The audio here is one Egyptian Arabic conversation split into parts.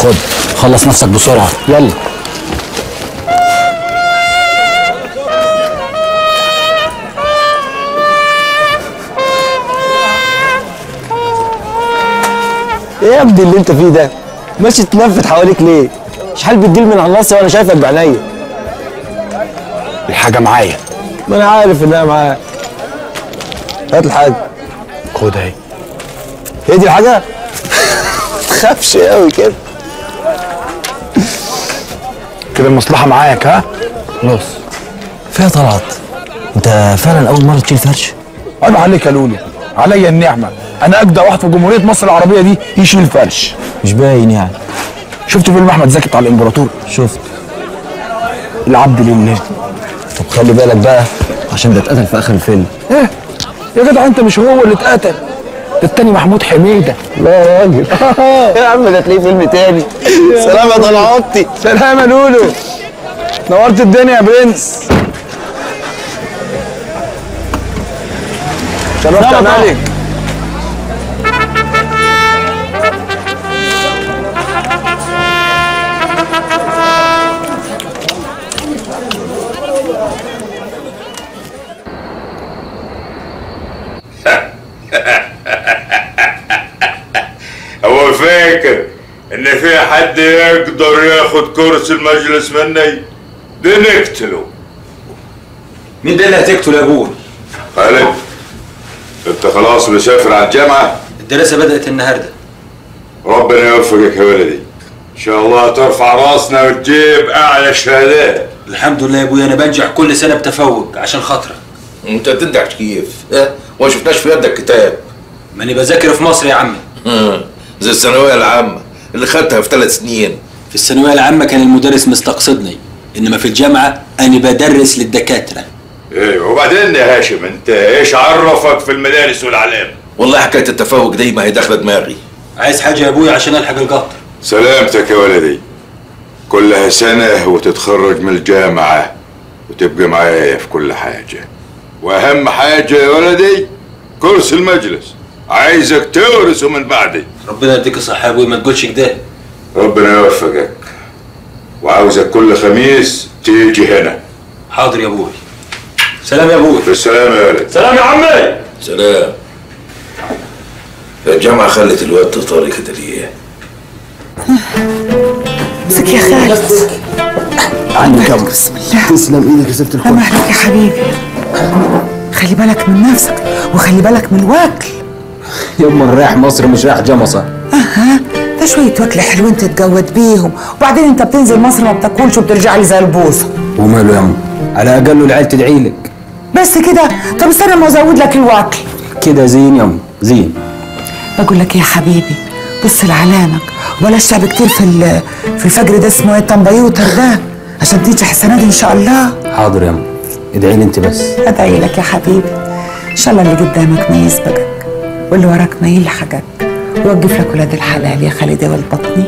خد خلص نفسك بسرعه يلا ايه يا ابني اللي انت فيه ده ماشي تلفت حواليك ليه شحال بتجيل من على النص وانا شايفك بعينيا الحاجه معايا ما انا عارف انها معاك هات الحاجه خد اهي هي دي الحاجه تخافش قوي كده كده المصلحه معاك ها خلاص فيها طلعت انت فعلا اول مره تشيل فرش عيب عليك يا لولو عليا النعمه انا اجدع واحد في جمهوريه مصر العربيه دي يشيل فرش مش باين يعني شفت فيلم احمد زكي بتاع الامبراطور شفت العبد لله طب خلي بالك بقى عشان ده اتقتل في اخر الفيلم ايه يا جدع انت مش هو اللي اتقتل ده التاني محمود حميده لا يا راجل يا عم ده تلاقيه فيلم تاني سلام يا طلعاتي سلام يا لولو نورت الدنيا يا برنس شرفت يا مالك هو فاكر ان في حد يقدر ياخد كرسي المجلس مني بنقتله مين ده اللي هتقتل يا ابوي؟ خالد انت خلاص مسافر على الجامعة الدراسة بدأت النهاردة ربنا يوفقك يا ولدي ان شاء الله ترفع راسنا وتجيب اعلى شهادات الحمد لله يا ابوي انا بنجح كل سنة بتفوق عشان خاطرك انت تنجح كيف؟ اه؟ وما شفناش في يدك كتاب ماني بذاكر في مصر يا عمي اه. زي الثانويه العامه اللي خدتها في ثلاث سنين في الثانوية العامة كان المدرس مستقصدني انما في الجامعة انا بدرس للدكاترة ايوه وبعدين يا هاشم انت ايش عرفك في المدارس والعلام والله حكايه التفوق دي ما هي داخله دماغي عايز حاجة يا ابوي عشان الحق القطر سلامتك يا ولدي كلها سنة وتتخرج من الجامعة وتبقى معايا في كل حاجة وأهم حاجة يا ولدي كرسي المجلس عايزك تورثه من بعدي ربنا يديك الصحة يا ابوي ما تقولش كده ربنا يوفقك وعاوزك كل خميس تيجي هنا حاضر يا ابوي سلام يا ابوي بالسلامة يا ولد سلام يا عمي سلام الجامعه خلت الواد طارق كده ليه؟ امسك يا خالد عندك يا أبو. بسم الله تسلم ايدك يا ست الكل انا عليك يا حبيبي خلي بالك من نفسك وخلي بالك من الوكل يوم ما رايح مصر مش رايح جمصة اها ده شويه وكل حلوين تتجود بيهم وبعدين انت بتنزل مصر ما بتاكلش وبترجع لي زي البوصه وماله يا أم على اقل العيال تدعي لك بس كده طب استنى ما ازود لك الوكل كده زين يا أم زين بقول لك إيه يا حبيبي بص لعلامك ولا شعب كتير في ال- في الفجر ده اسمه ايه الطنبيوتر ده عشان تنجح السنه دي ان شاء الله حاضر يا أم ادعي لي انت بس ادعي لك يا حبيبي ان شاء الله اللي قدامك ما يسبقك واللي وراك ما يلحقك ووقف لك ولاد الحلال يا خالد يا ولد بطني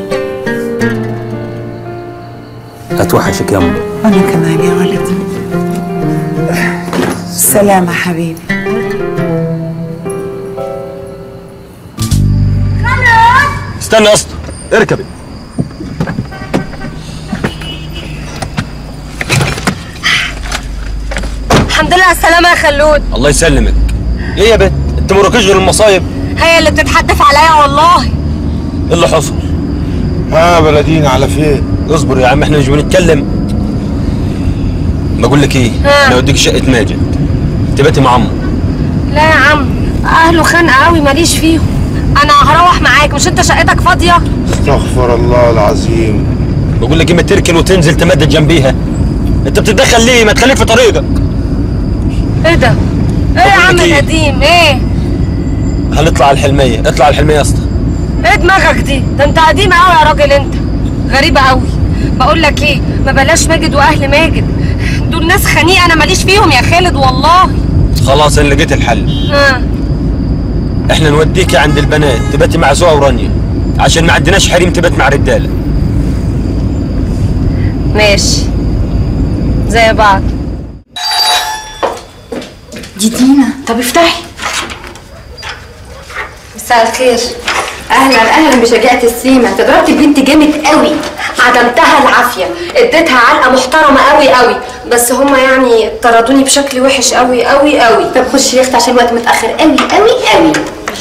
هتوحشك يا أم وانا كمان يا ولدي سلامة حبيبي استنى يا اسطى اركبي الحمد لله على السلامة يا خلود الله يسلمك ليه يا بنت انت مراكش غير المصايب هي اللي بتتحدف عليا والله ايه اللي حصل ها بلدين على فين؟ اصبر يا عم احنا مش بنتكلم بقول لك ايه ها. انا اوديك شقه ماجد تباتي مع عمو لا يا عم اهله خانقة قوي ماليش فيهم انا هروح معاك مش انت شقتك فاضية استغفر الله العظيم بقول لك ايه ما تركن وتنزل تمدد جنبيها انت بتتدخل ليه ما تخليك في طريقك ايه ده ايه يا بقول عم لك إيه؟ القديم ايه هنطلع على الحلميه اطلع على الحلميه يا اسطى ايه دماغك دي ده انت قديم قوي يا راجل انت غريبة قوي بقول لك ايه ما بلاش ماجد واهل ماجد دول ناس خنيقة انا ماليش فيهم يا خالد والله خلاص انا لقيت الحل ها احنا نوديك عند البنات تباتي مع زوها ورانيا عشان ما عندناش حريم تبات مع رجاله ماشي زي بعض دي دينا طب افتحي مساء الخير اهلا اهلا بشجاعة السيما انت ضربت البنت جامد قوي عدمتها العافيه اديتها علقه محترمه قوي قوي بس هما يعني طردوني بشكل وحش قوي قوي قوي طب خش يا اختي عشان الوقت متاخر قوي قوي قوي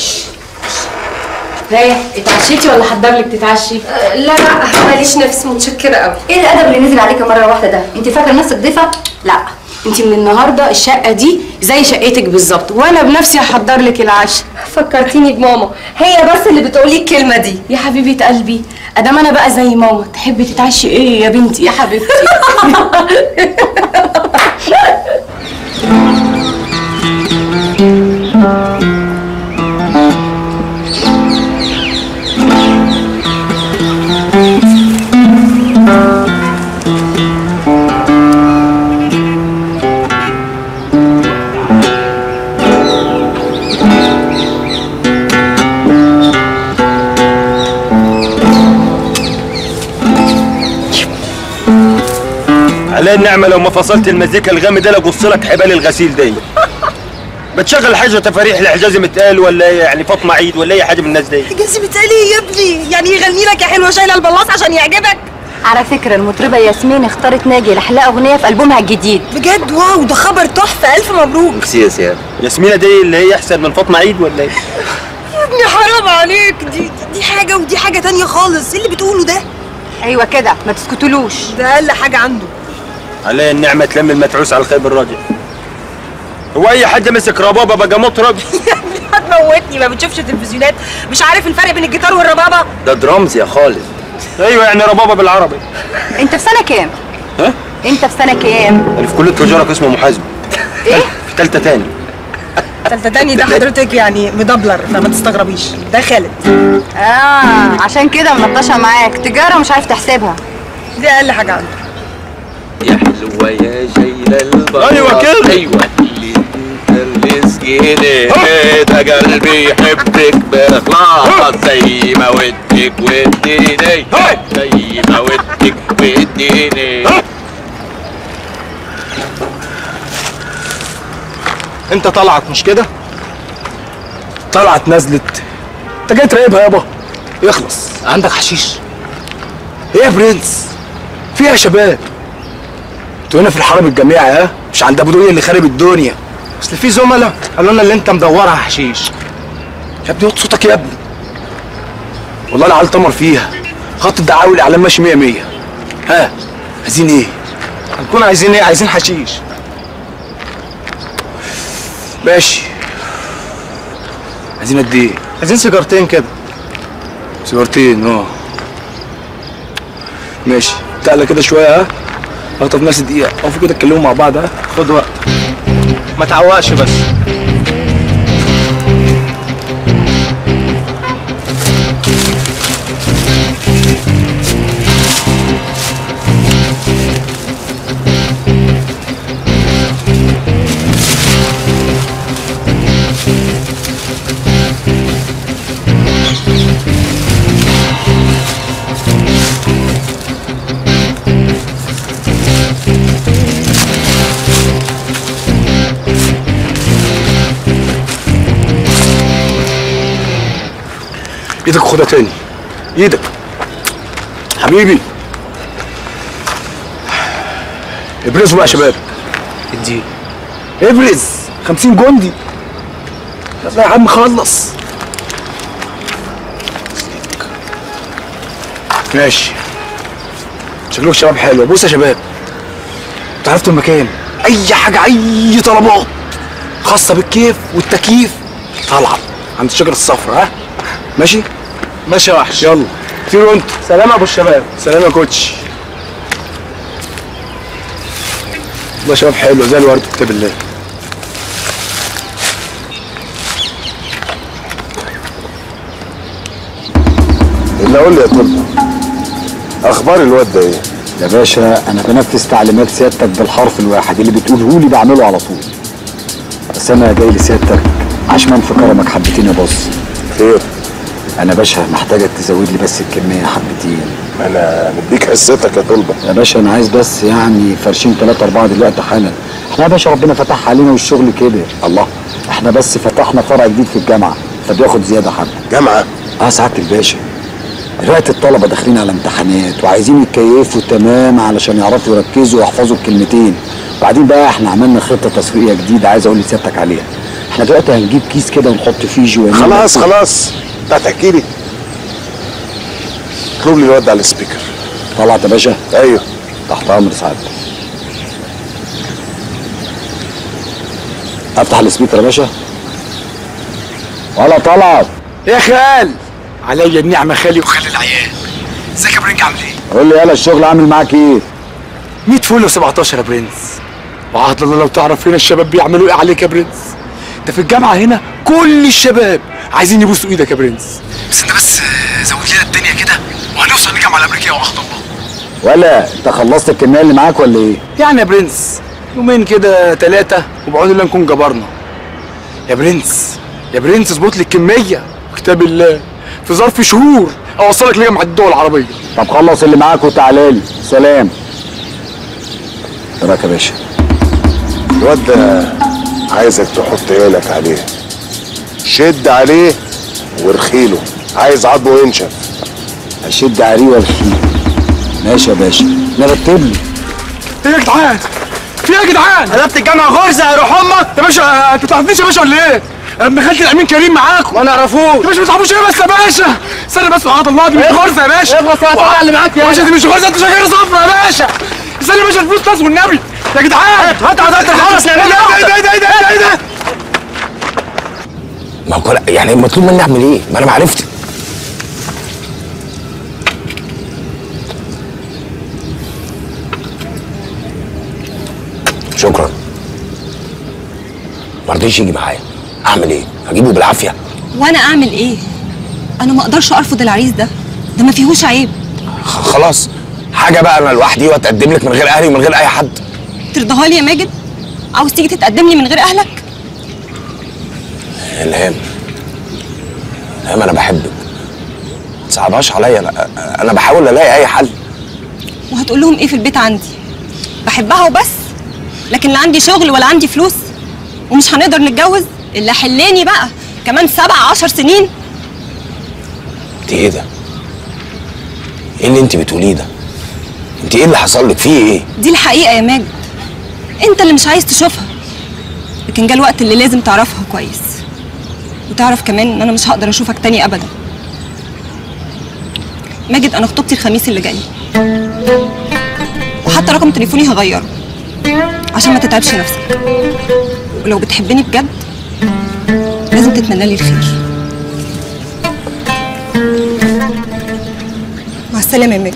رايح اتعشيتي ولا حضر لك تتعشي أه لا لا ماليش نفس متشكره قوي ايه الادب اللي نزل عليك مره واحده ده انت فاكره نفسك ضيفه لا انت من النهارده الشقه دي زي شقتك بالظبط وانا بنفسي هحضر لك العشاء فكرتيني بماما هي بس اللي بتقولي الكلمه دي يا حبيبه قلبي ادام انا بقى زي ماما تحبي تتعشي ايه يا بنتي يا حبيبتي على النعمة لو ما فصلت المزيكا الغامي ده لقص لك حبال الغسيل دي بتشغل حاجة تفاريح لحجازي متقال ولا إيه يعني فاطمة عيد ولا أي حاجة من الناس دي جنسي بتقالي يا ابني يعني يغني لك يا حلوه شايله البلاص عشان يعجبك على فكره المطربه ياسمين اختارت ناجي لحلقه اغنيه في البومها الجديد بجد واو ده خبر تحفه الف مبروك ميرسي يا سياد ياسمينة دي اللي هي أحسن من فاطمة عيد ولا إيه؟ يا ابني حرام عليك دي دي حاجه ودي حاجه تانية خالص ايه اللي بتقوله ده ايوه كده ما تسكتولوش ده اقل حاجه عنده على النعمة تلم المتعوس على الخيب الراجل هو أي حد مسك ربابة بقى مطرب هتموتني ما بتشوفش تلفزيونات مش عارف الفرق بين الجيتار والربابه ده درامز يا خالد أيوه يعني ربابة بالعربي انت في سنه كام ها؟ انت في سنه كام أنا في كلية تجارة قسم محاسبة ايه في تالتة تاني تالتة تاني ده حضرتك يعني مدبلر فما تستغربيش ده خالد اه عشان كده ملطشه معاك تجاره مش عارف تحسبها دي اقل حاجه عنده يا حلوة يا جايلة البراء أيوة كده. أيوة اللي اللي سجيني ده قلبي يحبك بإخلاص زي ما ودك وديني زي ما ودك وديني انت طلعت مش كده طلعت نزلت انت جاي تراقبها يابا يخلص عندك حشيش ايه يا برنس في إيه يا شباب انتوا هنا في الحرم الجامعي ها مش عند ابو دنيا اللي خارب الدنيا اصل في زملاء قالوا لنا اللي انت مدورها حشيش يا ابني وطي صوتك يا ابني والله العيال تمر فيها خط الدعاوي الاعلام ماشي 100 100 ها عايزين ايه هنكون عايزين ايه عايزين حشيش ماشي عايزين قد ايه؟ عايزين سيجارتين كده سيجارتين اه ماشي تعالى كده شويه ها اخطف نفسي دقيقه اقفوا كده اتكلموا مع بعض ها خد وقت ما تعوقش بس ايدك خدها تاني ايدك حبيبي ابرزوا بقى يا شباب ادي ابرز 50 جندي يلا يا عم خلص ماشي شكلكم شباب حلو بص يا شباب انتوا عرفتوا المكان اي حاجه اي طلبات خاصه بالكيف والتكييف طالعه عند الشجره الصفراء ها ماشي ماشي يا وحش يلا طيروا انتوا سلام يا ابو الشباب سلام يا كوتش والله شباب حلو زي الورد كتاب الله اللي اقول لي يا طلبة اخبار الواد ده ايه يا باشا انا بنفذ تعليمات سيادتك بالحرف الواحد اللي بتقوله لي بعمله على طول بس انا جاي لسيادتك عشمان في كرمك حبتين يا باص خير انا باشا محتاجك تزود لي بس الكميه حبتين انا مديك حصتك يا طلبة يا باشا انا عايز بس يعني فرشين ثلاثة أربعة دلوقتي حالا احنا يا باشا ربنا فتح علينا والشغل كبر الله احنا بس فتحنا فرع جديد في الجامعة فبياخد زيادة حبة جامعة اه سعاده الباشا دلوقتي الطلبه داخلين على امتحانات وعايزين يتكيفوا تمام علشان يعرفوا يركزوا ويحفظوا الكلمتين وبعدين بقى احنا عملنا خطه تسويقيه جديده عايز اقول لسيادتك عليها احنا دلوقتي هنجيب كيس كده ونحط فيه جوانين خلاص خلاص انت هتحكي لي اطلب لي الواد على السبيكر طلعت يا باشا ايوه تحت امر سعادتك افتح السبيكر يا باشا ولا طلعت يا خال عليا النعمه خالي وخالي العيال ازيك يا برنج عامل ايه؟ قول لي يلا الشغل عامل معاك ايه 100 فل و17 يا برنس وعهد الله لو تعرف هنا الشباب بيعملوا ايه عليك يا برنس ده في الجامعه هنا كل الشباب عايزين يبوسوا ايدك يا برنس بس انت بس آه، زود لنا الدنيا كده وهنوصل الجامعه الامريكيه وعهد الله ولا انت خلصت الكميه اللي معاك ولا ايه يعني يا برنس يومين كده ثلاثة وبعون الله نكون جبرنا يا برنس يا برنس اظبط لي الكمية وكتاب الله في ظرف شهور اوصلك لجامعة الدول العربية طب خلص اللي معاك وتعالى لي سلام راك يا باشا الواد ده عايزك تحط عينك عليه شد عليه وارخيله عايز عضمه ينشف اشد عليه والخيل ماشي يا باشا نرتب لي ايه يا جدعان في ايه يا جدعان قلبت الجامعة غرزة هيروح امك يا باشا انت تعرفنيش يا باشا ولا ايه ابن خالتي الامين كريم معاكم ما نعرفوش يا باشا ما تعرفوش ايه بس يا باشا استنى بس وعهد الله دي مش غرزة يا باشا اخلص يا اللي معاك يا باشا دي مش غرزة انت شجرة صفرا يا باشا استنى يا باشا الفلوس ناس والنبي يا جدعان هات عدد الحرس يا جدعان ايه ده ايه ده ايه ده ايه ده ما هو كل- يعني مطلوب مني اعمل ايه؟ ما انا معرفتي شكرا ما رضيش يجي معايا اعمل ايه؟ اجيبه بالعافيه وانا اعمل ايه انا ما اقدرش ارفض العريس ده ده ما فيهوش عيب خ- خلاص حاجه بقى انا لوحدي واتقدم لك من غير اهلي ومن غير اي حد ترضاها لي يا ماجد عاوز تيجي تتقدم لي من غير اهلك الهام الهام انا بحبك ما تصعبهاش عليا انا انا بحاول الاقي اي حل وهتقول لهم ايه في البيت عندي بحبها وبس لكن لا عندي شغل ولا عندي فلوس ومش هنقدر نتجوز اللي حلاني بقى كمان سبع عشر سنين انت ايه ده؟ ايه اللي انت بتقوليه ده؟ انت ايه اللي حصل لك فيه ايه؟ دي الحقيقة يا ماجد انت اللي مش عايز تشوفها لكن جه الوقت اللي لازم تعرفها كويس وتعرف كمان ان انا مش هقدر اشوفك تاني ابدا ماجد انا خطوبتي الخميس اللي جاي وحتى رقم تليفوني هغيره عشان ما تتعبش نفسك ولو بتحبني بجد لازم تتمنى لي الخير مع السلامة يا ماجد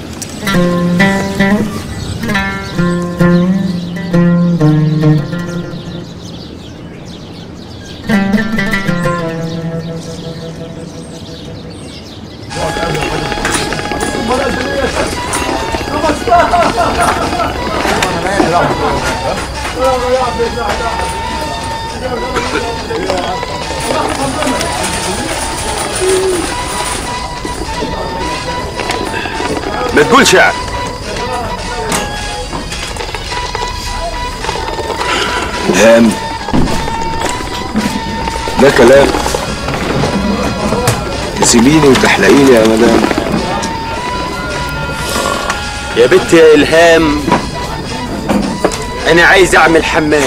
ما تقول شعر الهام ده كلام تسيبيني وتحلقيني يا مدام يا بنت يا الهام انا عايز اعمل حمام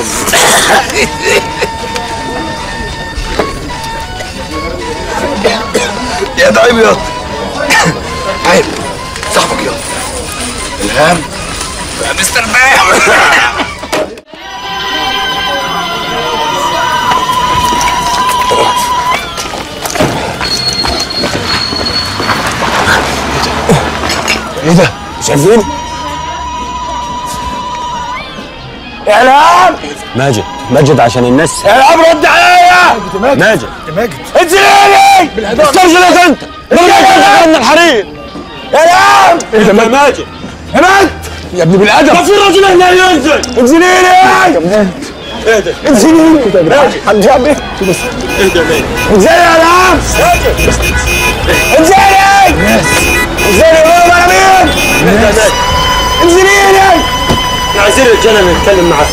يا ده عيب يا عيب صاحبك يا الهام يا مستر بام ايه ده؟ شايفين؟ اعلام ماجد ماجد عشان الناس اعلام رد عليا ماجد ماجد انزل لي استرجلك انت من الحرير اعلام ايه ده ماجد يا بنت يا ابني بالادب في رجل هنا ينزل انزلي لي ايه ده انزلي لي حجابي ايه ده ماجد انزلي يا اعلام انزلي انزلي قوم انا مين ايه ده ماجد انزلي لي احنا عايزين رجاله نتكلم معاك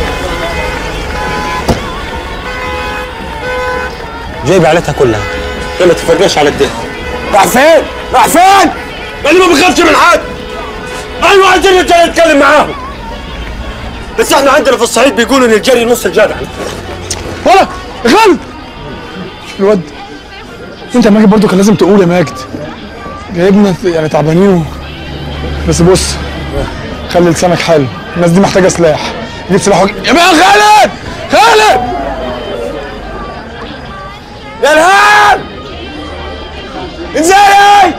جايب عيلتها كلها يلا تفرجاش على الدهن راح فين؟ راح فين؟ انا ما بخافش من حد ايوه عايزين الرجاله نتكلم معاهم بس احنا عندنا في الصعيد بيقولوا ان الجري نص الجدع ولا غلط الواد انت يا ماجد برضه كان لازم تقول يا ماجد جايبنا يعني تعبانين و- بس بص خلي لسانك حلو الناس دي محتاجه سلاح جيب سلاح وج... يا بقى خالد خالد يا الهام ازاي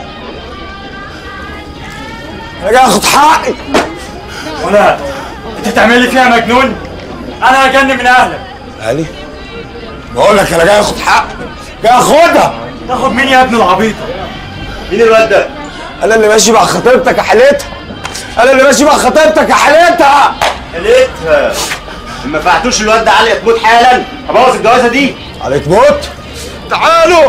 انا جاي اخد حقي ولا انت تعمل لي فيها مجنون انا هجن من اهلك علي بقول لك انا جاي اخد حقي جاي اخدها تاخد مين يا ابن العبيطه مين الواد ده انا اللي ماشي مع خطيبتك يا حالتها انا اللي ماشي مع خطيبتك يا حالتها لقيتها ما فعتوش الواد ده علي تموت حالا هبوظ الجوازه دي عليك موت تعالوا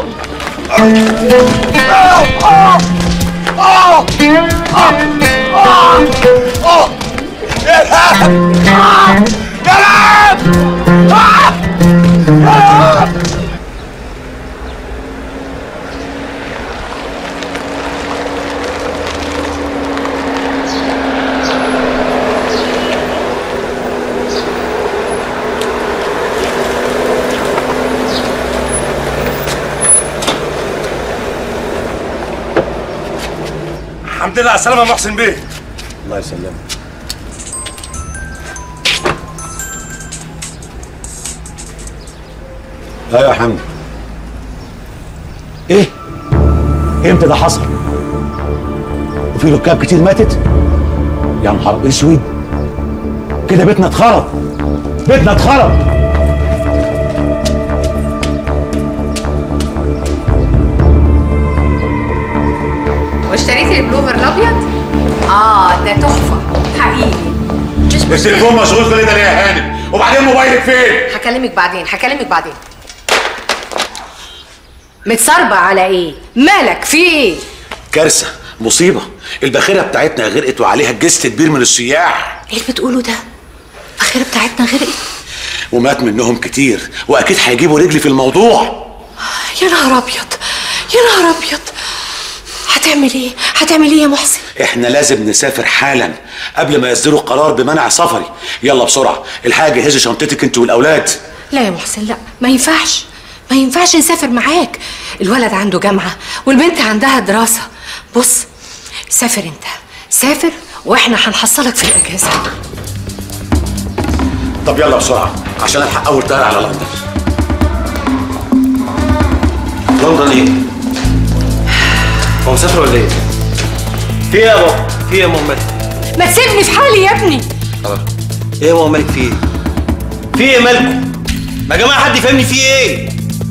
الحمد لله على السلامه يا محسن بيه الله يسلمك ايوه يا حمد ايه امتى ده حصل وفي ركاب كتير ماتت يا نهار اسود كده بيتنا اتخرب بيتنا اتخرب واشتريتي البلوفر الابيض؟ اه ده تحفه حقيقي التليفون مشغول كل ده ليه يا هانم وبعدين موبايلك فين هكلمك بعدين هكلمك بعدين متصربع على ايه؟ مالك في ايه؟ كارثه مصيبه الباخره بتاعتنا غرقت وعليها جست كبير من السياح ايه اللي بتقوله ده؟ الباخره بتاعتنا غرقت ومات منهم كتير واكيد هيجيبوا رجلي في الموضوع يا نهار ابيض يا نهار ابيض هتعمل ايه؟ هتعمل ايه يا محسن؟ احنا لازم نسافر حالا قبل ما يصدروا قرار بمنع سفري يلا بسرعه الحاجه جهزي شنطتك انت والاولاد لا يا محسن لا ما ينفعش ما ينفعش نسافر معاك الولد عنده جامعة والبنت عندها دراسة بص سافر انت سافر واحنا هنحصلك في الاجازة طب يلا بسرعه عشان الحق اول طياره على لندن لندن ايه؟ هو مسافر ولا ايه؟ في ايه يا بابا؟ في ايه يا ماما مالك؟ ما تسيبني في حالي يا ابني خلاص ايه يا ماما مالك في ايه؟ في ايه مالكم؟ يا جماعه حد يفهمني في ايه؟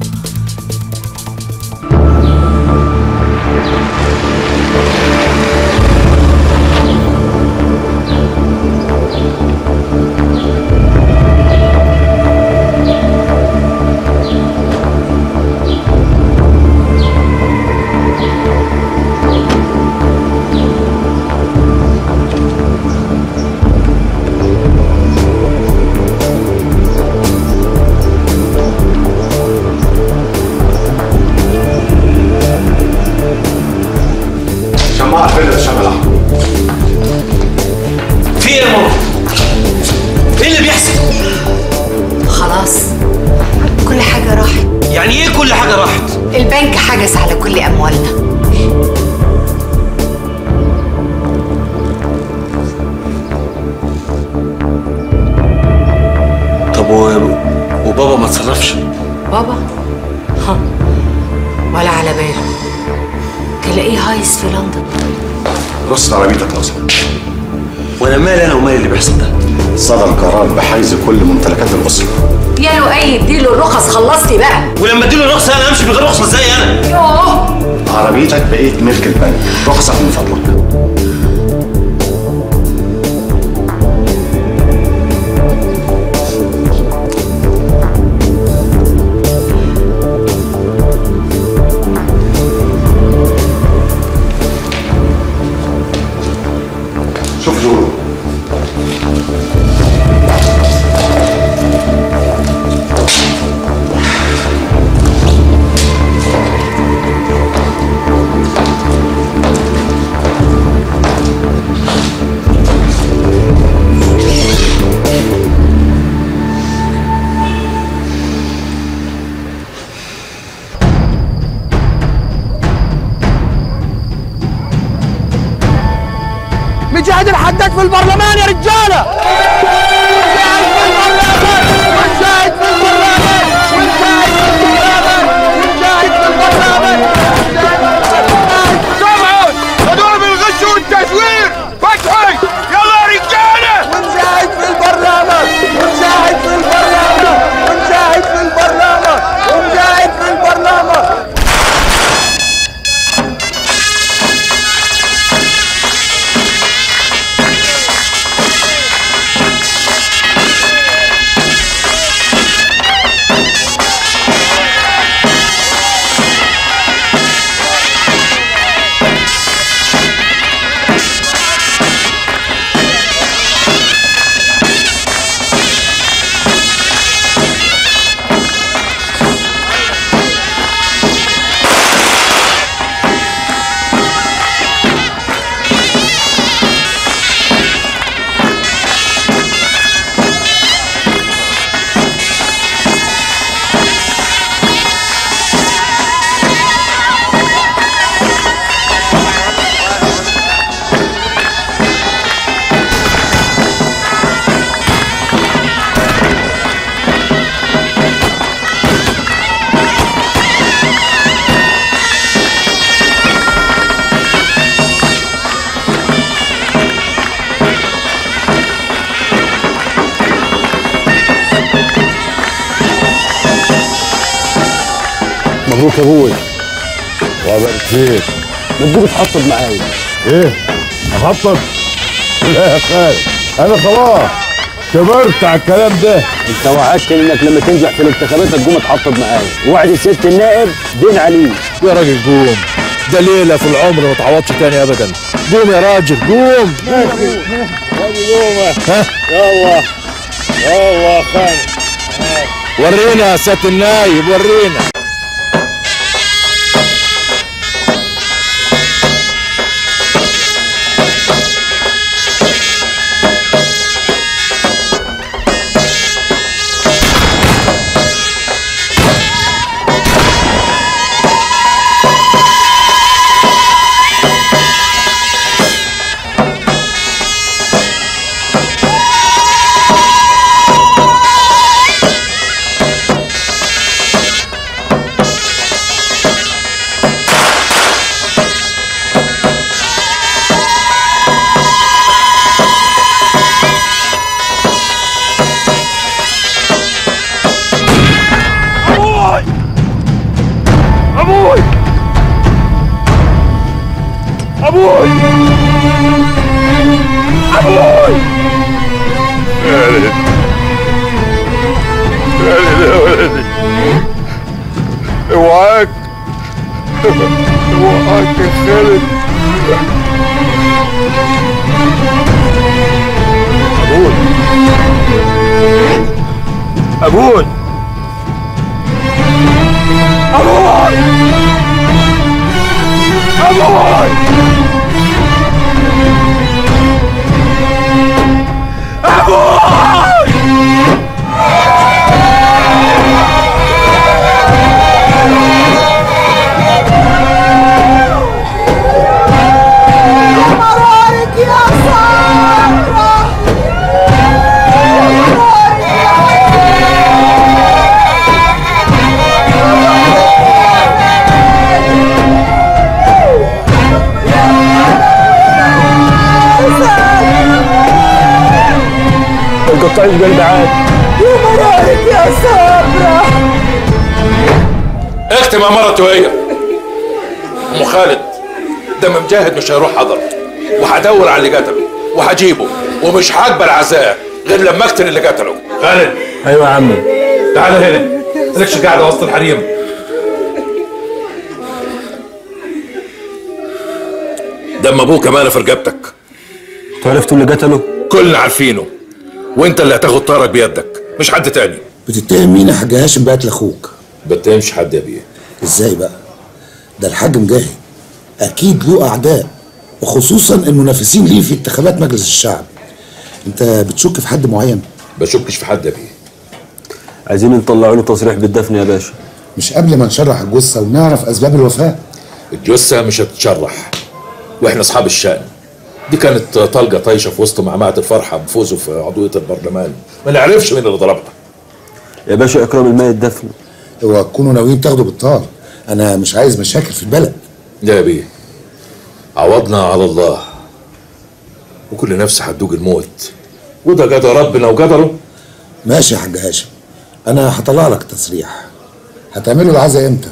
شماعة فين الشمع الأحمر في ايه يا ماما؟ ايه اللي بيحصل؟ خلاص كل حاجة راحت يعني ايه كل حاجه راحت؟ البنك حجز على كل اموالنا طب و... وبابا ما اتصرفش بابا ها ولا على باله تلاقيه هايس في لندن رص عربيتك لو سمحت وانا مالي انا ومالي اللي بيحصل ده صدر قرار بحيز كل ممتلكات الأسرة يا لؤي اديله الرخص خلصتي بقى ولما اديله رخصه انا امشي من غير رخصه ازاي انا؟ يوه عربيتك بقيت ملك البنك رخصك من فضلك شوف جورو ونشاهد الحداد في البرلمان يا رجاله ونشاهد في البرلمان ونشاهد في البرلمان ونشاهد في البرلمان سمعوا هدول بالغش والتزوير فتحي يلا يا رجاله ونشاهد في البرلمان ونشاهد في البرلمان ونشاهد في البرلمان ونشاهد في البرلمان مبروك يا ابويا وبارك فيك ما تجيب تحطب معايا ايه اخطب لا يا خالد انا خلاص كبرت على الكلام ده انت وعدتني انك لما تنجح في الانتخابات هتقوم تحطب معايا وعد سياده النائب دين عليه يا راجل قوم ده ليله في العمر ما تعوضش تاني ابدا قوم يا راجل قوم ماشي ها يلا يلا خالد ورينا يا سياده النايب ورينا ابوي ابوي ابوي ابوي خالد خالد يا ولدي اوعاك اوعاك يا خالد ابوي ابوي ابوي ابوي مرارك يا سارة القطاعيش قلبي عاد يا مرارك يا سارة اختي مع مرته وهي ام خالد دم مجاهد مش هيروح حضر وهدور على اللي قتله وهجيبه ومش هقبل عزاء غير لما اقتل اللي قتله خالد ايوه يا عمي تعال هنا مالكش قاعده وسط الحريم دم ابوك امانه في رقبتك عرفتوا اللي قتله كلنا عارفينه وانت اللي هتاخد طارك بيدك مش حد تاني بتتهم مين يا حاج هاشم بقت لاخوك بتهمش حد يا بيه ازاي بقى ده الحاج مجاهد اكيد له اعداء وخصوصا المنافسين ليه في انتخابات مجلس الشعب انت بتشك في حد معين بشكش في حد يا بيه عايزين نطلعوا له تصريح بالدفن يا باشا مش قبل ما نشرح الجثه ونعرف اسباب الوفاه الجثه مش هتتشرح واحنا اصحاب الشأن دي كانت طلقه طايشه في وسط معمعه الفرحه بفوزه في عضويه البرلمان ما نعرفش مين اللي ضربها يا باشا اكرام الميت دفن اوعى تكونوا ناويين تاخدوا بالطار انا مش عايز مشاكل في البلد لا يا بيه عوضنا على الله وكل نفس هتدوق الموت وده قدر ربنا وقدره ماشي يا حاج هاشم انا هطلع لك تصريح هتعملوا العزاء امتى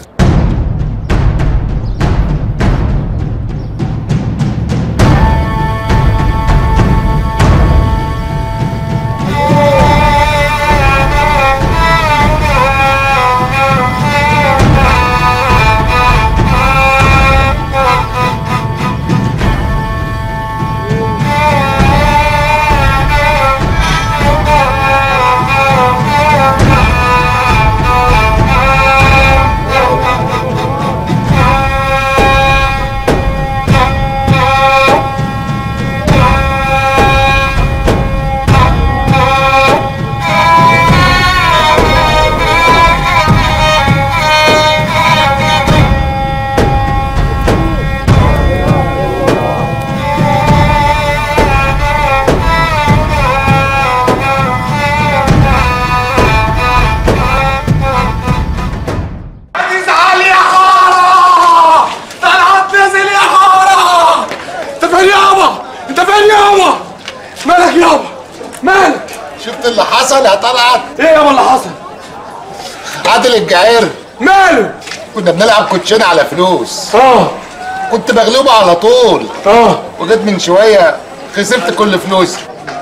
تزعل يا حارة طلعت نزل يا حارة انت فين يابا انت فين يابا مالك يابا مالك شفت اللي حصل يا طلعت ايه يابا اللي حصل عادل الجعير ماله كنا بنلعب كوتشينه على فلوس اه كنت مغلوب على طول اه وجيت من شويه خسرت كل فلوسي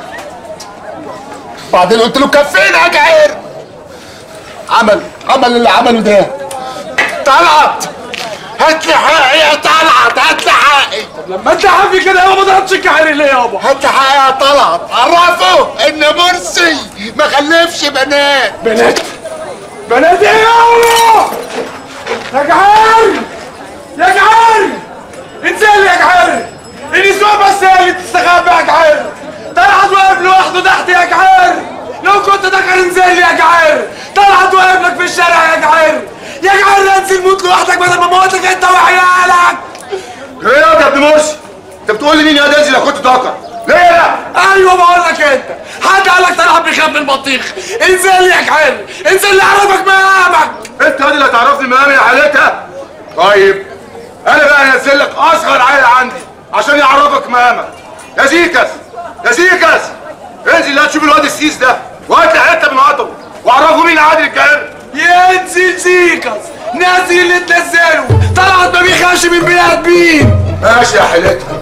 بعدين قلت له كفينا يا جعير عمل عمل اللي عمله ده طلعت هات لي حقي يا طلعت هات لي حقي لما انت حافي كده يابا ما ضربتش الكحري ليه يابا هات لي حقي يا طلعت عرفه ان مرسي ما خلفش بنات بنات بنات ايه يابا يا جعار يا جعار انزل يا جعار النسوان بس هي اللي تستخبى يا جعار طلعت واقف لوحده تحت يا جعار لو كنت دخل انزل يا جعار طلعت واقف لك في الشارع يا جعار يا جعار انزل موت لوحدك بدل ما موتك انت وعيالك ايه يا ابن مرسي انت بتقول لي مين يا دازي لو كنت ذكر ليه لا ايوه بقول لك انت حد قال لك طلعت بيخاف من البطيخ انزل يا جعار انزل اللي اعرفك مقامك انت اللي هتعرفني مقامي يا حالتها طيب انا بقى انزل لك اصغر عيل عندي عشان يعرفك مقامك يا زيكس يا زيكس انزل لا تشوف الواد السيس ده وهات لي حته من عضله وعرفه مين عادل الجعير ينزل زيكس نازل اللي تنزله طلعت ما بيخافش من بني ادمين ماشي يا حالتها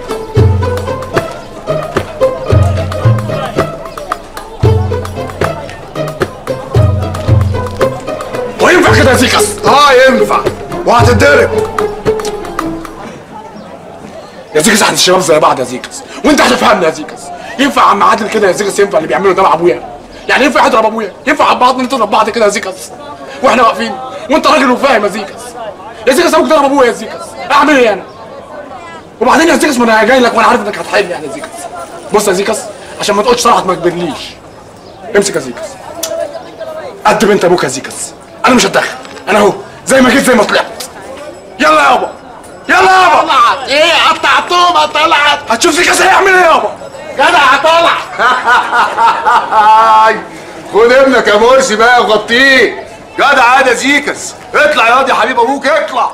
وينفع كده يا زيكس اه ينفع وهتتضرب يا زيكس احنا الشباب زي بعض يا زيكس وانت هتفهمني يا زيكس ينفع عم عادل كده يا زيكس ينفع اللي بيعمله ده مع ابويا يعني ينفع يضرب ابويا ينفع عم بعض نضرب بعض كده يا زيكس واحنا واقفين وانت راجل وفاهم يا زيكس يا زيكس ابوك ضرب ابويا يا زيكس اعمل ايه انا وبعدين يا زيكس ما انا جاي لك وانا عارف انك هتحل يعني يا زيكس بص يا زيكس عشان ما تقولش صراحه ما تكبرنيش امسك يا زيكس قدم انت ابوك يا زيكس انا مش هتدخل انا اهو زي ما جيت زي ما طلعت يلا يابا يلا يابا طلعت ايه قطعتهم طلعت هتشوف زيكس هيعمل ايه يابا جدع طلع خد ابنك يا مرسي بقى وغطيه جدع عادة زيكس اطلع يا واد يا حبيب ابوك اطلع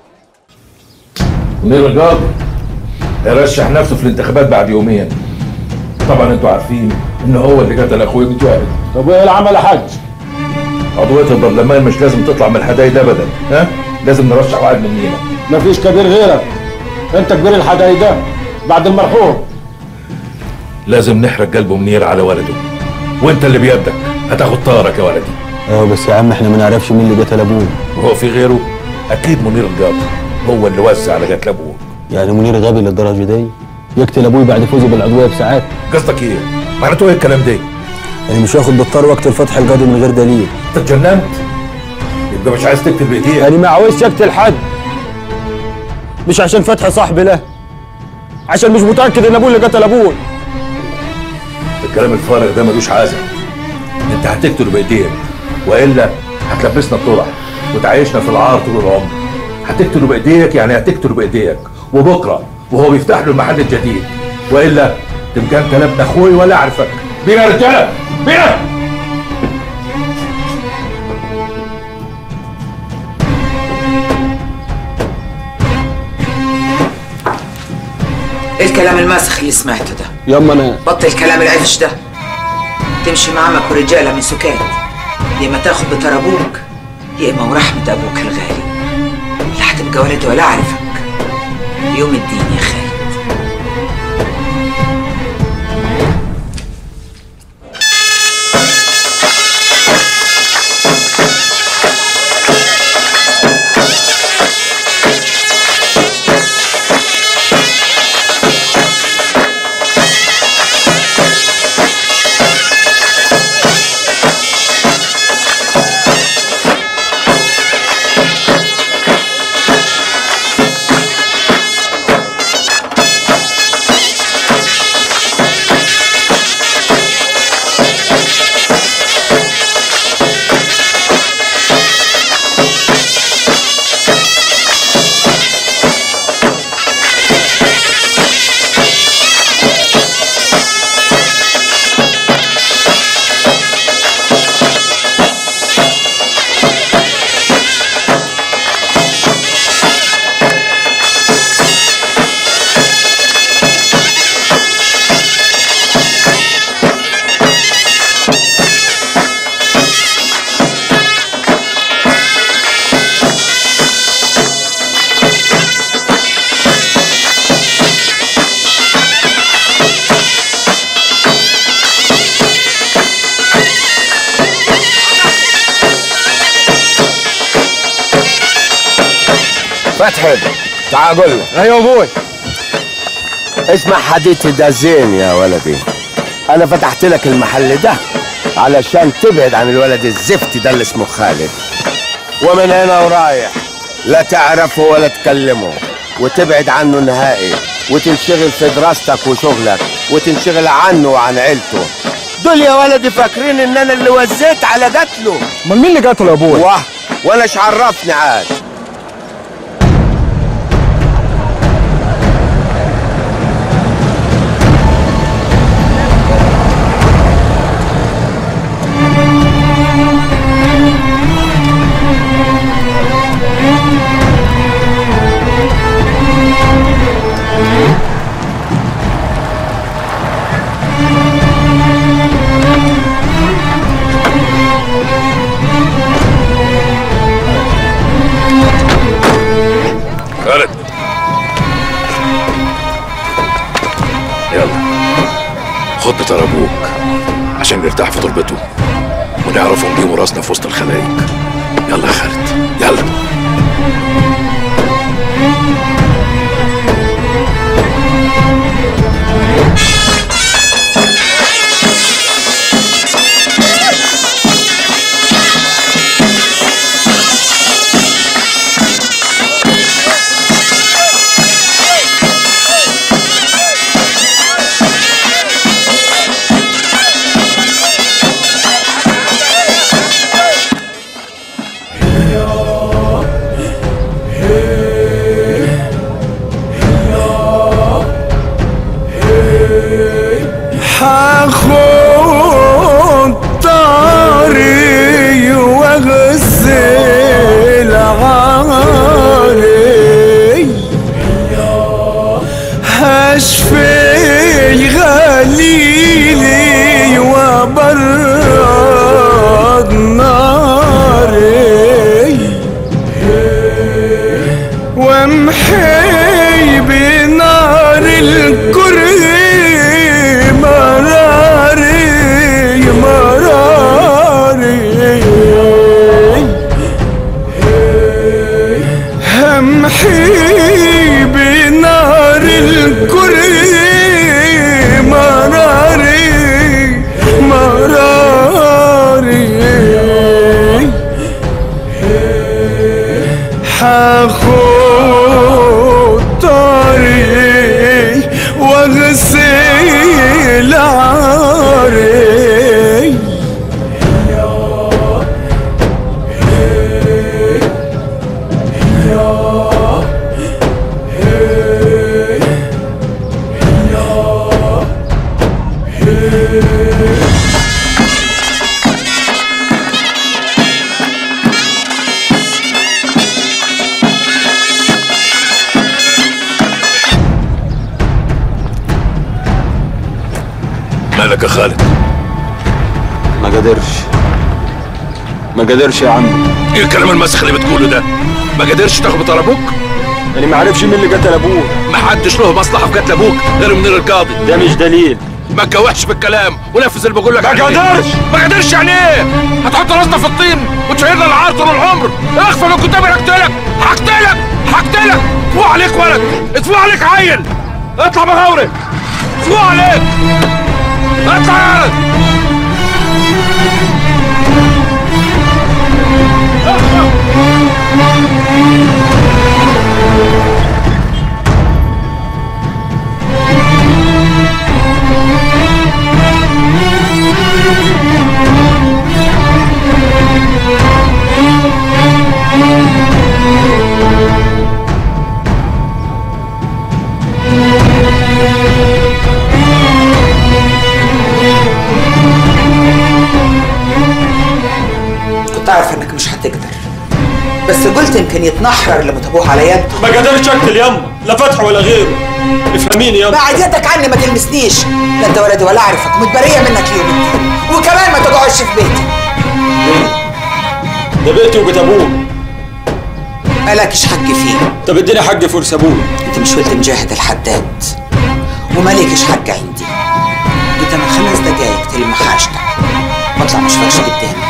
منير القاضي يرشح نفسه في الانتخابات بعد يومين طبعا انتوا عارفين ان هو اللي قتل اخوي متوالد طب وايه العمل يا حاج؟ عضوية البرلمان مش لازم تطلع من الحدايد ابدا ها لازم نرشح واحد مننا مفيش كبير غيرك انت كبير الحدايد ده بعد المرحوم لازم نحرق قلبه منير على ولده وانت اللي بيدك هتاخد طارك يا ولدي ايوه بس يا عم احنا ما نعرفش مين اللي قتل ابوه وهو في غيره اكيد منير القاضي هو اللي وزع على قتل ابوه يعني منير غبي للدرجه دي يقتل ابوي بعد فوزه بالعضويه بساعات قصدك ايه معناته ايه الكلام ده يعني مش واخد بالطار وقت الفتح القاضي من غير دليل انت اتجننت يبقى مش عايز تكتب بايديك يعني ما عاوزش اقتل حد مش عشان فتح صاحبي له عشان مش متاكد ان ابوه اللي قتل ابوه الكلام الفارغ ده ملوش عازة انت هتقتله بايديك والا هتلبسنا الطرح وتعيشنا في العار طول العمر هتقتله بايديك يعني هتقتله بايديك وبكره وهو بيفتح له المحل الجديد والا تبقى انت لا ابن اخوي ولا اعرفك بينا يا رجاله بينا ايه الكلام الماسخ اللي سمعته ده يما انا بطل الكلام العفش ده تمشي مع عمك ورجاله من سكات يا اما تاخد بطار ابوك يا اما ورحمه ابوك الغالي لا هتبقى ولد ولا اعرفك يوم الدين يا خالد فتحي تعال اقول لك ايوه ابوي اسمع حديثي ده زين يا ولدي انا فتحت لك المحل ده علشان تبعد عن الولد الزفت ده اللي اسمه خالد ومن هنا ورايح لا تعرفه ولا تكلمه وتبعد عنه نهائي وتنشغل في دراستك وشغلك وتنشغل عنه وعن عيلته دول يا ولدي فاكرين ان انا اللي وزيت على قتله امال مين اللي قتله يا ابوي واه وانا ايش عرفني عاد خالد يلا خد بتاع ابوك عشان نرتاح في تربته ونعرف نقيم راسنا في وسط الخلايق يلا يا خالد يلا حاخد طاري واغسل عاري هشفي غليلي وبرد ناري وامحي بنار الكره مراري مراري همحي بنار الكره مراري مراري حاخد طاري واغسل عاري يا يا مالك يا خالد ما قدرش ما قدرش يا عم ايه الكلام المسخ اللي بتقوله ده ما قدرش تاخد بطار ابوك انا ما عارفش مين اللي قتل ابوه ما حدش له مصلحه في قتل ابوك غير منير القاضي ده مش دليل ما تجوحش بالكلام ونفذ اللي بقول لك ما عليه. قدرش. ما قدرش يعني ايه هتحط راسنا في الطين وتشيلنا العار طول العمر اخفى من قدامي هقتلك هقتلك هقتلك فوق عليك ولد اتفوق عليك عيل اطلع بغوري فوق عليك اطلع يا ولد كنت عارفه انك مش هتقدر بس قلت يمكن يتنحرر اللي متابوه على يده ما قدرتش اقتل يما لا فتح ولا غيره افهميني يما بعد يدك عني ما تلمسنيش لا انت ولدي ولا اعرفك متبريه منك يوم الدين وكمان ما تقعدش في بيتي ده بيتي وبيت ابوه مالكش حق فيه طب اديني حق فلوس ابوه انت مش ولد مجاهد الحداد ومالكش حق عندي انت من خمس دقايق تلم حاجتك واطلع مش فاكش قدامي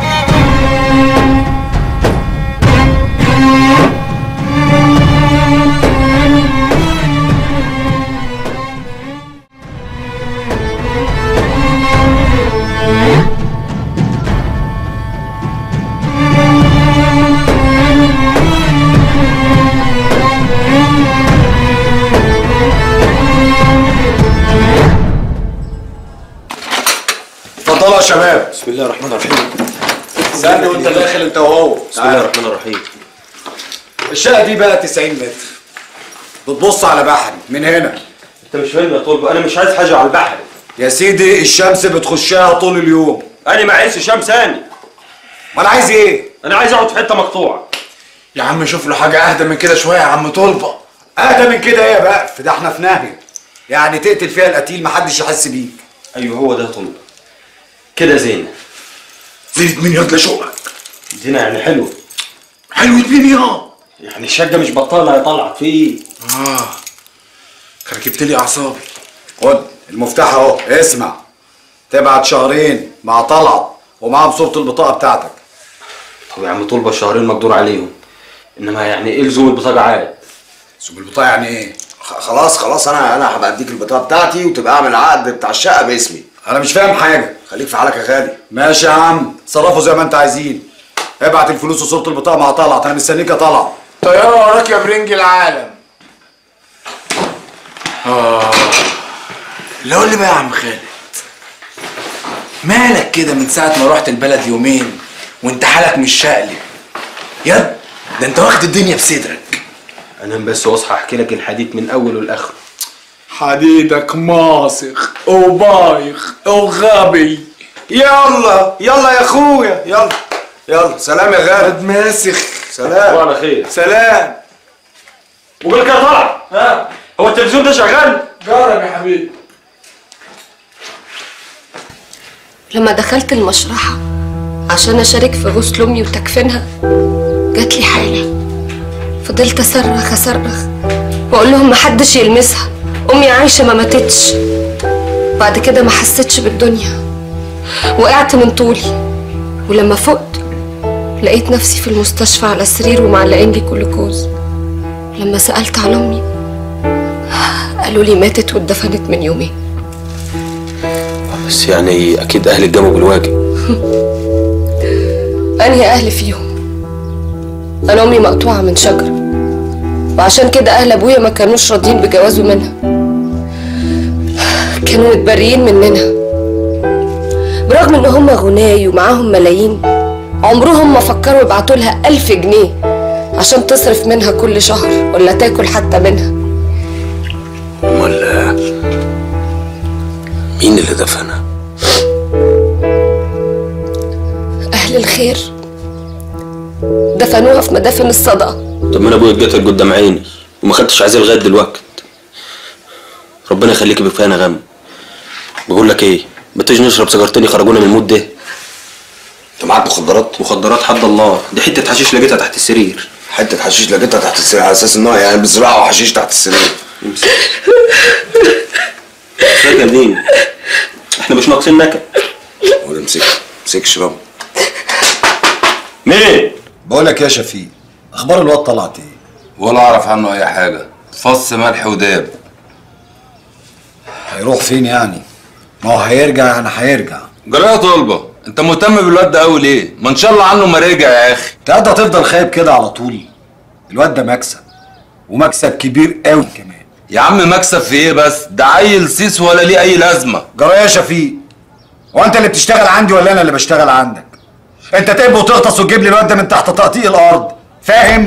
اتفضلوا يا شباب بسم الله الرحمن الرحيم استنى وانت داخل انت وهو بسم الله الرحمن الرحيم الشقه دي بقى 90 متر بتبص على بحري من هنا انت مش فاهم يا طلبه انا مش عايز حاجه على البحر يا سيدي الشمس بتخشها طول اليوم انا ما عايزش شمس ثاني ما انا عايز ايه انا عايز اقعد في حته مقطوعه يا عم شوف له حاجه اهدى من كده شويه يا عم طلبه اهدى من كده ايه يا بقى ده احنا في نهي يعني تقتل فيها القتيل محدش يحس بيك ايوه هو ده يا طلبه كده زين زينة مين ياض شوقك زينه يعني حلوه حلوة مين يا يعني الشقه مش بطاله يا طلعت في ايه اه ركبت لي اعصابي خد المفتاح اهو اسمع تبعت شهرين مع طلعت ومعاهم صورة البطاقة بتاعتك طب يا عم طلبه الشهرين مقدور عليهم انما يعني ايه لزوم البطاقه عاد لزوم البطاقة يعني ايه خ- خلاص خلاص انا انا هبقى اديك البطاقه بتاعتي وتبقى اعمل عقد بتاع الشقه باسمي انا مش فاهم حاجة خليك في حالك يا غالي ماشي يا عم تصرفوا زي ما انت عايزين ابعت الفلوس وصورة البطاقة مع طلعت انا مستنيك يا طلعت طيارة وراك يا برنج العالم اه لا قول لي بقى يا عم خالد مالك كده من ساعة ما رحت البلد يومين وانت حالك مش شقلب يد ده انت واخد الدنيا بصدرك انام بس واصحى احكي لك الحديث من اوله لاخره حديدك ماسخ وبايخ وغبي يلا يلا يا اخويا يلا يلا سلام يا غالي ماسخ سلام على خير سلام وقول لك يا طلع ها هو التلفزيون ده شغال جرب يا حبيبي لما دخلت المشرحة عشان أشارك في غسل أمي وتكفينها جات لي حالة فضلت أصرخ أصرخ وأقول لهم محدش يلمسها أمي عايشة ما ماتتش بعد كده ما حسيتش بالدنيا وقعت من طولي ولما فقت لقيت نفسي في المستشفى على سرير ومعلقين لي جلوكوز لما سألت عن أمي قالوا لي ماتت واتدفنت من يومين بس يعني اكيد اهلك قاموا بالواجب أنهي أهل فيهم أنا أمي مقطوعة من شجرة وعشان كده أهل أبويا ما كانوش راضيين بجوازه منها كانوا متبريين مننا برغم إن هم غناي ومعاهم ملايين عمرهم ما فكروا يبعتوا لها ألف جنيه عشان تصرف منها كل شهر ولا تاكل حتى منها امال مين اللي دفنها أهل الخير دفنوها في مدافن الصدقة طب ما انا ابويا اتقتل قدام عيني وما خدتش عزيز لغايه دلوقتي ربنا يخليكي بكفايه غم بقول لك ايه ما تيجي نشرب سيجارتين يخرجونا من المود ده انت معاك مخدرات مخدرات حد الله دي حته حشيش لقيتها تحت السرير حته حشيش لقيتها تحت السرير على اساس ان هو يعني بيزرعوا حشيش تحت السرير فاكر دي احنا مش ناقصين نكد ولا امسك امسك اشرب مين بقول لك يا شفيق اخبار الواد طلعت ايه ولا اعرف عنه اي حاجه فص ملح وداب هيروح فين يعني ما هو هيرجع يعني هيرجع جرايه طلبه انت مهتم بالواد ده قوي ليه ما ان شاء الله عنه ما رجع يا اخي انت قاعد هتفضل خايب كده على طول الواد ده مكسب ومكسب كبير قوي كمان يا عم مكسب في ايه بس ده عيل سيس ولا ليه اي لازمه جرايه يا شفيق هو انت اللي بتشتغل عندي ولا انا اللي بشتغل عندك انت تقب وتغطس وتجيب لي الواد ده من تحت تقطيع الارض فاهم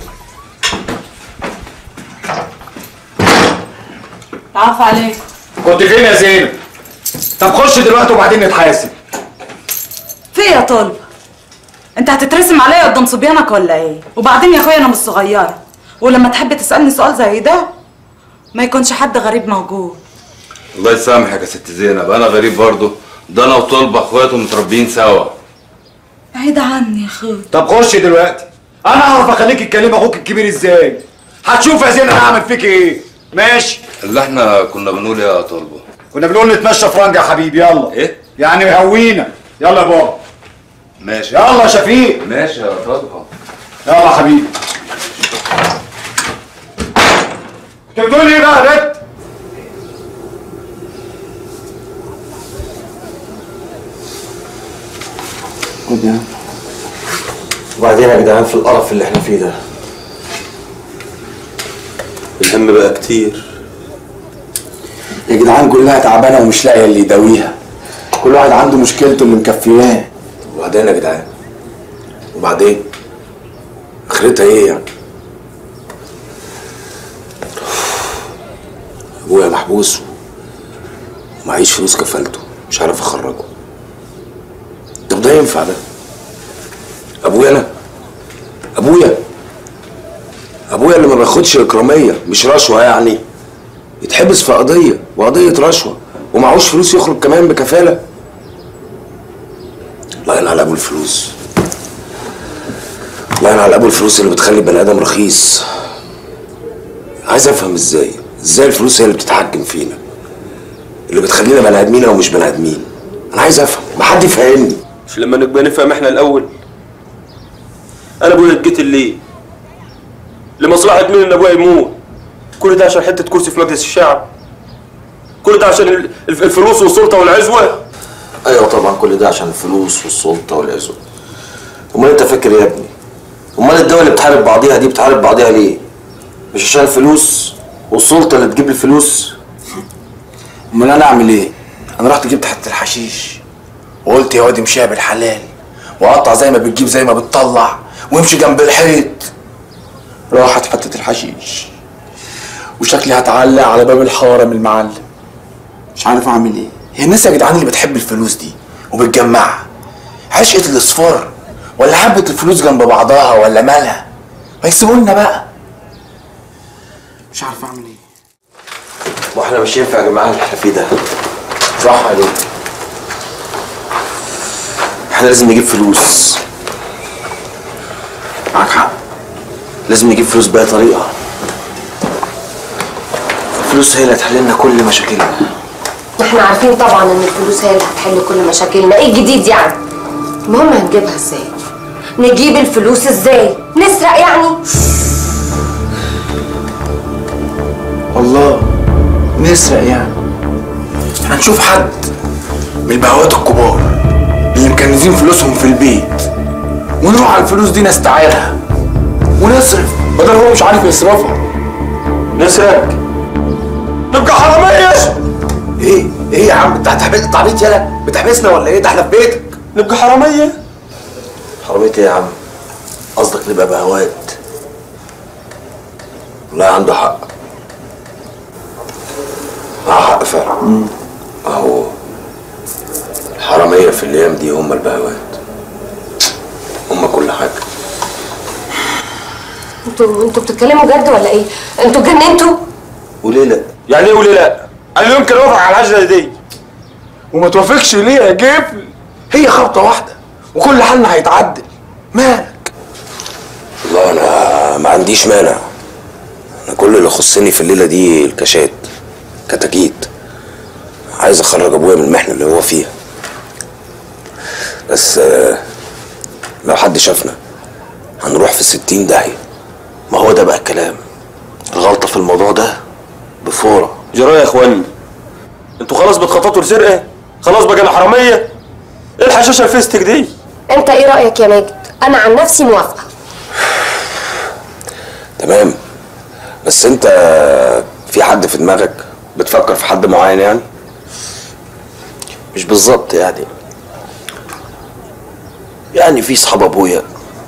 عفا عليك كنت فين يا زينب طب خش دلوقتي وبعدين نتحاسب في إيه يا طلب انت هتترسم عليا قدام صبيانك ولا ايه وبعدين يا اخويا انا مش صغيره ولما تحب تسالني سؤال زي ده ما يكونش حد غريب موجود الله يسامحك يا ست زينب انا غريب برضه ده انا وطلبه اخوات ومتربيين سوا بعيد عني يا اخويا طب خش دلوقتي انا اعرف اخليك تكلم اخوك الكبير ازاي هتشوف يا زينب انا هعمل فيك ايه ماشي اللي احنا كنا بنقول يا طلبه كنا بنقول نتمشى فرنج يا حبيبي يلا ايه يعني هوينا يلا يا بابا ماشي يلا يا شفيق ماشي يا طلبه يلا يا حبيبي كنت بتقول ايه بقى يا بت خد يا عم وبعدين يا جدعان في القرف اللي احنا فيه ده الهم بقى كتير يا جدعان كلها تعبانه ومش لاقيه اللي يداويها كل واحد عنده مشكلته اللي مكفياه وبعدين يا جدعان وبعدين اخرتها ايه يعني ابويا محبوس ومعيش فلوس كفالته مش عارف اخرجه طب ده ينفع ده ابويا انا ابويا ابويا اللي ما بياخدش اكراميه مش رشوه يعني يتحبس في قضيه وقضيه رشوه ومعهوش فلوس يخرج كمان بكفاله الله ينعل ابو الفلوس الله ينعل ابو الفلوس اللي بتخلي البني ادم رخيص عايز افهم ازاي ازاي الفلوس هي اللي بتتحكم فينا اللي بتخلينا بني ادمين او مش بني ادمين انا عايز افهم ما حد يفهمني مش لما نبقى نفهم احنا الاول انا ابويا اتقتل ليه لمصلحه مين ان ابويا يموت كل ده عشان حته كرسي في مجلس الشعب كل ده عشان ال- الف- الفلوس والسلطه والعزوه ايوه طبعا كل ده عشان الفلوس والسلطه والعزوه امال انت فاكر إيه يا ابني امال الدول اللي بتحارب بعضيها دي بتحارب بعضيها ليه مش عشان الفلوس والسلطه اللي تجيب الفلوس امال انا اعمل ايه انا رحت جبت حته الحشيش وقلت يا واد امشيها بالحلال وقطع زي ما بتجيب زي ما بتطلع وامشي جنب الحيط راحت حته الحشيش وشكلي هتعلق على باب الحاره المعلم مش عارف اعمل ايه هي الناس يا جدعان اللي بتحب الفلوس دي وبتجمعها عشقة الاصفار ولا حبة الفلوس جنب بعضها ولا مالها ما يسيبولنا بقى مش عارف اعمل ايه واحنا مش ينفع يا جماعه اللي احنا فيه ده صح عليك احنا لازم نجيب فلوس معاك حق لازم نجيب فلوس بأي طريقة الفلوس هي اللي هتحل لنا كل مشاكلنا احنا عارفين طبعا ان الفلوس هي اللي هتحل كل مشاكلنا ايه الجديد يعني المهم هنجيبها ازاي نجيب الفلوس ازاي نسرق يعني الله نسرق يعني احنا نشوف حد من البهوات الكبار اللي مكنزين فلوسهم في البيت ونروح على الفلوس دي نستعيرها ونصرف بدل هو مش عارف يصرفها نسرق نبقى حرامية ايه ايه يا عم انت هتحبس تعبيط يالا بتحبسنا ولا ايه ده احنا في بيتك نبقى حرامية حرامية ايه يا عم قصدك نبقى بهوات والله عنده حق معاه حق فعلا اهو الحرامية في الايام دي هم البهوات هم كل حاجة انتوا انتوا بتتكلموا جد ولا ايه انتوا اتجننتوا وليه لا يعني ايه وليه لا انا يمكن اوافق على حاجه زي دي وما توافقش ليه يا جبل هي خبطه واحده وكل حالنا هيتعدل مالك والله انا ما عنديش مانع انا كل اللي يخصني في الليله دي الكاشات كتاكيت عايز اخرج ابويا من المحنه اللي هو فيها بس آه، لو حد شافنا هنروح في ستين داهية ما هو ده بقى الكلام الغلطة في الموضوع ده بفورة جرايه يا اخواني انتوا خلاص بتخططوا لسرقه خلاص بقى انا حراميه ايه الحشاشه الفيستك دي انت ايه رايك يا ماجد انا عن نفسي موافقه تمام بس انت في حد في دماغك بتفكر في حد معين يعني مش بالظبط يعني يعني في صحاب ابويا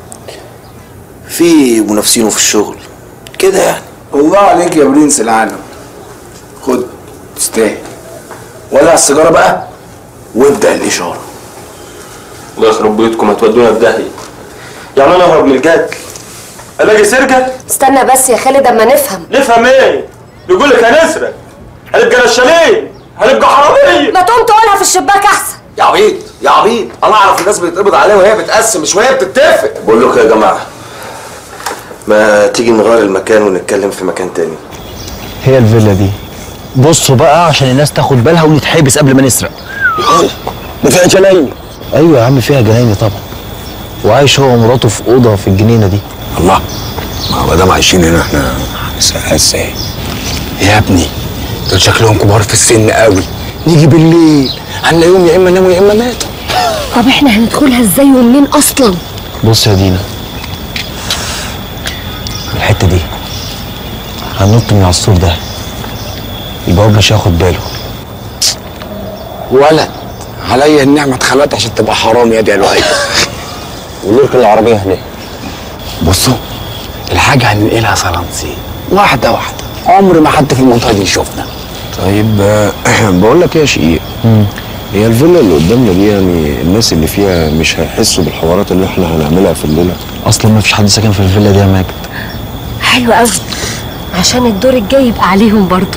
في منافسينه في الشغل كده يعني الله عليك يا برنس العالم خد تستاهل ولع السيجاره بقى وابدا الاشاره الله يخرب بيوتكم هتودونا في داهيه يعني انا اهرب من الجد الاقي سرقه استنى بس يا خالد اما نفهم نفهم ايه بيقول لك هنسرق هنبقى نشالين هنبقى حراميه ما تقوم تقولها في الشباك احسن يا عبيط يا عبيط انا اعرف الناس بيتقبض عليها وهي بتقسم مش وهي بتتفق بقول لكم يا جماعه ما تيجي نغير المكان ونتكلم في مكان تاني هي الفيلا دي بصوا بقى عشان الناس تاخد بالها ونتحبس قبل ما نسرق ده فيها جناين ايوه يا عم فيها جناين طبعا وعايش هو ومراته في اوضه في الجنينه دي الله ما دام عايشين هنا احنا هنسرقها ازاي يا ابني دول شكلهم كبار في السن قوي نيجي بالليل هنلاقيهم يا اما ناموا يا اما ماتوا طب احنا هندخلها ازاي ومنين اصلا بص يا دينا الحته دي هننط من على السور ده البواب مش هياخد باله ولد عليا النعمه اتخلقت عشان تبقى حرام يا دي الوقت ونركن العربيه هناك بصوا الحاجه هننقلها صلانسي واحده واحده عمر ما حد في المنطقه دي يشوفنا طيب آه، بقول لك ايه يا شقيق هي الفيلا اللي قدامنا دي يعني الناس اللي فيها مش هيحسوا بالحوارات اللي احنا هنعملها في الليله اصلا ما فيش حد ساكن في الفيلا دي يا ماجد حلو قوي عشان الدور الجاي يبقى عليهم برضو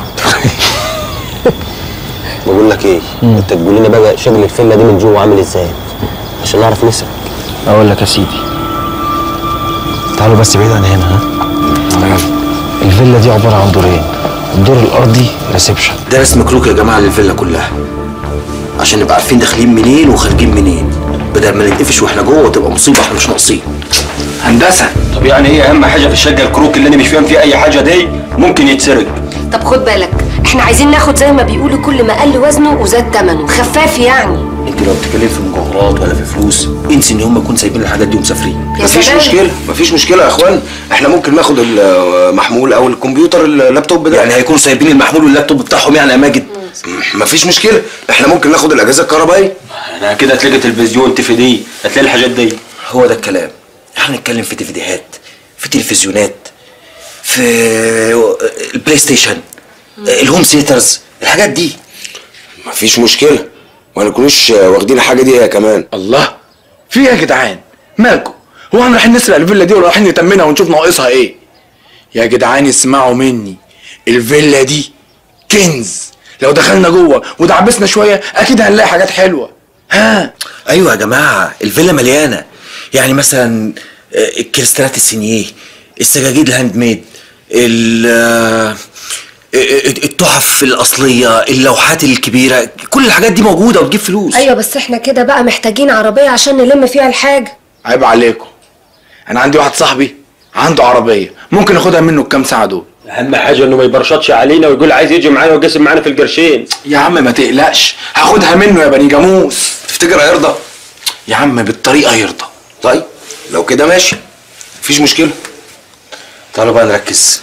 بقول لك ايه انت تقول لنا بقى شغل الفيلا دي من جوه عامل ازاي عشان نعرف نسرق اقول لك يا سيدي تعالوا بس بعيد عن هنا ها الفيلا دي عباره عن دورين الدور الارضي ريسبشن ده رسم كروك يا جماعه للفيلا كلها عشان نبقى عارفين داخلين منين وخارجين منين بدل ما نتقفش واحنا جوه وتبقى مصيبه احنا مش ناقصين هندسه طب يعني ايه اهم حاجه في الشقه الكروك اللي انا مش فاهم فيه اي حاجه دي ممكن يتسرق طب خد بالك احنا عايزين ناخد زي ما بيقولوا كل ما قل وزنه وزاد ثمنه خفاف يعني انت لو بتتكلمي في مجوهرات ولا في فلوس انسي ان هم يكونوا سايبين الحاجات دي ومسافرين يا مفيش سلام. مشكله مفيش مشكله يا اخوان احنا ممكن ناخد المحمول او الكمبيوتر اللابتوب ده يعني هيكونوا سايبين المحمول واللابتوب بتاعهم يعني يا ماجد مفيش مشكله احنا ممكن ناخد الاجهزه الكهربائيه انا كده هتلاقي تلفزيون تي في دي هتلاقي الحاجات دي هو ده الكلام احنا نتكلم في ديفيديهات في تلفزيونات في البلاي ستيشن الهوم سيترز الحاجات دي مفيش مشكله ما نكونوش واخدين الحاجه دي هي كمان الله في ايه يا جدعان مالكم هو احنا رايحين نسرق الفيلا دي ولا رايحين نتمنها ونشوف ناقصها ايه يا جدعان اسمعوا مني الفيلا دي كنز لو دخلنا جوه ودعبسنا شويه اكيد هنلاقي حاجات حلوه ها ايوه يا جماعه الفيلا مليانه يعني مثلا آه، الكريستالات السينيه السجاجيد الهاند ميد ال- آه، التحف الاصليه اللوحات الكبيره كل الحاجات دي موجوده وتجيب فلوس ايوه بس احنا كده بقى محتاجين عربيه عشان نلم فيها الحاجه عيب عليكم انا عندي واحد صاحبي عنده عربيه ممكن اخدها منه الكام ساعه دول اهم حاجه انه ما يبرشطش علينا ويقول عايز يجي معانا ويقسم معانا في القرشين يا عم ما تقلقش هاخدها منه يا بني جاموس تفتكر هيرضى يا عم بالطريقه يرضى طيب لو كده ماشي مفيش مشكله تعالوا بقى نركز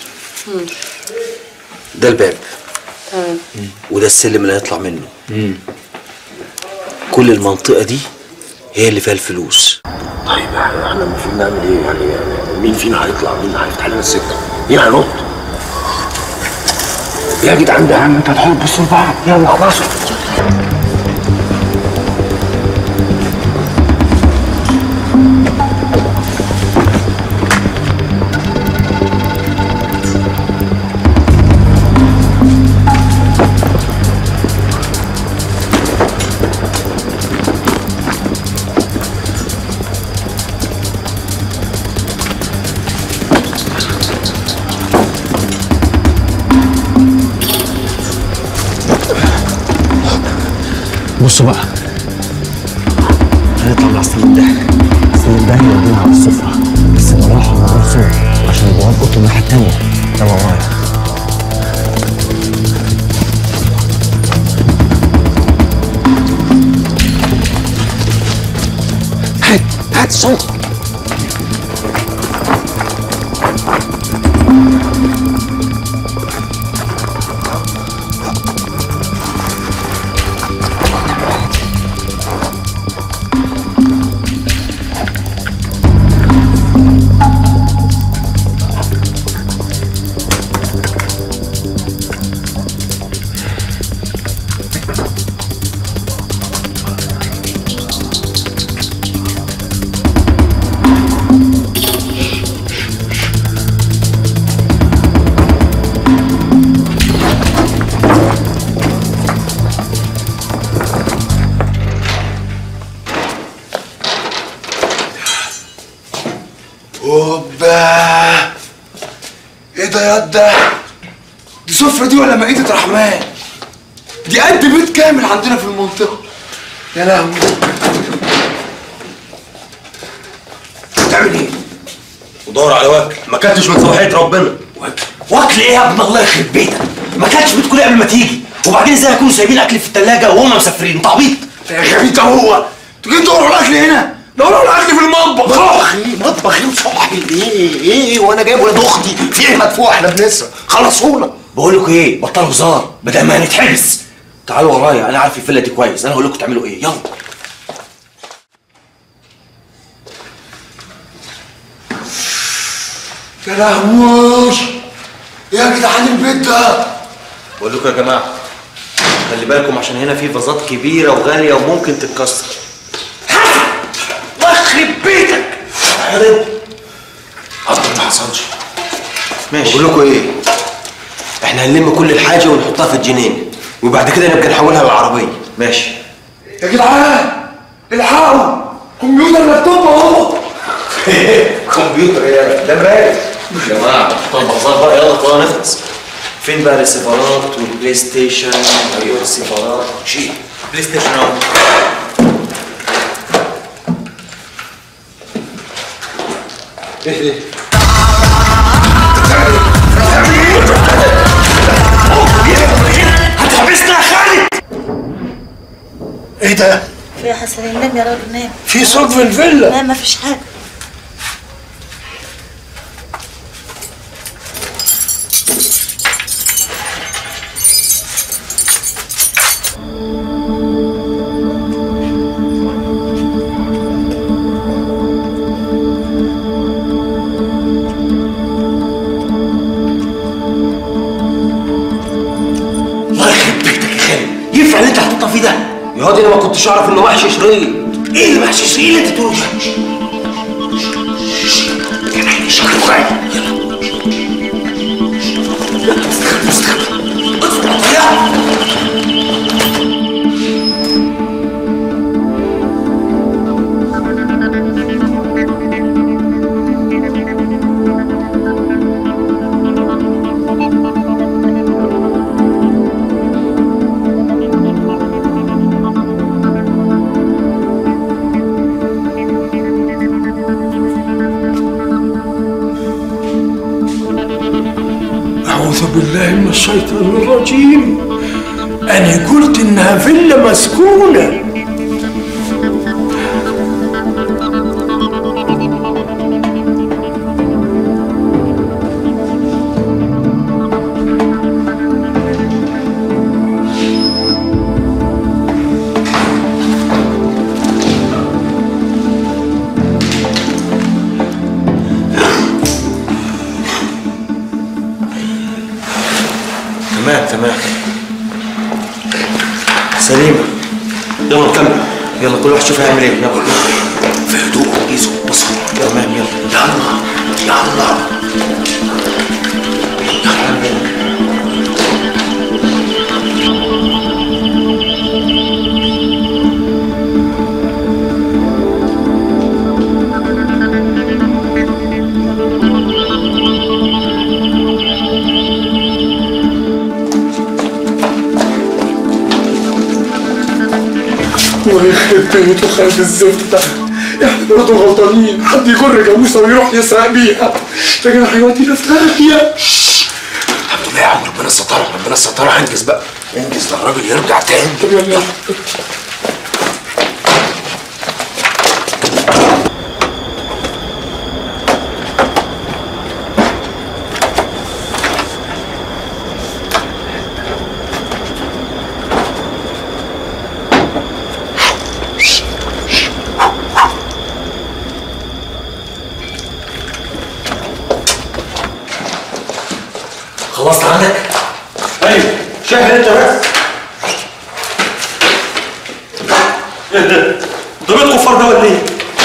ده الباب وده السلم اللي هيطلع منه كل المنطقه دي هي اللي فيها الفلوس طيب احنا المفروض نعمل ايه يعني مين فينا هيطلع مين هيفتح لنا السكه مين هينط يا جدعان ده يا عم انت هتحاول تبصوا لبعض يلا خلاص بصوا بقى هنطلع من عصام الضحك عصام الضحك يودينا على السفرة بس بالراحة من غير صوت عشان البواب اوضته الناحية التانية يلا ورايا هات هات الشنطة اوبا ايه ده يا ده دي سفرة دي ولا مائدة رحمن دي قد بيت كامل عندنا في المنطقة يا لهوي بتعمل ايه؟ ودور على واكل ما كنتش من صلاحيه ربنا واكل ايه يا ابن الله يخرب بيتك ما كانتش بتقول قبل ما تيجي وبعدين ازاي يكونوا سايبين اكل في الثلاجه وهم مسافرين انت عبيط يا غبي هو انتوا جايين تدوروا على الاكل هنا دوروا على الاكل في المطبخ مطبخ ايه مطبخ ايه وصحي ايه ايه وانا جايب ولاد اختي في ايه مدفوع احنا بنسرق خلصونا بقول لكم ايه بطلوا هزار بدل ما هنتحبس تعالوا ورايا انا عارف الفيلا دي كويس انا هقول لكم تعملوا ايه يلا يا لهوي يا جدعان البيت ده بقول لكم يا جماعه خلي بالكم عشان هنا في فازات كبيره وغاليه وممكن تتكسر الله يخرب بيتك قصدي ما حصلش ماشي بقول لكم ايه احنا هنلم كل الحاجه ونحطها في الجنين وبعد كده نبقى نحولها للعربيه ماشي يا جدعان الحقوا كمبيوتر لابتوب اهو كمبيوتر يا ده مرايه يا جماعه طب بهزار بقى يلا طلع نخلص فين بقى الريسيفرات والبلاي ستيشن ايوه الريسيفرات شيل بلاي ستيشن اهو ايه ده هتحبسنا يا خالد ايه ده؟ في يا حسن نام يا راجل نام في صوت في الفيلا لا ما فيش حاجه الله يخرب بيتك يا خالد ينفع اللي انت حاططها فيه ده يا واد انا ما كنتش اعرف انه محشي شريط ايه اللي محشي شريط اللي انت تقوله ده كان عيني شكله غايب يلا يلا استخبى استخبى ادخل على الطريقة. أعوذ بالله من الشيطان الرجيم أنا قلت إنها فيلا مسكونة تمام تمام سليمة يلا نكمل يلا كل واحد شوف هيعمل ايه يلا في هدوء وركيز وبصر تمام يلا يلا يلا يخرب بيته خالد الزفت ده احنا برضه غلطانين حد يجر جاموسه ويروح يسرق بيها ده كده هيودينا في داهيه الحمد لله يا عم ربنا سترها ربنا سترها انجز بقى انجز ده الراجل يرجع تاني طب يلا خلصت عندك؟ ايوه شاهد انت بس ايه ده؟ ده بيت كفار ده ولا ايه؟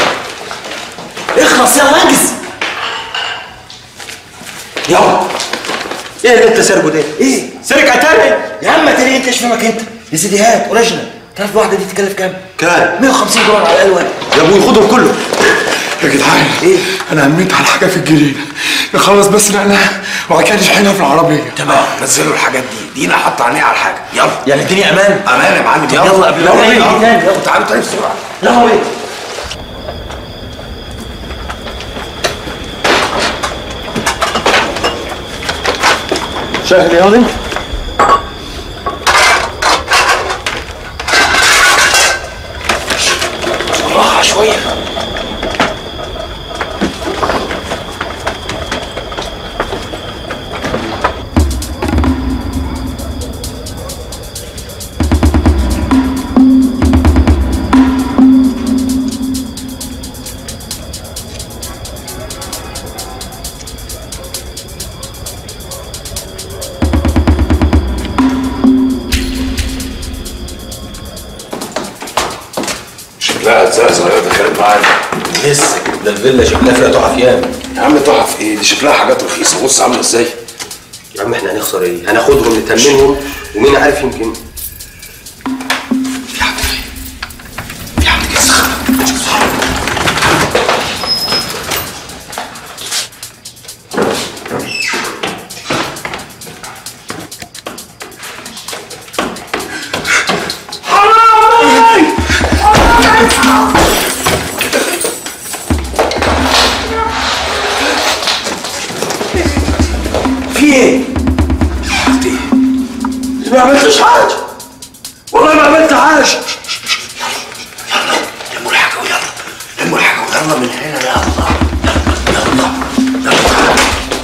اخلص يلا انجز يلا ايه اللي انت سارقه ده؟ ايه؟ سرقة تاني؟ يا عم تاني انت ايش فهمك انت؟ دي سيديهات اوريجينال تعرف الواحدة دي تتكلف كام؟ كام؟ 150 دولار على الاقل واحد يا ابوي خدهم كله يا جدعان ايه انا امنت على حاجه في الجنينه نخلص بس نقلها وبعد كده نشحنها في العربيه تمام نزلوا الحاجات دي دينا حط عينيها على الحاجه يلا يعني الدنيا امان امان يا معلم يلا يلا قبل ما نيجي تاني يلا تعالوا تعالوا بسرعه يلا بينا شاهد يا راضي بالراحه شويه شكلها اتزقزق يا دخلت معانا لسه ده الفيلا شكلها فيها تحف ياما يا عم تحف ايه دي شكلها حاجات رخيصه بص عامله ازاي يا عم احنا هنخسر ايه؟ هناخدهم نتمنهم ومين عارف يمكن في ايه؟ ما عملتش حاجه والله ما عملت حاجه يلا لموا الحاجه ويلا لموا الحاجه ويلا من هنا يلا يلا يلا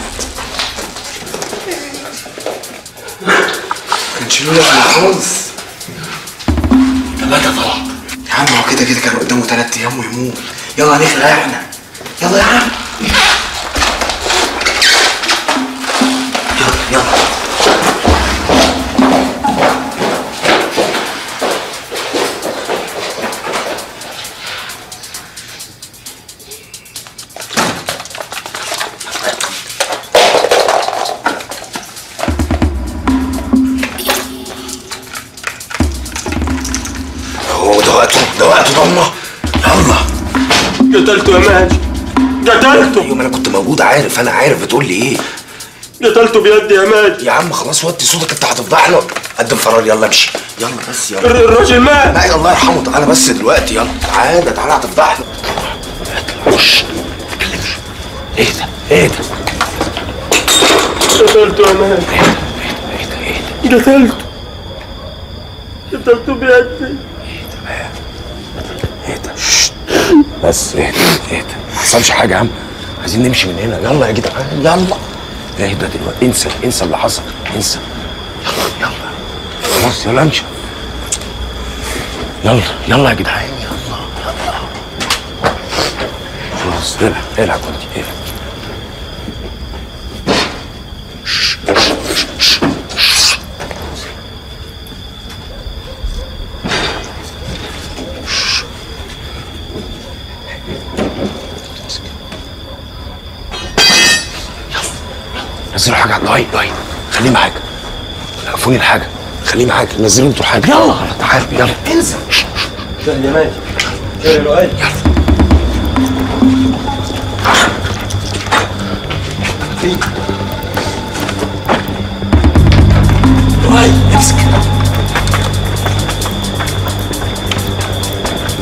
نشيلوا لك خالص ثلاثة طلع يا عم هو كده كده كان قدامه ثلاث ايام ويموت يلا نخلع احنا يلا يا عم يلا يلا هو ده وقته ده وقته ضمه يلا قتلته يا ماجد قتلته يوم انا كنت موجود عارف انا عارف بتقول لي ايه قتلته بيدي يا ماجد يا عم خلاص وطي صوتك انت هتفضحنا قدم فرار يلا امشي يلا بس يلا الر- الراجل مات لا الله يرحمه تعالى بس دلوقتي يلا تعالى تعالى هتفضحنا وش تتكلمش ايه ده ايه ده قتلته يا ماجد قتلته قتلته بيدي بس اهدى اهدى ما حصلش حاجه يا عم عايزين نمشي من هنا يلا يا جدعان يلا اهدى دلوقتي انسى انسى اللي حصل انسى يلا يلا خلاص يلا امشي يلا يلا يا جدعان يلا يلا خلاص العب العب ودي العب نزلوا حاجه لاي لاي خليه معاك وقفوني الحاجه خليه معاك نزلوا انتوا حاجه يلا تعالوا يلا انزل شهد يا ماجد شهد يا لؤي لؤي امسك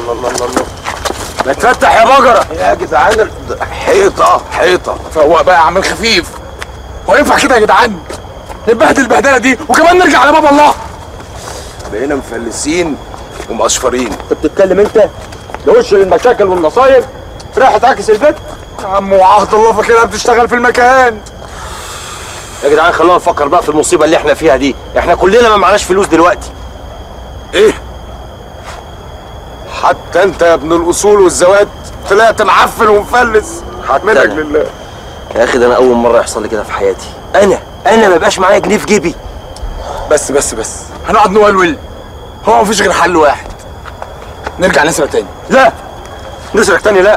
الله الله الله الله ما تفتح يا بجرة يا جدعان حيطة حيطة فهو بقى عامل خفيف هو ينفع كده يا جدعان نبهدل البهدله دي وكمان نرجع على باب الله بقينا مفلسين ومقشفرين انت بتتكلم انت ده وش المشاكل والمصايب رايح تعكس البيت يا عم وعهد الله فاكرها بتشتغل في المكان يا جدعان خلونا نفكر بقى في المصيبه اللي احنا فيها دي احنا كلنا ما معناش فلوس دلوقتي ايه حتى انت يا ابن الاصول والزوات طلعت معفن ومفلس حتى منك أنا. لله يا اخي ده انا اول مره يحصل لي كده في حياتي انا انا ما بقاش معايا جنيه في جيبي بس بس بس هنقعد نولول هو مفيش غير حل واحد نرجع نسرق تاني لا نسرق تاني لا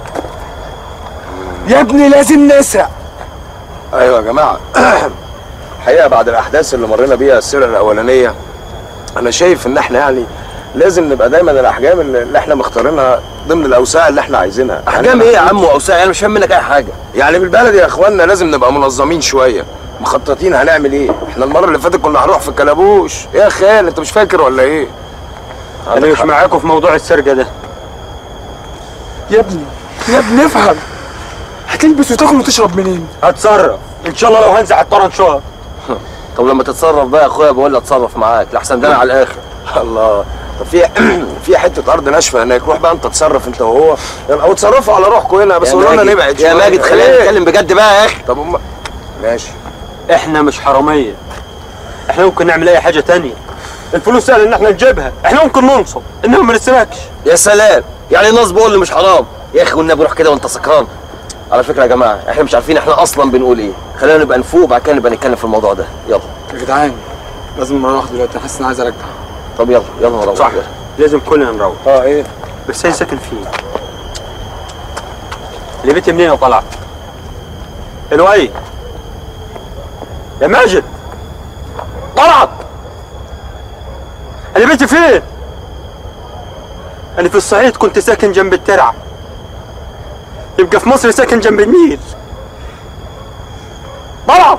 يا ابني لازم نسرق ايوه يا جماعه الحقيقه بعد الاحداث اللي مرينا بيها السيره الاولانيه انا شايف ان احنا يعني لازم نبقى دايما الاحجام اللي اللي احنا مختارينها ضمن الاوساع اللي احنا عايزينها احجام ايه يا عم واوساع انا مش فاهم منك اي حاجه يعني بالبلد يا اخوانا لازم نبقى منظمين شويه مخططين هنعمل ايه احنا المره اللي فاتت كنا هنروح في الكلابوش يا خال انت مش فاكر ولا ايه انا مش معاكم في موضوع السرقه ده يا ابني يا ابني افهم هتلبس وتاكل وتشرب منين هتصرف ان شاء الله لو هنزع الطرن شهر طب لما تتصرف بقى يا اخويا بقول لي اتصرف معاك لحسن ده انا على الاخر الله طب في في حته ارض ناشفه هناك روح بقى انت تصرف انت وهو يعني او تصرفوا على روحكم هنا بس يا قولوا لنا ماجد، نبعد يا شوية. ماجد خلينا إيه؟ نتكلم بجد بقى يا اخي طب هم ماشي احنا مش حراميه احنا ممكن نعمل اي حاجه تانية الفلوس سهل ان احنا نجيبها احنا ممكن ننصب انما ما نسرقش يا سلام يعني النصب هو اللي مش حرام يا اخي والنبي روح كده وانت سكران على فكره يا جماعه احنا مش عارفين احنا اصلا بنقول ايه خلينا نبقى نفوق وبعد كده نبقى نتكلم في الموضوع ده يلا يا جدعان لازم نروح دلوقتي حاسس ان عايز ارجع طب يلا يلا نروح صح لازم كلنا نروح اه ايه بس هي ساكن فين اللي بيتي منين يا طلعت الوي يا ماجد طلعت انا بيتي فين انا في الصعيد كنت ساكن جنب الترعه يبقى في مصر ساكن جنب النيل طلعت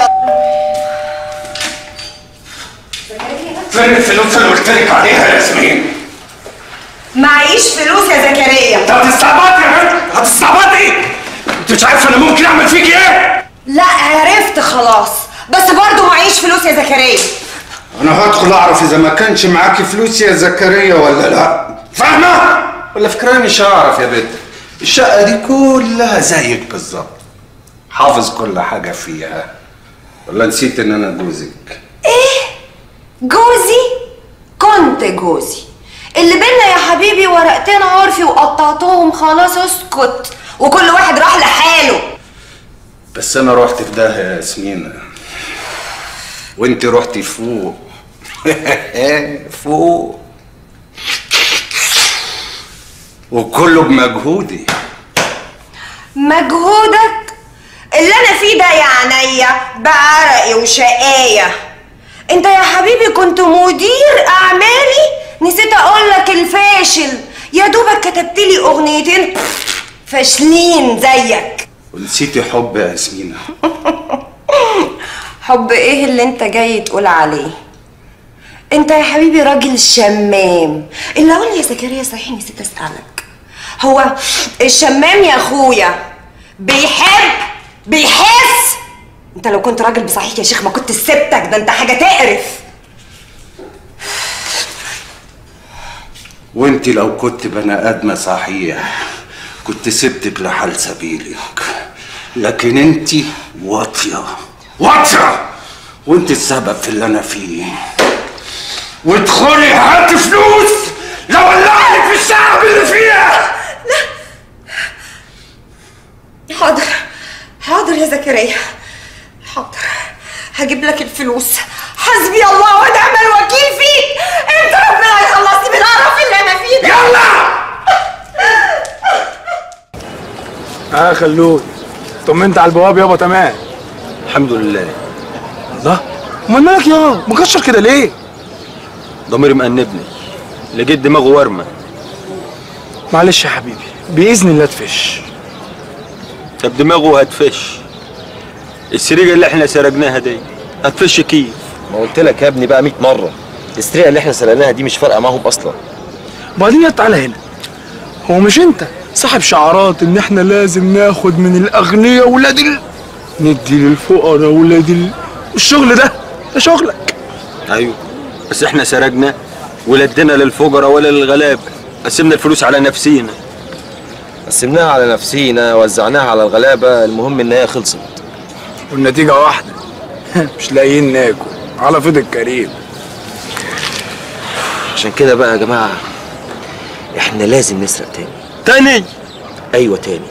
فين الفلوس اللي قلت لك عليها يا ياسمين؟ معيش فلوس يا زكريا انت هتستعبطي يا بنت هتستعبطي انت مش عارفه انا ممكن اعمل فيك ايه؟ لا عرفت خلاص بس برضه معيش فلوس يا زكريا انا هدخل اعرف اذا ما كانش معاكي فلوس يا زكريا ولا لا فاهمه ولا فكراني مش هعرف يا بنت الشقه دي كلها زيك بالظبط حافظ كل حاجه فيها ولا نسيت ان انا جوزك جوزي كنت جوزي اللي بينا يا حبيبي ورقتين عرفي وقطعتهم خلاص اسكت وكل واحد راح لحاله بس انا رحت في ده يا ياسمين وانت رحتي فوق فوق وكله بمجهودي مجهودك اللي انا فيه ده يا عينيا بعرقي وشقاية انت يا حبيبي كنت مدير اعمالي نسيت اقول لك الفاشل يا دوبك كتبت لي اغنيتين فاشلين زيك ونسيتي حب يا ياسمينة حب ايه اللي انت جاي تقول عليه انت يا حبيبي راجل شمام اللي اقول يا زكريا صحيح نسيت اسالك هو الشمام يا اخويا بيحب بيحس انت لو كنت راجل بصحيح يا شيخ ما كنت سبتك ده انت حاجه تقرف وانت لو كنت بني ادمه صحيح كنت سبتك لحال سبيلك لكن انت واطيه واطيه وانت السبب في اللي انا فيه وادخلي هاتي فلوس لو ولعلك في الشعب اللي فيها حاضر حاضر يا زكريا حاضر هجيب لك الفلوس حسبي الله ونعم الوكيل فيك انت ربنا يخلصني من القرف اللي انا فيه ده يلا اه خلود طمنت على البواب يابا تمام الحمد لله الله امال مالك يا مكشر كده ليه ضميري مأنبني لقيت دماغه ورمه معلش يا حبيبي باذن الله تفش طب دماغه هتفش السرقه اللي احنا سرقناها دي هتفش كيف ما قلت لك يا ابني بقى 100 مره السرقه اللي احنا سرقناها دي مش فارقه معاهم اصلا وبعدين يا تعالى هنا هو مش انت صاحب شعارات ان احنا لازم ناخد من الاغنياء ولاد ال... ندي للفقراء ولاد ال... الشغل ده ده شغلك ايوه بس احنا سرقنا ولا ادينا للفقراء ولا للغلابه قسمنا الفلوس على نفسينا قسمناها على نفسينا وزعناها على الغلابه المهم ان هي خلصت والنتيجة واحدة مش لاقيين ناكل على فضل الكريم عشان كده بقى يا جماعه احنا لازم نسرق تاني تاني ايوه تاني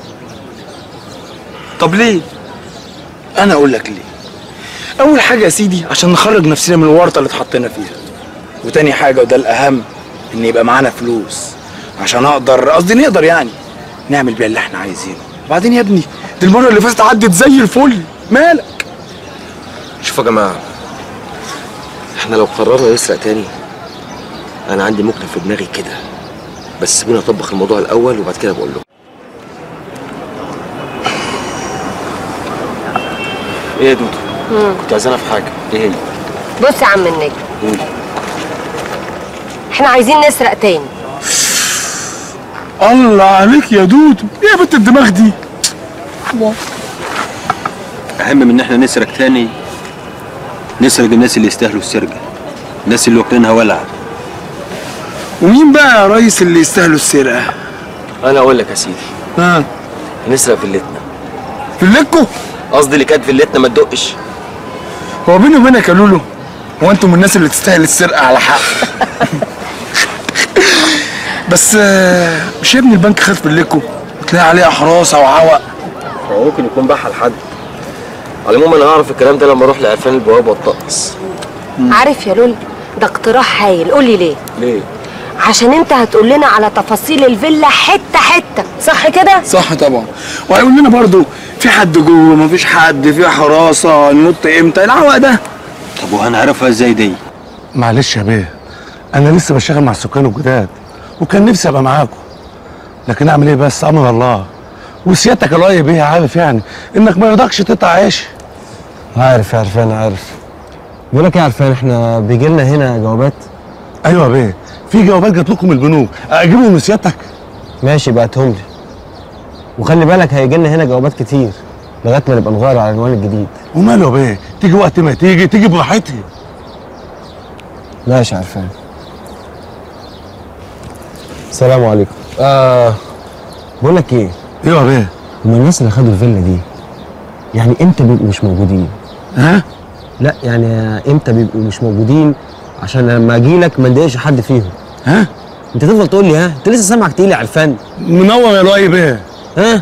طب ليه انا اقول لك ليه اول حاجه يا سيدي عشان نخرج نفسنا من الورطه اللي اتحطينا فيها وتاني حاجه وده الاهم ان يبقى معانا فلوس عشان اقدر قصدي نقدر يعني نعمل بيها اللي احنا عايزينه وبعدين يا ابني دي المره اللي فاتت عدت زي الفل مالك شوفوا يا جماعه احنا لو قررنا نسرق تاني انا عندي ممكن في دماغي كده بس سيبوني اطبق الموضوع الاول وبعد كده بقول لكم ايه يا دودو كنت عايزانا في حاجه ايه هي بص يا عم النجم قولي احنا عايزين نسرق تاني الله عليك يا دودو ايه يا بنت الدماغ دي اهم من ان احنا نسرق تاني نسرق الناس اللي يستاهلوا السرقه الناس اللي واكلينها ولع ومين بقى يا ريس اللي يستاهلوا السرقه انا اقول لك يا سيدي ها نسرق فيلتنا فيلتكو قصدي اللي كانت فيلتنا ما تدقش هو بيني وبينك يا لولو هو انتم من الناس اللي تستاهل السرقه على حق بس آه، مش يا ابني البنك خاف فيلتكو وتلاقي عليها حراسه وعوق هو ممكن يكون باعها لحد على العموم انا هعرف الكلام ده لما اروح لعرفان البوابه والطقس عارف يا لول ده اقتراح هايل قولي ليه ليه عشان انت هتقول لنا على تفاصيل الفيلا حته حته صح كده صح طبعا وهيقول لنا برضو في حد جوه مفيش حد في حراسه ننط امتى العوق ده طب وهنعرفها ازاي دي معلش يا بيه انا لسه بشتغل مع السكان الجداد وكان نفسي ابقى معاكم لكن اعمل ايه بس امر الله وسيادتك يا لؤي بيه عارف يعني انك ما يرضكش تقطع عيش عارف يا عرفان عارف بقول لك يا عرفان احنا بيجي لنا هنا جوابات ايوه يا بيه في جوابات جات لكم من البنوك اجيبهم من سيادتك ماشي بعتهم لي وخلي بالك هيجي لنا هنا جوابات كتير لغايه ما نبقى نغير على العنوان الجديد وماله يا بيه تيجي وقت ما تيجي تيجي براحتي ماشي يا عرفان السلام عليكم آه بقول لك ايه ايوه يا بيه هما الناس اللي خدوا الفيلا دي يعني امتى بيبقوا مش موجودين ها لا يعني امتى بيبقوا مش موجودين عشان لما اجي لك ما نضايقش حد فيهم ها انت تفضل تقول لي ها انت لسه سامعك تقيل يا عرفان منور يا لؤي بيه ها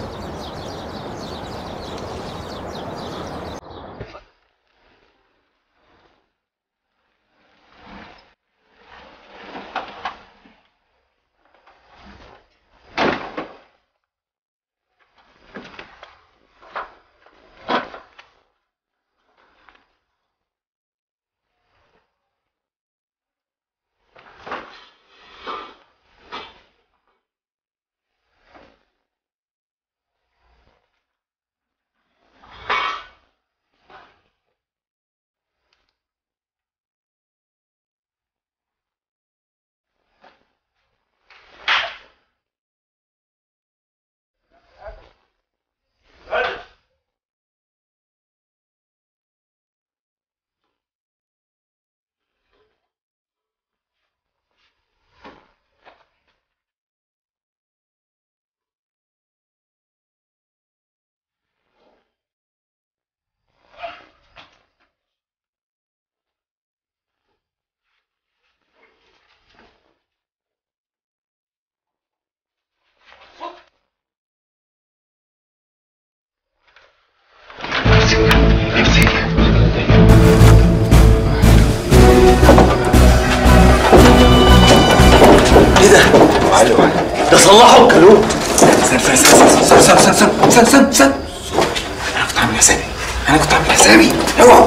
ايه ده؟ علو ده صلحوا الكالوت استنى استنى استنى استنى استنى استنى استنى استنى استنى انا كنت عامل حسابي انا كنت عامل حسابي اوعوا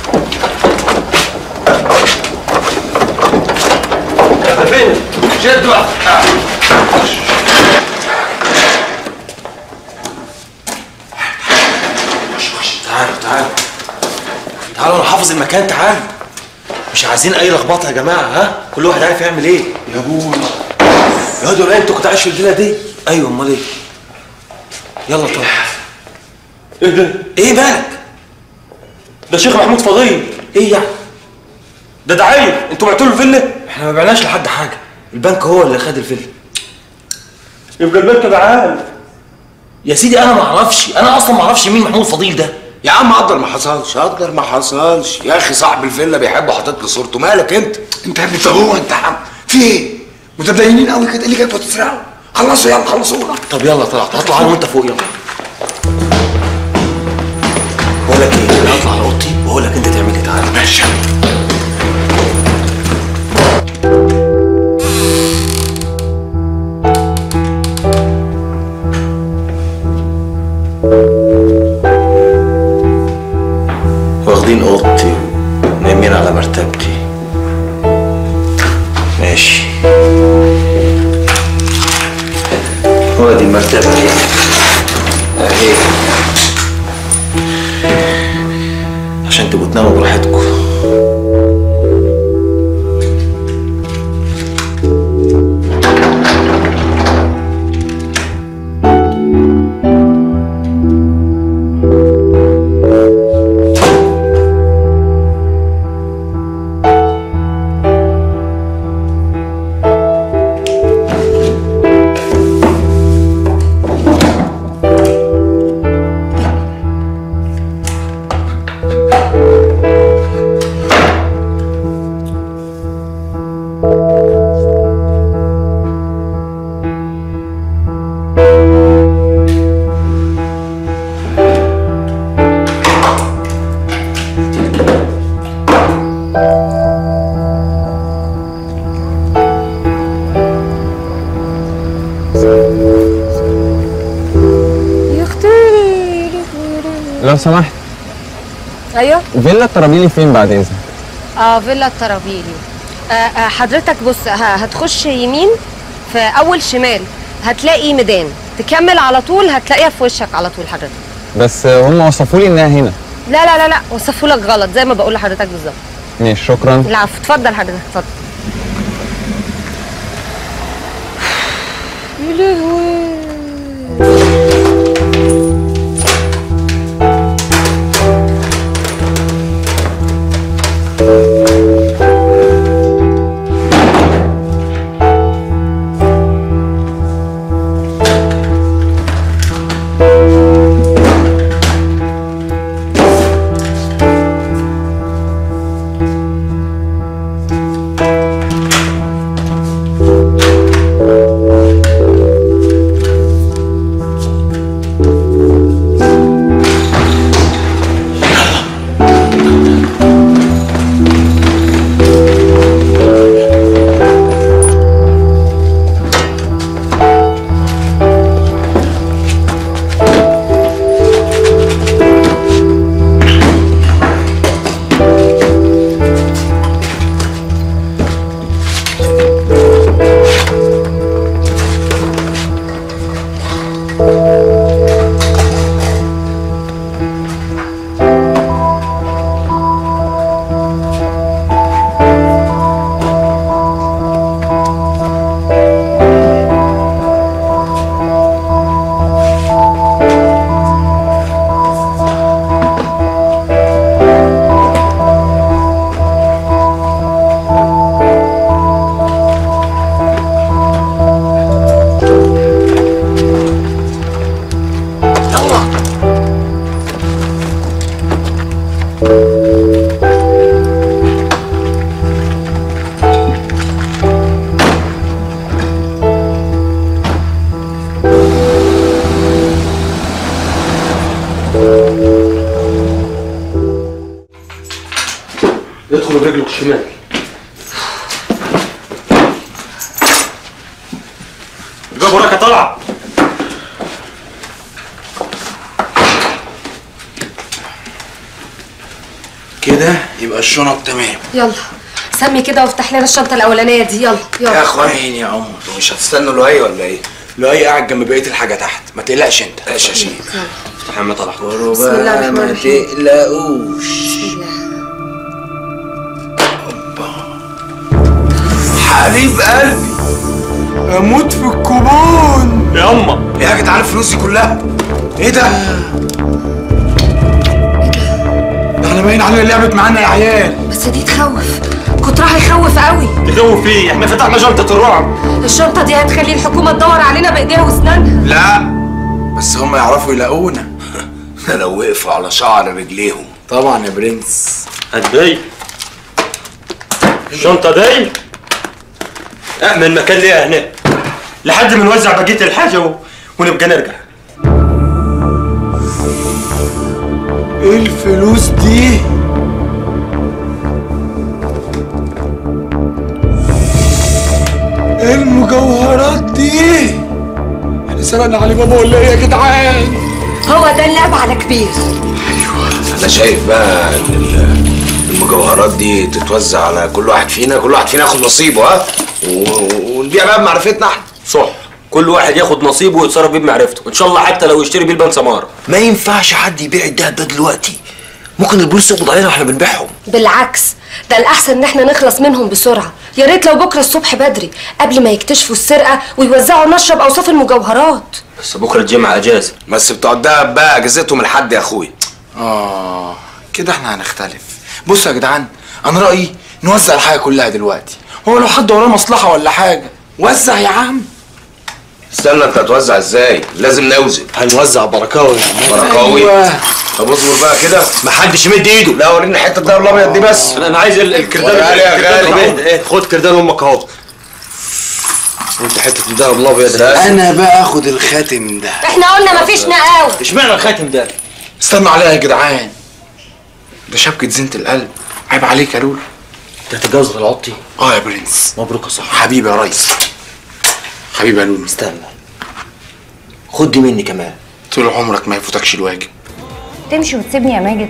فين؟ شد بقى تعالوا تعالوا تعالوا انا حافظ المكان تعالوا مش عايزين اي لخبطه يا جماعه ها كل واحد عارف يعمل ايه يا ابويا يا واد ولا انت كنت عايش في الفيلا دي ايوه امال ايه يلا طب ايه ده؟ ايه مالك ده شيخ محمود فضيل ايه يعني ده دعاية انتوا بعتوا له الفيلا؟ احنا ما بعناش لحد حاجه البنك هو اللي خد الفيلا يبقى البنك جعان يا سيدي انا ما اعرفش انا اصلا ما اعرفش مين محمود فضيل ده يا عم قدر ما حصلش قدر ما حصلش يا اخي صاحب الفيلا بيحب حاطط لي صورته مالك انت انت يا ابني انت هو انت يا عم في ايه متدينين قوي كده إيه اللي جايبكم تسرقوا خلصوا يلا خلصوا طب يلا طلعت هطلع انا وانت فوق يلا بقول لك ايه انا هطلع على اوضتي واقول لك انت تعمل ايه تعالى ماشي واخدين اوضتي ونايمين على مرتبتي ماشي وادي المرتبة اهي اهي عشان تبقوا تناموا براحتكم يا اختي لو سمحت ايوه فيلا الترابيلي فين بعد اذنك اه فيلا الترابيلي آه آه حضرتك بص ه- هتخش يمين في اول شمال هتلاقي ميدان تكمل على طول هتلاقيها في وشك على طول حضرتك بس هم وصفوا لي انها هنا لا لا لا لا وصفوا لك غلط زي ما بقول لحضرتك بالظبط ماشي شكرا العفو اتفضل حضرتك اتفضل يا لهوي يدخل برجلك الشمال الباب وراك يا طلعت كده يبقى الشنط تمام يلا سمي كده وافتح لنا الشنطه الاولانيه دي يلا يلا يا اخوين يا عمر مش هتستنوا لؤي ولا ايه؟ لؤي قاعد جنب بقيه الحاجه تحت ما تقلقش انت لا شاشين افتح يا عم طلعت بسم الله الرحمن الرحيم ما تقلقوش حبيب قلبي اموت في الكوبون يا اما يا جدعان الفلوس دي كلها ايه ده؟ ده احنا باين علينا لعبت معانا يا عيال بس دي تخوف كترها يخوف قوي تخوف ايه احنا فتحنا شنطه الرعب الشنطه دي هتخلي الحكومه تدور علينا بايديها واسنانها لا بس هم يعرفوا يلاقونا ده لو وقفوا على شعر رجليهم طبعا يا برنس هتضايق الشنطه دي اعمل مكان ليها هناك لحد ما نوزع بقيه الحاجه و... ونبقى نرجع ايه الفلوس دي؟ ايه المجوهرات دي؟ احنا سرقنا علي بابا ولا ايه يا جدعان؟ هو ده اللعب على كبير انا شايف بقى ان ال- المجوهرات دي تتوزع على كل واحد فينا كل واحد فينا ياخد نصيبه ها و- ونبيع بقى بمعرفتنا احنا صح كل واحد ياخد نصيبه ويتصرف بيه بمعرفته ان شاء الله حتى لو يشتري بيه البان سماره ما ينفعش حد يبيع الدهب ده دلوقتي ممكن البوليس يقبض علينا واحنا بنبيعهم بالعكس ده الاحسن ان احنا نخلص منهم بسرعه يا ريت لو بكره الصبح بدري قبل ما يكتشفوا السرقه ويوزعوا نشرب اوصاف المجوهرات بس بكره الجمعه اجازه بس بتوع الدهب بقى اجازتهم لحد يا اخويا اه كده احنا هنختلف بصوا يا جدعان انا رايي نوزع الحاجه كلها دلوقتي هو لو حد وراه مصلحه ولا حاجه وزع يا عم استنى انت هتوزع ازاي لازم نوزن هنوزع بركاوي بركاوي أيوة. طب اصبر بقى كده محدش يمد ايده لا وريني حته الدهب الابيض دي بس انا انا عايز ال- الكردان غالي يا الكردان غالي. الابيض ايه خد كردان امك اهو انت حته الدهب الابيض ده انا بقى اخد الخاتم ده احنا قلنا مفيش نقاوه اشمعنى الخاتم ده استنوا عليا يا جدعان ده شبكه زينه القلب عيب عليك يا لولو انت هتتجوز العطي اه يا برنس مبروك يا صاحبي حبيبي يا ريس حبيبي يا لولو استنى خد دي مني كمان طول عمرك ما يفوتكش الواجب تمشي وتسيبني يا ماجد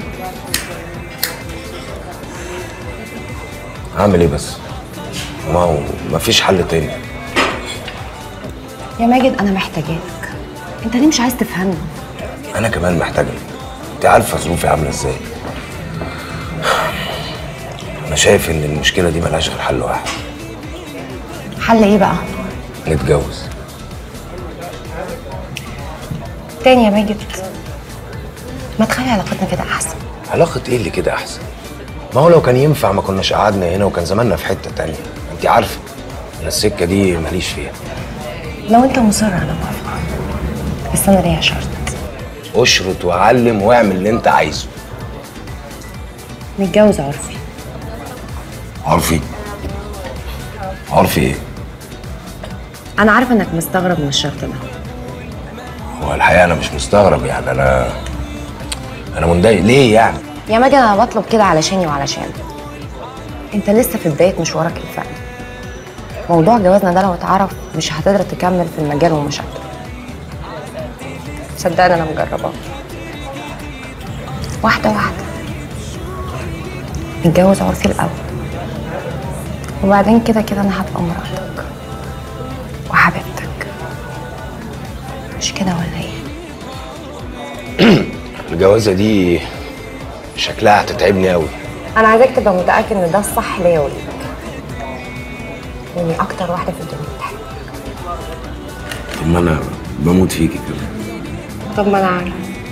اعمل ايه بس ما هو مفيش حل تاني يا ماجد انا محتاجاك انت ليه مش عايز تفهمني انا كمان محتاجك انت عارفه ظروفي عامله ازاي انا شايف ان المشكله دي ملهاش غير حل واحد حل ايه بقى نتجوز تاني يا ماجد ما تخلي علاقتنا كده احسن علاقه ايه اللي كده احسن ما هو لو كان ينفع ما كناش قعدنا هنا وكان زماننا في حته تانية انت عارفه انا السكه دي ماليش فيها لو انت مصر انا موافقه بس انا ليا شرط اشرط وعلم واعمل اللي انت عايزه نتجوز عرفي عرفي عرفي ايه انا عارفه انك مستغرب من الشرط ده هو الحقيقه انا مش مستغرب يعني انا انا متضايق ليه يعني يا ماجد انا بطلب كده علشاني وعلشانك انت لسه في بدايه مشوارك الفني موضوع جوازنا ده لو اتعرف مش هتقدر تكمل في المجال ومشاكله صدقني انا مجرباه واحده واحده نتجوز عرفي الاول وبعدين كده كده انا هبقى مراتك وحبيبتك مش كده ولا ايه الجوازه دي شكلها هتتعبني قوي انا عايزاك تبقى متاكد ان ده الصح ليا وليك واني اكتر واحده في الدنيا بتحبك طب ما انا بموت فيكي كده طب ما انا عارف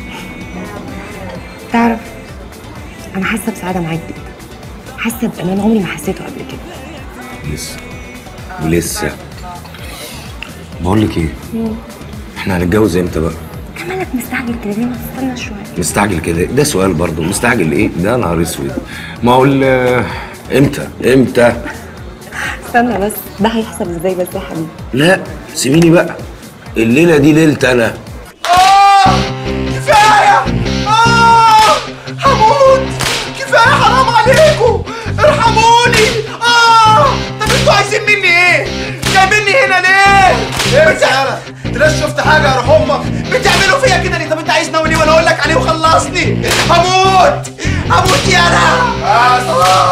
تعرف انا حاسه بسعاده معاك جدا حاسه بامان عمري ما حسيته قبل كده لسه ولسه بقول لك ايه احنا هنتجوز امتى بقى مالك مستعجل كده ليه ما تستنى شويه مستعجل كده ده سؤال برضه مستعجل ايه ده نهار اسود ما هو ال- امتى امتى استنى بس ده هيحصل ازاي بس يا حبيبي لا سيبيني بقى الليله دي ليلتي انا كفايه اه هموت كفايه حرام عليكم ارحموني اه طب انتوا عايزين مني ايه جايبيني هنا ليه ايه بتاع انت لسه شفت حاجه يا روح امك بتعملوا فيا كده ليه طب انت عايز ناوي ليه وانا اقول لك عليه وخلصني هموت هموت يا انا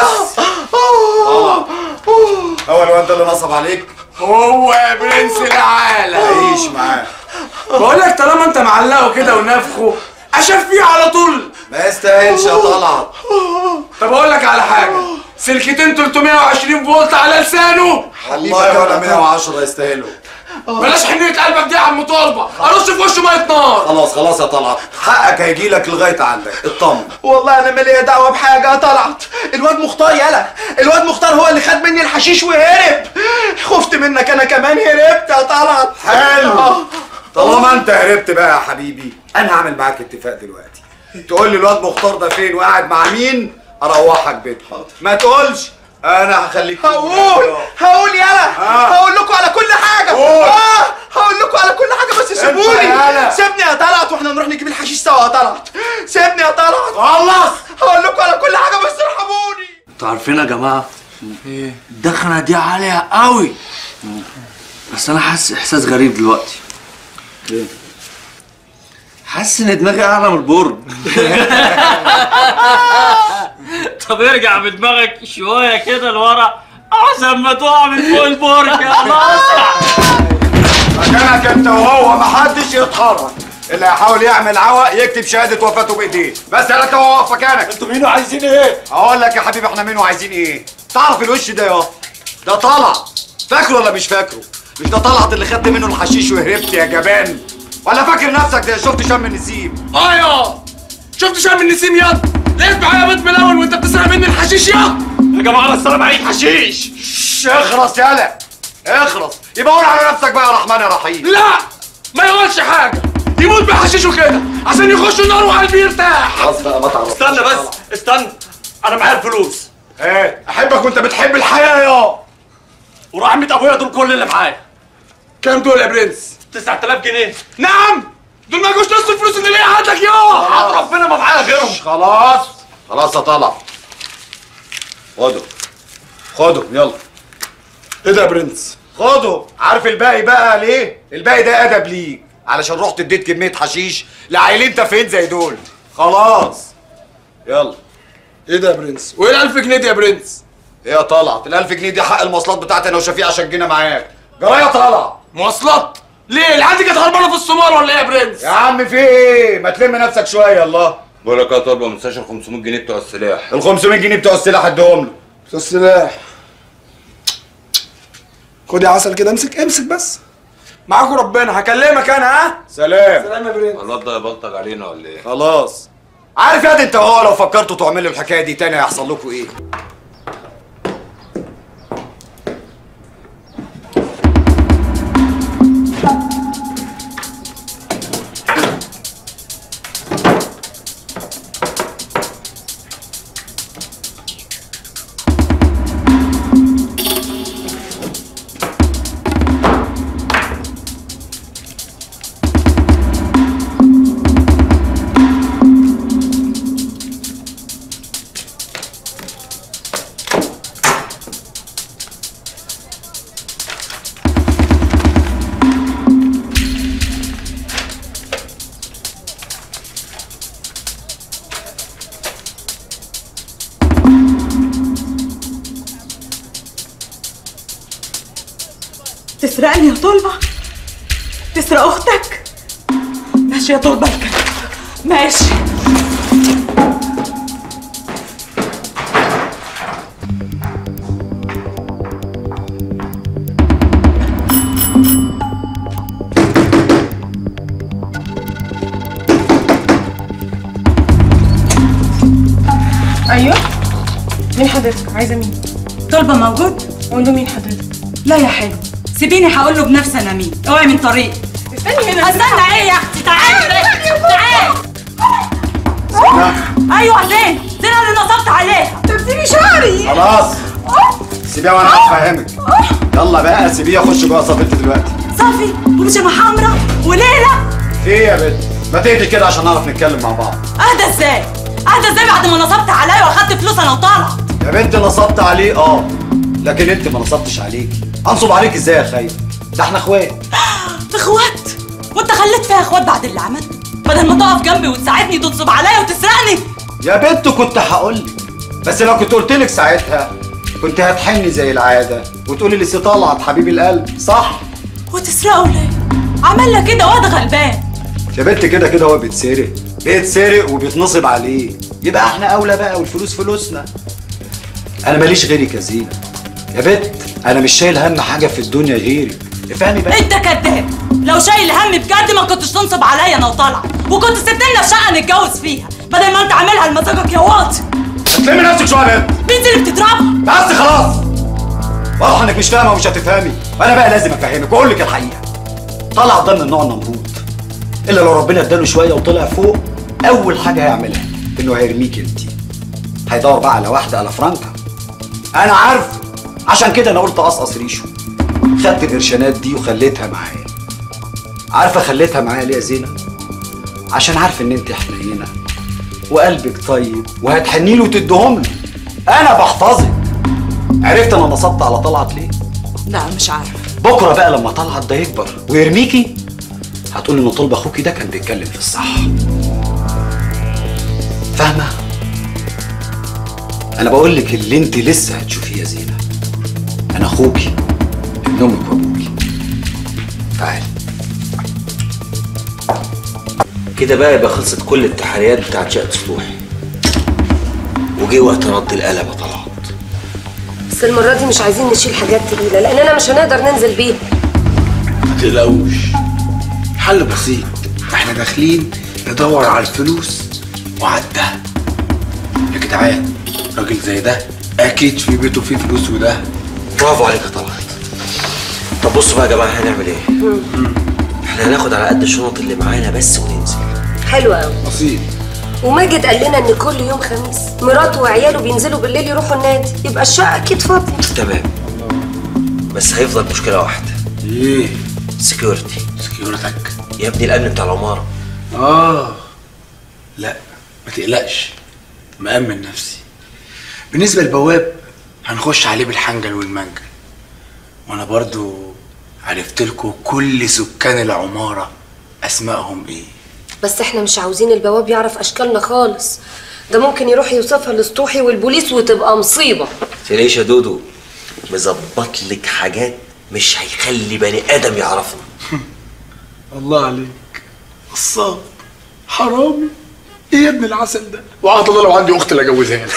هو الواد ده اللي نصب عليك هو يا برنس العالم عيش معاه بقول لك طالما انت معلقه كده ونافخه اشفيه على طول ما يستاهلش يا طلعت طب اقول لك على حاجه سلكتين 320 فولت على لسانه والله ولا 110 يستاهلوا بلاش حنيه قلبك دي يا عم طالبه ارش في وشه ميه نار خلاص خلاص يا طلعت حقك هيجي لك لغايه عندك اطمن والله انا مالي دعوه بحاجه يا طلعت الواد مختار يلا الواد مختار هو اللي خد مني الحشيش وهرب خفت منك انا كمان هربت يا طلعت حلو طالما انت هربت بقى يا حبيبي انا هعمل معاك اتفاق دلوقتي تقول لي الواد مختار ده فين وقاعد مع مين اروحك بيت ما تقولش انا هخليك هقول هقول يلا هقول لكم على كل حاجه قول. اه هقول لكم على كل حاجه بس سيبوني يلا. سيبني يا طلعت واحنا نروح نجيب الحشيش سوا يا طلعت سيبني يا طلعت خلص هقول لكم على كل حاجه بس ارحموني انتوا عارفين يا جماعه ايه الدخنه دي عاليه قوي بس انا حاسس احساس غريب دلوقتي ايه حاسس ان دماغي اعلى من البرج طب ارجع بدماغك شويه كده لورا احسن ما تقع من فوق البرج يا الله مكانك انت وهو محدش يتحرك اللي هيحاول يعمل عوق يكتب شهاده وفاته بايديه بس انا هو واقف مكانك انتوا مين وعايزين ايه اقول لك يا حبيبي احنا مين وعايزين ايه تعرف الوش ده يا ده طلع فاكره ولا مش فاكره مش ده طلعت اللي خدت منه الحشيش وهربت يا جبان ولا فاكر نفسك ده شفت شم النسيم ايوه شفت شام النسيم ياض لقيت معايا بيض من الاول وانت بتسرق مني الحشيش ياض يا جماعه بس انا معيش حشيش شش، اخرس يالا اخرس يبقى قول على نفسك بقى يا رحمن يا رحيم لا ما يقولش حاجه يموت بحشيشه كده عشان يخش النار وقلبي يرتاح خلاص بقى ما تعرفش استنى بس استنى انا معايا الفلوس ايه احبك وانت بتحب الحياه يا ورحمة ابويا دول كل اللي معايا كام دول يا برنس 9000 جنيه نعم دول ما جوش نص الفلوس اللي ليا عندك يا حد ربنا ما معايا غيرهم خلاص خلاص يا طلع خده خده يلا ايه ده يا برنس خده عارف الباقي بقى ليه الباقي ده ادب ليك علشان رحت اديت كميه حشيش لعيلين تافهين زي دول خلاص يلا ايه ده يا برنس وايه ال 1000 جنيه دي يا برنس ايه يا طلعت ال 1000 جنيه دي حق المواصلات بتاعتي انا وشفيق عشان جينا معاك جرايه يا طلع مواصلات ليه العندي كانت هربانه في السمار ولا ايه يا برنس يا عم في ايه ما تلم نفسك شويه الله بقول لك يا طالبه ما تنساش ال 500 جنيه بتوع السلاح ال 500 جنيه بتوع السلاح اديهم له بتوع السلاح خد يا عسل كده امسك امسك بس معاكم ربنا هكلمك انا ها سلام سلام يا برنس الله ده يبلطج علينا ولا ايه؟ خلاص عارف يا دي انت وهو لو فكرتوا تعملوا الحكايه دي تاني هيحصل لكم ايه تسرقني يا طلبة تسرق أختك ماشي يا طلبة الكلام ماشي ايوه مين حضرتك عايزه مين طلبة موجود قول له مين حضرتك لا يا حلو سيبيني هقول له بنفسي انا مين اوعي من طريقي استني هنا استنى ايه يا اختي تعالي تعالي ايوه زين زين انا اللي نصبت عليها تبتدي شعري خلاص سيبيها وانا هفهمك يلا بقى سيبيها خش جوه صفيت دلوقتي صافي وبيجامه حمرا وليله في ايه يا بنت ما تهدي كده عشان نعرف نتكلم مع بعض اهدى ازاي اهدى ازاي بعد ما نصبت عليا واخدت فلوس انا وطالعه يا بنت نصبت عليه اه لكن انت ما نصبتش عليك انصب عليك ازاي يا خايف ده احنا اخوات اخوات وانت خليت فيها اخوات بعد اللي عملته بدل ما تقف جنبي وتساعدني تنصب عليا وتسرقني يا بنت كنت هقول لك بس لو كنت قلت لك ساعتها كنت هتحني زي العاده وتقولي لي سي طلعت حبيب القلب صح وتسرقه ليه عمل لك كده واد غلبان يا بنت كده كده هو بيتسرق بيتسرق وبيتنصب عليه يبقى احنا اولى بقى والفلوس فلوسنا انا ماليش غيرك يا زينه يا بت انا مش شايل هم حاجه في الدنيا غيرك افهمي بقى انت كداب لو شايل هم بجد ما كنتش تنصب عليا انا وطالعه وكنت سبت لنا شقه نتجوز فيها بدل ما انت عاملها لمزاجك يا واطي هتلمي نفسك شويه يا بنت بنت اللي بتضربها بس خلاص واضح انك مش فاهمه ومش هتفهمي وانا بقى لازم افهمك واقول لك الحقيقه طلع ده من النوع النمرود الا لو ربنا اداله شويه وطلع فوق اول حاجه هيعملها انه هيرميك انت هيدور بقى على واحده على فرانكا انا عارف عشان كده انا قلت اقصقص ريشه خدت القرشانات دي وخليتها معايا عارفه خليتها معايا ليه يا زينه عشان عارف ان انت حنينه وقلبك طيب وهتحني له وتديهم له انا بحفظك عرفت انا نصبت على طلعت ليه لا مش عارف بكره بقى لما طلعت ده يكبر ويرميكي هتقول ان طلب اخوكي ده كان بيتكلم في الصح فاهمه انا بقول لك اللي انت لسه هتشوفيه يا زينه انا اخوكي ابن امك وابوكي تعالي كده بقى يبقى خلصت كل التحريات بتاعت شقة سطوحي وجه وقت رد القلم يا طلعت بس المرة دي مش عايزين نشيل حاجات تقيلة لأننا مش هنقدر ننزل بيها ما تقلقوش حل بسيط احنا داخلين ندور على الفلوس وعلى الدهب يا جدعان راجل زي ده اكيد في بيته فيه فلوس وده برافو عليك يا طلعت طب بصوا بقى يا جماعة هنعمل ايه؟ احنا هناخد على قد الشنط اللي معانا بس وننزل حلو قوي بسيط وماجد قال لنا ان كل يوم خميس مراته وعياله بينزلوا بالليل يروحوا النادي يبقى الشقه اكيد فاضيه تمام بس هيفضل مشكلة واحدة ايه؟ سكيورتي سكيورتك يا ابني الأمن بتاع العمارة اه لا ما تقلقش مأمن نفسي بالنسبة للبواب هنخش عليه بالحنجل والمنجل وانا برضو عرفت لكم كل سكان العمارة اسمائهم ايه بس احنا مش عاوزين البواب يعرف اشكالنا خالص ده ممكن يروح يوصفها لسطوحي والبوليس وتبقى مصيبه تلاقيش يا دودو مظبط لك حاجات مش هيخلي بني آدم يعرفنا الله عليك قصاب حرامي ايه يا ابن العسل ده وقعد لو عندي اخت اللي اجوزها لك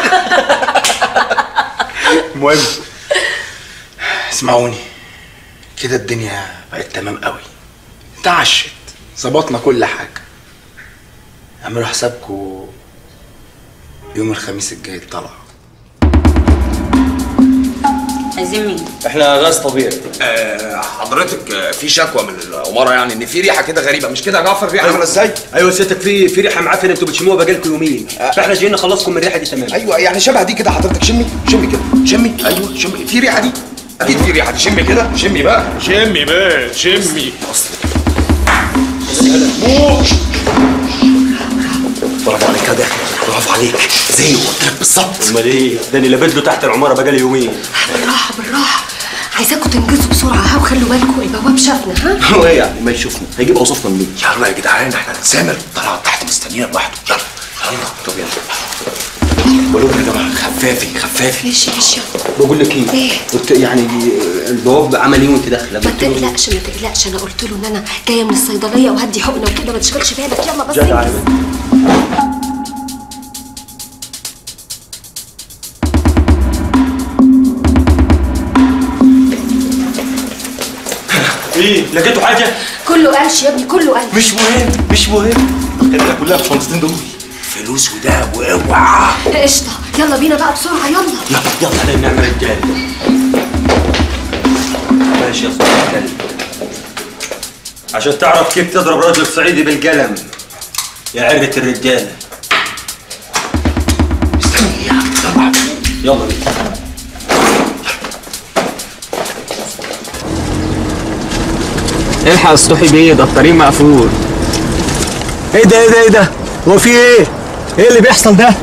المهم اسمعوني كده الدنيا بقت تمام قوي اتعشت ظبطنا كل حاجه اعملوا حسابكم يوم الخميس الجاي طلع عايزين مين؟ احنا غاز طبيعي آه حضرتك آه، في شكوى من العماره يعني ان في ريحه كده غريبه مش كده يا جعفر ريحه عامله ازاي؟ ايوه سيادتك في في ريحه معفنه انتوا بتشموها بقالكم يومين فاحنا جايين نخلصكم من الريحه دي تمام ايوه يعني شبه دي كده حضرتك شمي شمي كده شمي ايوه شمي في ريحه دي اكيد في ريحه دي شمي كده شمي بقى شمي بقى شمي برافو عليك يا داخل برافو عليك زي ما قلت لك بالظبط امال ايه ده انا لابد له تحت العماره بقالي يومين بالراحه بالراحه عايزاكم تنجزوا بسرعه ها وخلوا بالكم البواب شافنا ها هو ايه يعني ما يشوفنا هيجيب اوصافنا منين يلا يا جدعان احنا هنسامر طلع تحت مستنينا لوحده يلا يلا طب يلا بقول لكم يا جماعه خفافي خفافي ماشي ماشي بقول لك ايه ايه قلت يعني البواب عمل ايه وانت داخله ما تقلقش ما تقلقش انا قلت له ان انا جايه من الصيدليه وهدي حقنه وكده ما تشغلش بالك يلا بس جدع انجز. ايه لقيتوا حاجه كله قلش يا ابني كله قلش مش مهم مش مهم خلينا كلها في الشنطتين دول فلوس ودهب واوعى قشطه يلا بينا بقى بسرعه يلا يلا يلا علينا نعمل رجال ماشي يا صاحبي اتكلم عشان تعرف كيف تضرب رجل صعيدي بالقلم يا عرة الرجالة يلا بينا الحق الصحي بيه ده الطريق مقفول ايه ده ايه ده ايه ده هو في ايه ايه اللي بيحصل ده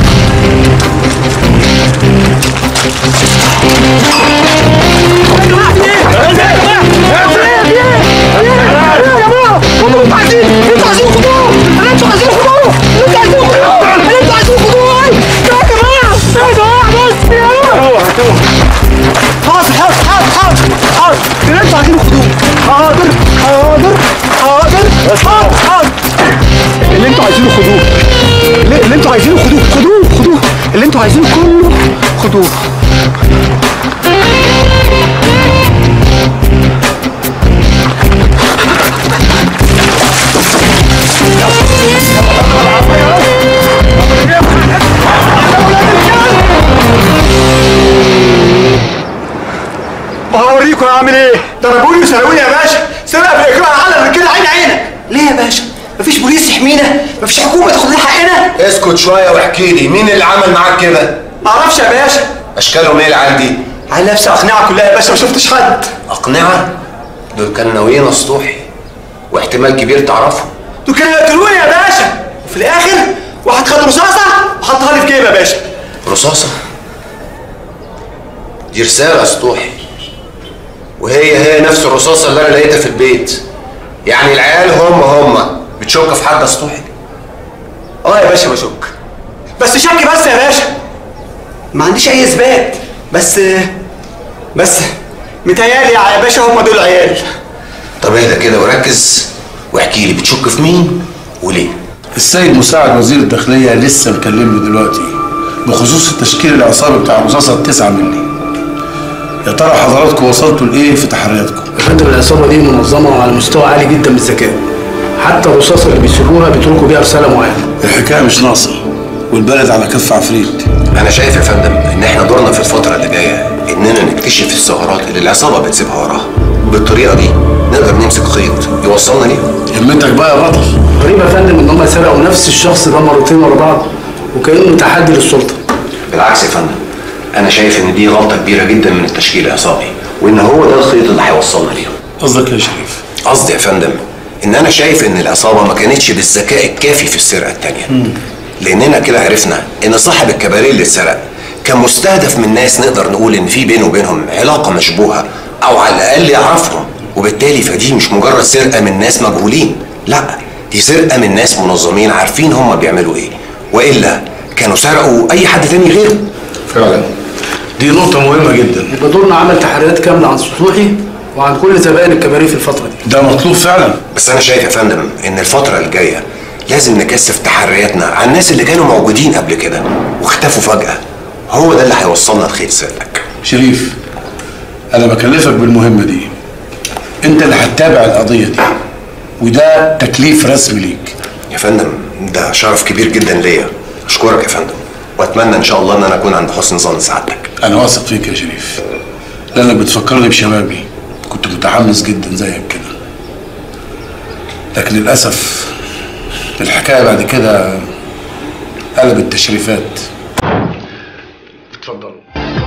حاضر حاضر حاضر حاضر حاضر اللي انتوا عايزينه خدوه حاضر حاضر حاضر حاضر حاضر اللي انتوا عايزينه انتوا عايزينه خدوه خدوه خدوه اللي انتوا عايزينه كله خدوه هوريكم هعمل ايه ضربوني وسرقوني يا باشا سرقه بالاكراه على كده عين عينك ليه يا باشا مفيش بوليس يحمينا مفيش حكومه تاخد لنا حقنا اسكت شويه واحكي لي مين اللي عمل معاك كده معرفش يا باشا اشكالهم ايه العيال دي عيل نفسي اقنعه كلها يا باشا ما شفتش حد اقنعه دول كانوا ناويين اسطوحي واحتمال كبير تعرفهم دول كانوا يقتلوني يا باشا وفي الاخر واحد خد رصاصه وحطها لي في جيبي يا باشا رصاصه دي رساله اسطوحي وهي هي نفس الرصاصه اللي انا لقيتها في البيت يعني العيال هم هم بتشك في حد اسطوحي اه يا باشا بشك بس شك بس يا باشا ما عنديش اي اثبات بس بس متهيالي يا باشا هم دول عيال طب اهدى كده وركز واحكي لي بتشك في مين وليه السيد مساعد وزير الداخلية لسه مكلمني دلوقتي بخصوص التشكيل العصابي بتاع الرصاصة التسعة مني يا ترى حضراتكم وصلتوا لإيه في تحرياتكم؟ يا فندم العصابه دي منظمه وعلى مستوى عالي جدا من الذكاء حتى الرصاصه اللي بيسيبوها بيتركوا بيها رساله معينه الحكاية مش ناقصة والبلد على كف عفريت انا شايف يا فندم ان احنا دورنا في الفتره اللي جايه اننا نكتشف الثغرات اللي العصابه بتسيبها وراها وبالطريقه دي نقدر نمسك خيط يوصلنا ليها همتك بقى يا بطل غريب يا فندم ان هم سرقوا نفس الشخص ده مرتين ورا بعض وكانه تحدي للسلطه بالعكس يا فندم انا شايف ان دي غلطه كبيره جدا من التشكيل العصابي وان هو ده الخيط اللي هيوصلنا ليهم قصدك يا شريف؟ قصدي يا فندم ان انا شايف ان العصابه ما كانتش بالذكاء الكافي في السرقه التانيه لاننا كده عرفنا ان صاحب الكباريه اللي اتسرق كان مستهدف من ناس نقدر نقول ان في بينه وبينهم علاقه مشبوهه او على الاقل يعرفهم وبالتالي فدي مش مجرد سرقه من ناس مجهولين لا دي سرقه من ناس منظمين عارفين هم بيعملوا ايه والا كانوا سرقوا اي حد تاني غيره فعلا دي نقطة مهمة جدا يبقى دورنا عمل تحريات كامله عن سطوحي وعن كل زبائن الكباريه في الفتره دي ده مطلوب فعلا بس انا شايف يا فندم ان الفتره الجايه لازم نكثف تحرياتنا عن الناس اللي كانوا موجودين قبل كده واختفوا فجاه هو ده اللي هيوصلنا لخير سرك شريف أنا بكلفك بالمهمة دي أنت اللي هتتابع القضية دي وده تكليف رسمي ليك يا فندم ده شرف كبير جدا ليا اشكرك يا فندم واتمنى ان شاء الله ان انا اكون عند حسن ظن سعادتك أنا واثق فيك يا شريف لأنك بتفكرني بشبابي كنت متحمس جدا زيك كده لكن للأسف الحكاية بعد كده قلبت تشريفات اتفضلوا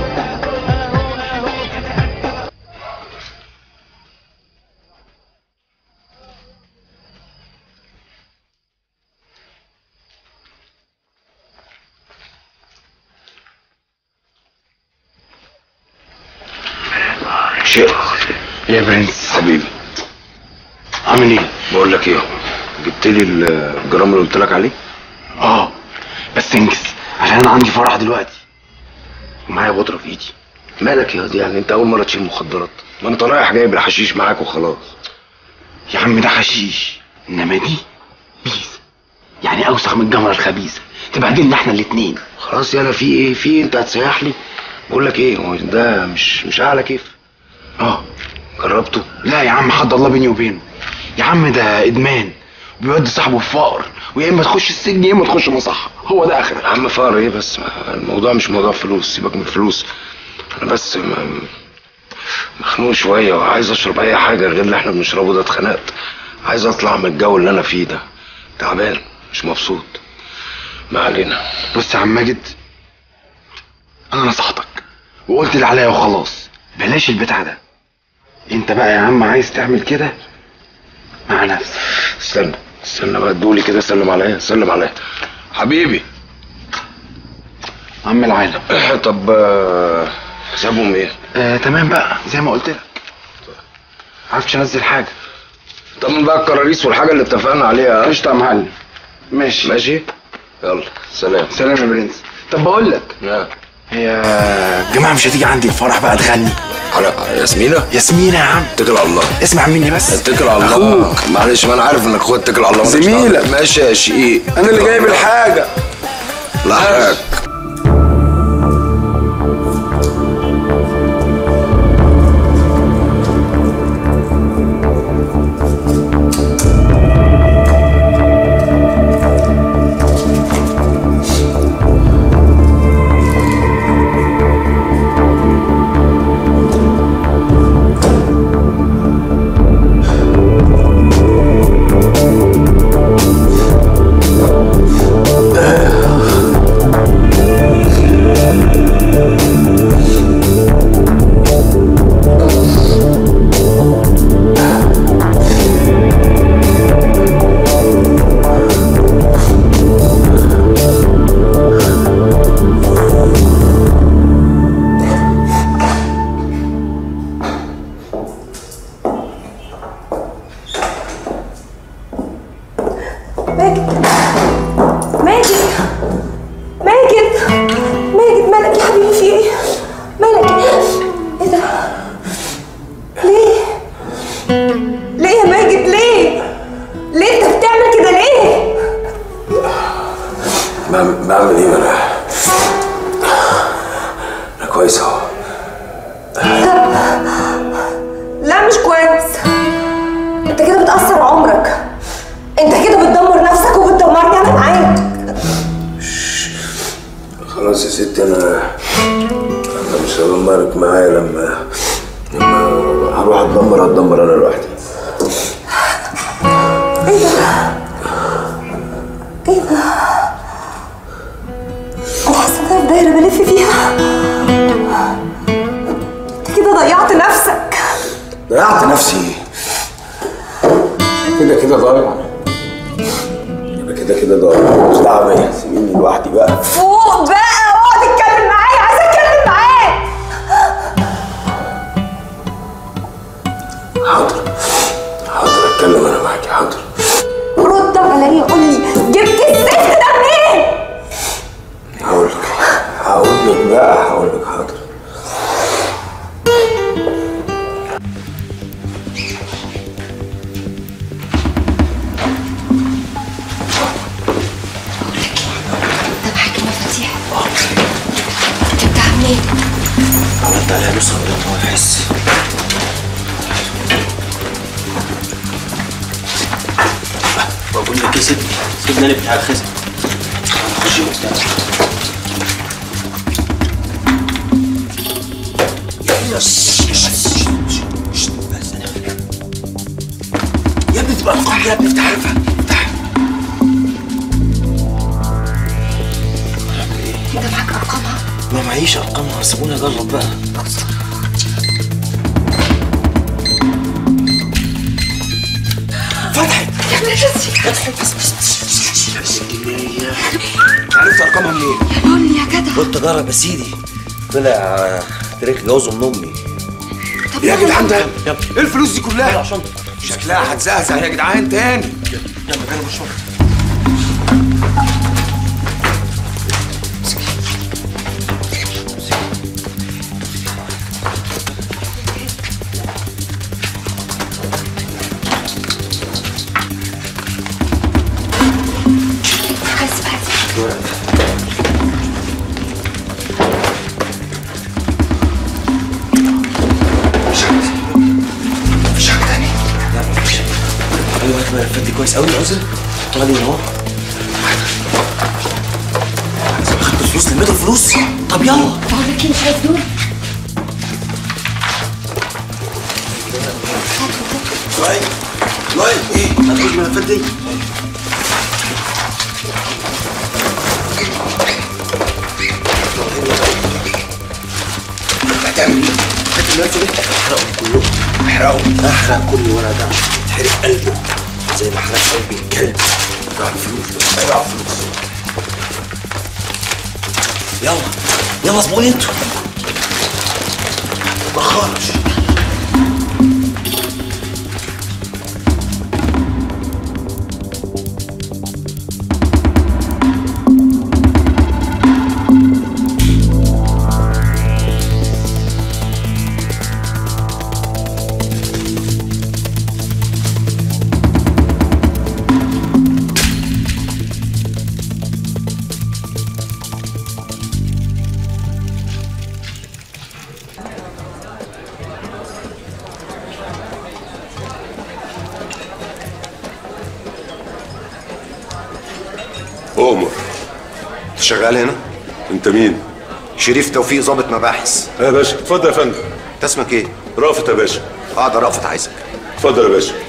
شيء يا برنس حبيبي عامل ايه؟ بقول لك ايه جبت لي الجرام اللي قلت لك عليه؟ اه بس انجز عشان انا عندي فرح دلوقتي ومعايا بودره في ايدي مالك يا دي يعني انت اول مره تشيل مخدرات ما انت رايح جايب الحشيش معاك وخلاص يا عم ده حشيش انما دي بيس يعني اوسخ من الجمره الخبيثه تبهدلنا احنا الاتنين خلاص يلا في ايه في إيه؟ انت هتسيح لي بقول لك ايه هو ده مش مش اعلى كيف اه جربته لا يا عم حد الله بيني وبينه يا عم ده ادمان بيودي صاحبه في فقر ويا اما تخش السجن يا اما تخش مصحه هو ده اخر يا عم فقر ايه بس الموضوع مش موضوع فلوس سيبك من الفلوس انا بس م- مخنوق شويه وعايز اشرب اي حاجه غير اللي احنا بنشربه ده اتخنقت عايز اطلع من الجو اللي انا فيه ده تعبان مش مبسوط ما علينا بص يا عم ماجد انا نصحتك وقلت اللي عليا وخلاص بلاش البتاع ده انت بقى يا عم عايز تعمل كده مع نفسك استنى استنى بقى ادولي كده سلم عليا سلم عليا حبيبي عم العالم طب آه، حسابهم ايه؟ آه تمام بقى زي ما قلت لك عرفتش انزل حاجه طب بقى الكراريس والحاجه اللي اتفقنا عليها قشطه يا معلم ماشي ماشي يلا سلام سلام يا برنس طب بقول لك هي الجماعه مش هتيجي عندي الفرح بقى تغني على ياسمينة؟ ياسمينة يا عم اتكل على الله اسمع مني بس اتكل على الله اخوك معلش ما انا عارف انك اخويا اتكل على الله زميلك ماشي يا شقيق انا اللي جايب الحاجه لحقك ماجد ماجد ماجد ماجد مالك يا حبيبي في ايه؟ مالك ايه ده؟ ليه؟ ليه يا ماجد ليه؟ ليه انت بتعمل كده ليه؟ بعمل بعمل ايه انا انا كويس اهو لا مش كويس انت كده بتأثر عمرك انت كده بتدمر نفسك وبتدمرني انا معاك خلاص يا ستي انا انا مش هدمرك معايا لما لما هروح اتدمر هتدمر انا لوحدي ايه ده؟ ايه ده؟ انا حاسه ان انا في دايره بلف فيها انت كده ضيعت نفسك ضيعت نفسي كده كده ضايع انا كده كده ضايع مش دعوه بيا سيبيني لوحدي بقى فوق بقى اقعد اتكلم معايا عايزه اتكلم معاك حاضر حاضر اتكلم انا معاكي حاضر رد عليا قول لي جبت الزفت ده منين؟ هقول لك هقول لك بقى هقول لك حاضر ده معاك المفاتيح جبتها منين؟ عملت عليها نسخه من غير ما هو يحس بقول لك ايه سيبني سيبني انا بتاع الخزن خش قدام يا ابني تبقى ارقام يا ابني افتح عارفها انت معاك ارقامها؟ ما معيش ارقامها سيبوني اجرب بقى فتحت يا ابني شفتي عرفت ارقامها منين؟ قول لي يا جدع قلت اجرب يا سيدي طلع آه، تريك جوزه من امي يا جدعان ده ايه الفلوس دي كلها؟ شكلها هتزهزه يا جدعان تاني يلا يلا مشوار بس بس مفيش حاجه تاني لا مفيش ايوه هات الملفات دي كويس قوي عاوزها حطها لي هنا اهو خدت الفلوس لميتوا الفلوس طب يلا بقول لك ايه مش عايز دول لؤي لؤي ايه هتاخد الملفات دي هتعمل ايه؟ هات الملف ده احرقهم كلهم احرقهم احرق كل ورقه ده عشان يتحرق قلبه زي ما حرق قلبي الكلب ضاع الفلوس بس ضاع الفلوس يلا يلا زبوني انتوا متأخرش شغال هنا انت مين شريف توفيق ضابط مباحث يا باشا اتفضل يا فندم انت اسمك ايه رافت يا باشا اه ده رافت عايزك اتفضل يا باشا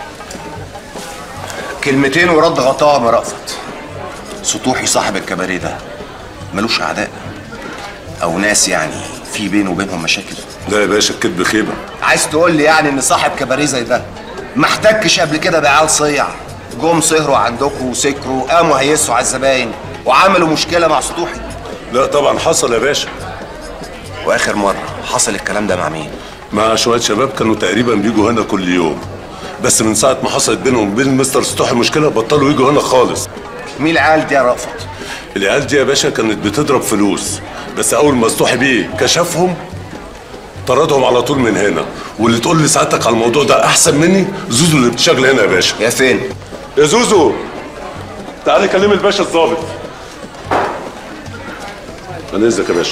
كلمتين ورد غطاء يا رافت سطوحي صاحب الكباريه ده ملوش اعداء او ناس يعني في بينه وبينهم مشاكل لا يا باشا الكذب خيبه عايز تقول لي يعني ان صاحب كباريه زي ده ما احتكش قبل كده بعيال صيع جم سهروا عندكم وسكروا قاموا هيسوا على الزباين وعملوا مشكله مع سطوحي لا طبعا حصل يا باشا واخر مره حصل الكلام ده مع مين مع شويه شباب كانوا تقريبا بيجوا هنا كل يوم بس من ساعه ما حصلت بينهم وبين مستر سطوحي مشكله بطلوا يجوا هنا خالص مين العيال دي يا رأفت العيال دي يا باشا كانت بتضرب فلوس بس اول ما سطوحي بيه كشفهم طردهم على طول من هنا واللي تقول لي سعادتك على الموضوع ده احسن مني زوزو اللي بتشتغل هنا يا باشا يا فين يا زوزو تعالى كلم الباشا الظابط انا اذنك يا باشا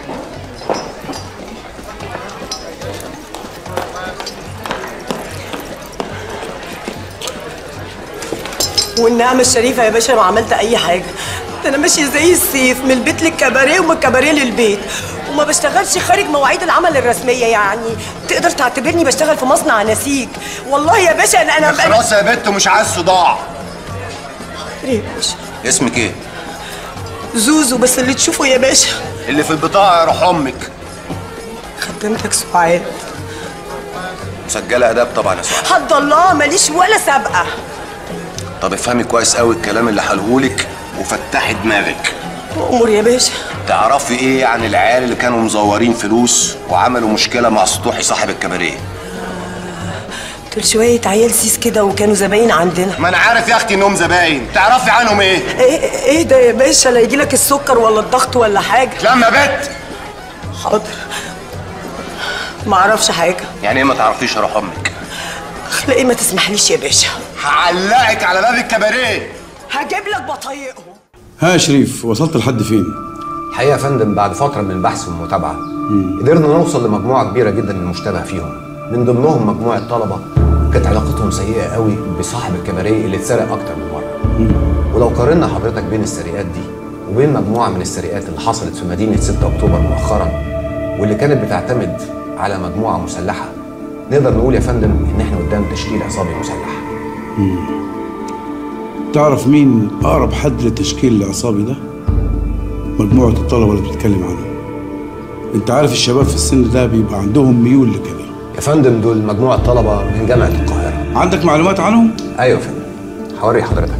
والنعمة الشريفة يا باشا ما عملت أي حاجة ده أنا ماشية زي السيف من البيت للكباريه ومن الكباريه للبيت وما بشتغلش خارج مواعيد العمل الرسمية يعني تقدر تعتبرني بشتغل في مصنع نسيج والله يا باشا أنا أنا خلاص يا بت ومش عايز صداع إيه يا باشا اسمك ايه زوزو بس اللي تشوفه يا باشا اللي في البطاقه يا روح امك خدمتك سعاد مسجله اداب طبعا يا سعاد حد الله ماليش ولا سابقة طب افهمي كويس قوي الكلام اللي هقولهولك وفتحي دماغك أمور يا باشا تعرفي ايه عن العيال اللي كانوا مزورين فلوس وعملوا مشكله مع سطوحي صاحب الكباريه دول شوية عيال سيس كده وكانوا زباين عندنا ما انا عارف يا اختي انهم زباين تعرفي عنهم ايه ايه ايه ده يا باشا لا يجيلك السكر ولا الضغط ولا حاجة لما بت حاضر ما اعرفش حاجة يعني ايه ما تعرفيش يا روح امك اخلاقي ما تسمحليش يا باشا هعلقك على باب الكباريه هجيب لك بطايقهم ها يا شريف وصلت لحد فين؟ الحقيقه يا فندم بعد فتره من البحث والمتابعه قدرنا نوصل لمجموعه كبيره جدا من المشتبه فيهم من ضمنهم مجموعه طلبه كانت علاقتهم سيئه قوي بصاحب الكباريه اللي اتسرق اكتر من مره ولو قارنا حضرتك بين السرقات دي وبين مجموعه من السرقات اللي حصلت في مدينه 6 اكتوبر مؤخرا واللي كانت بتعتمد على مجموعه مسلحه نقدر نقول يا فندم ان احنا قدام تشكيل عصابي مسلح مم. تعرف مين أقرب حد للتشكيل العصابي ده؟ مجموعة الطلبة اللي بتتكلم عنهم أنت عارف الشباب في السن ده بيبقى عندهم ميول لكده يا فندم دول مجموعه طلبه من جامعه القاهره عندك معلومات عنهم؟ ايوه يا فندم هوري حضرتك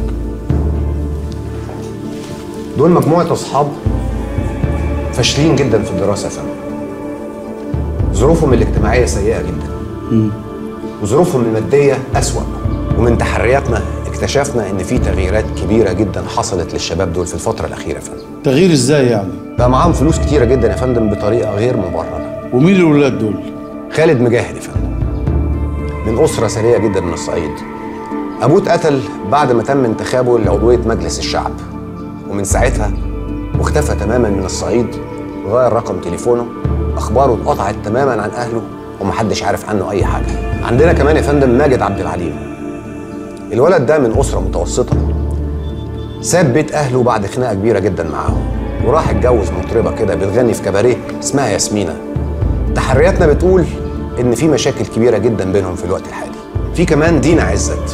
دول مجموعه اصحاب فاشلين جدا في الدراسه يا فندم ظروفهم الاجتماعيه سيئه جدا وظروفهم الماديه اسوا ومن تحرياتنا اكتشفنا ان في تغييرات كبيره جدا حصلت للشباب دول في الفتره الاخيره يا فندم تغيير إزاي يعني؟ بقى معاهم فلوس كتيره جدا يا فندم بطريقه غير مبرره ومين الولاد دول؟ خالد مجاهد يا فندم من اسره ثريه جدا من الصعيد ابوه اتقتل بعد ما تم انتخابه لعضويه مجلس الشعب ومن ساعتها واختفى تماما من الصعيد غير رقم تليفونه اخباره اتقطعت تماما عن اهله ومحدش عارف عنه اي حاجه عندنا كمان يا فندم ماجد عبد العليم الولد ده من اسره متوسطه ساب بيت اهله بعد خناقه كبيره جدا معاهم وراح اتجوز مطربه كده بتغني في كباريه اسمها ياسمينه تحرياتنا بتقول ان في مشاكل كبيره جدا بينهم في الوقت الحالي في كمان دينا عزت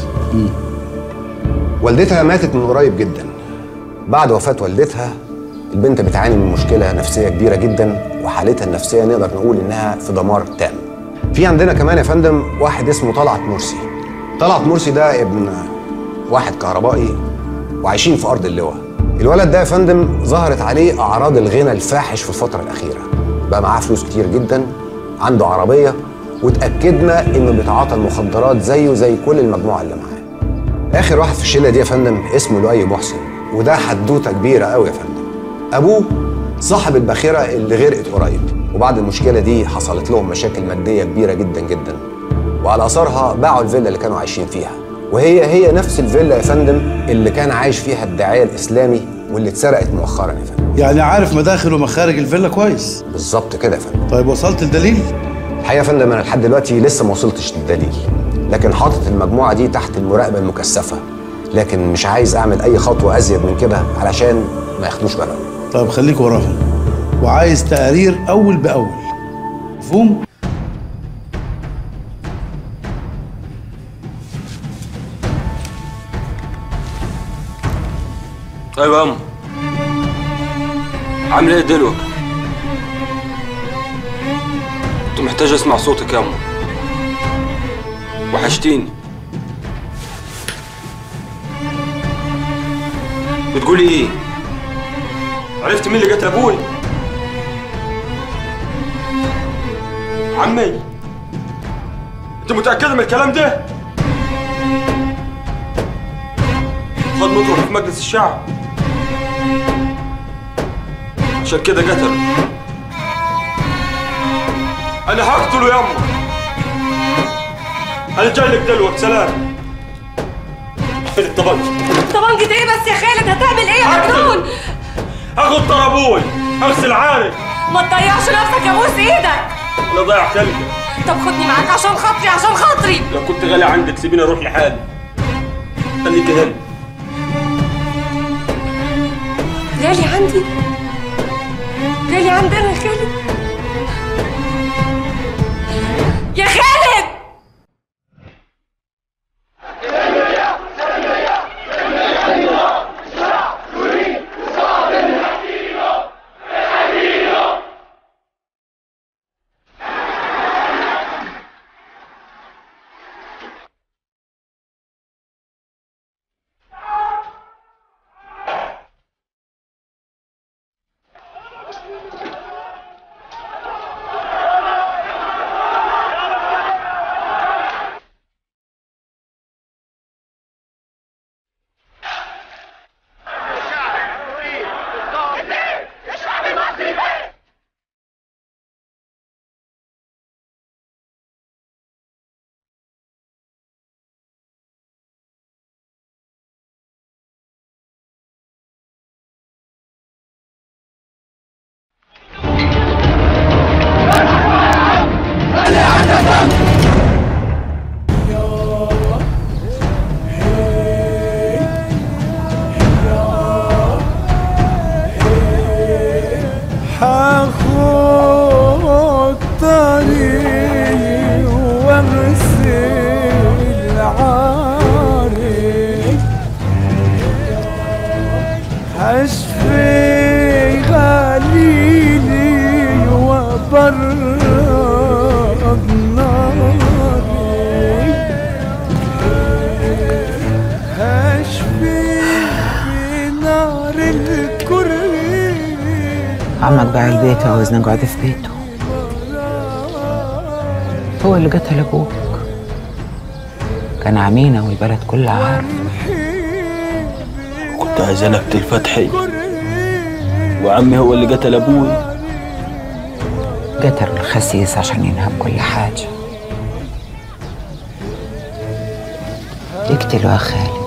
والدتها ماتت من قريب جدا بعد وفاه والدتها البنت بتعاني من مشكله نفسيه كبيره جدا وحالتها النفسيه نقدر نقول انها في دمار تام في عندنا كمان يا فندم واحد اسمه طلعت مرسي طلعت مرسي ده ابن واحد كهربائي وعايشين في ارض اللواء الولد ده يا فندم ظهرت عليه اعراض الغنى الفاحش في الفتره الاخيره بقى معاه فلوس كتير جدا عنده عربيه وتاكدنا انه بيتعاطى المخدرات زيه زي كل المجموعه اللي معاه اخر واحد في الشله دي يا فندم اسمه لؤي محسن وده حدوته كبيره قوي يا فندم ابوه صاحب الباخره اللي غرقت قريب وبعد المشكله دي حصلت لهم مشاكل ماديه كبيره جدا جدا وعلى اثرها باعوا الفيلا اللي كانوا عايشين فيها وهي هي نفس الفيلا يا فندم اللي كان عايش فيها الداعيه الاسلامي واللي اتسرقت مؤخرا يا فندم يعني عارف مداخل ومخارج الفيلا كويس بالظبط كده يا فندم طيب وصلت الدليل؟ الحقيقه يا فندم انا لحد دلوقتي لسه ما وصلتش للدليل لكن حاطط المجموعه دي تحت المراقبه المكثفه لكن مش عايز اعمل اي خطوه ازيد من كده علشان ما ياخدوش بالهم طيب خليك وراهم وعايز تقارير اول باول مفهوم ايوه يا أم عامل ايه دلوقتي؟ كنت محتاج اسمع صوتك يا أم وحشتيني بتقولي ايه؟ عرفت مين اللي قتل ابوي؟ عمي انت متأكدة من الكلام ده؟ خد مطرح في مجلس الشعب عشان كده قتل انا هقتله يا اما انا جاي لك دلوقتي سلام فين الطبنجة طبنجة ايه بس يا خالد هتعمل ايه يا مجنون هاخد طار ابوي اغسل عاني ما تضيعش نفسك يا بوس ايدك انا ضيع كلبي طب خدني معاك عشان خاطري عشان خاطري لو كنت غالي عندك سيبيني اروح لحالي خليك هنا غالي عندي غالي عندنا يا خالد يا خالد هاخد طريق وارسل عارف هشفي غليلي وبرد ناري هشفي بنار الكريم عمك باع البيت وعاوزنا نقعد في بيته هو اللي قتل ابوك كان عمينا والبلد كلها عارفه كنت عايز انا اقتل فتحي وعمي هو اللي قتل ابوي قتل الخسيس عشان ينهب كل حاجة يقتله يا خالد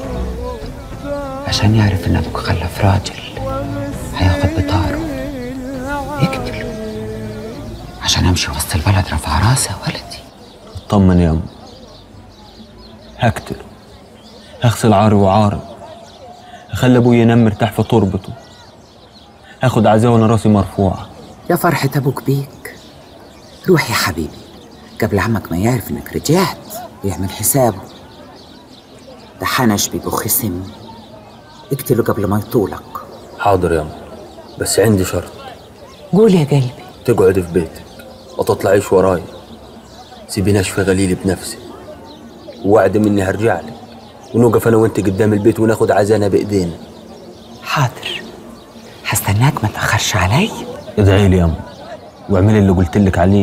عشان يعرف ان ابوك خلف راجل هياخد بطاره يقتله عشان امشي وسط البلد رفع راسي يا ولدي اطمن يا ام هقتله هغسل عاري وعاري هخلي ابوي ينام مرتاح في تربته هاخد عزاه وانا راسي مرفوعه يا فرحة ابوك بيك روح يا حبيبي قبل عمك ما يعرف انك رجعت ويعمل حسابه ده حنش بيبخ سم اقتله قبل ما يطولك حاضر يا ام بس عندي شرط قول يا قلبي تقعد في بيتك وتطلعيش وراي سيبيني اشفي غليلي بنفسي ووعد مني هرجع لك ونوقف انا وانت قدام البيت وناخد عزانا بايدينا حاضر هستناك ما تأخرش علي ادعي لي يا ام واعملي اللي قلت لك عليه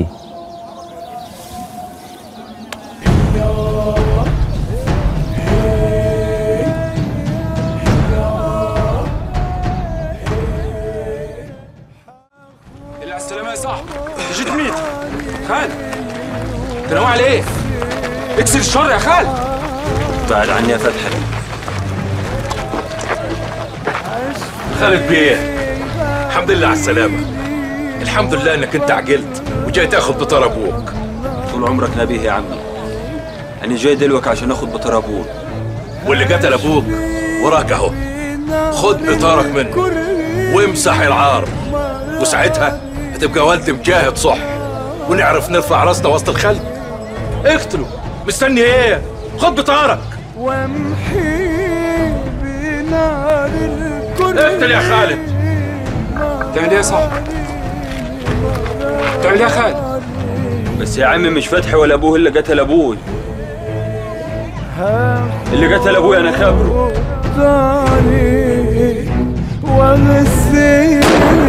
اللي على السلامة يا صاحبي جيت مين؟ خالد انت ناوي على ايه؟ اكسر الشر يا خالد بعد عني يا فتحي خالد بيه الحمد لله على السلامة الحمد لله انك انت عجلت وجاي تاخد بطار ابوك طول عمرك نبيه يا عمي انا جاي دلوقتي عشان اخد بطار ابوك واللي قتل ابوك وراك اهو خد اطارك منه وامسح العار وساعتها هتبقى والد مجاهد صح ونعرف نرفع راسنا وسط الخلق اقتله مستني ايه خد بطارك وامحي بنار الكل اقتل يا خالد تعمل ايه يا صاحبي؟ تعمل ايه يا خالد؟ بس يا عم مش فتحي ولا ابوه اللي قتل ابوي اللي قتل ابوي انا خبره داري وغسل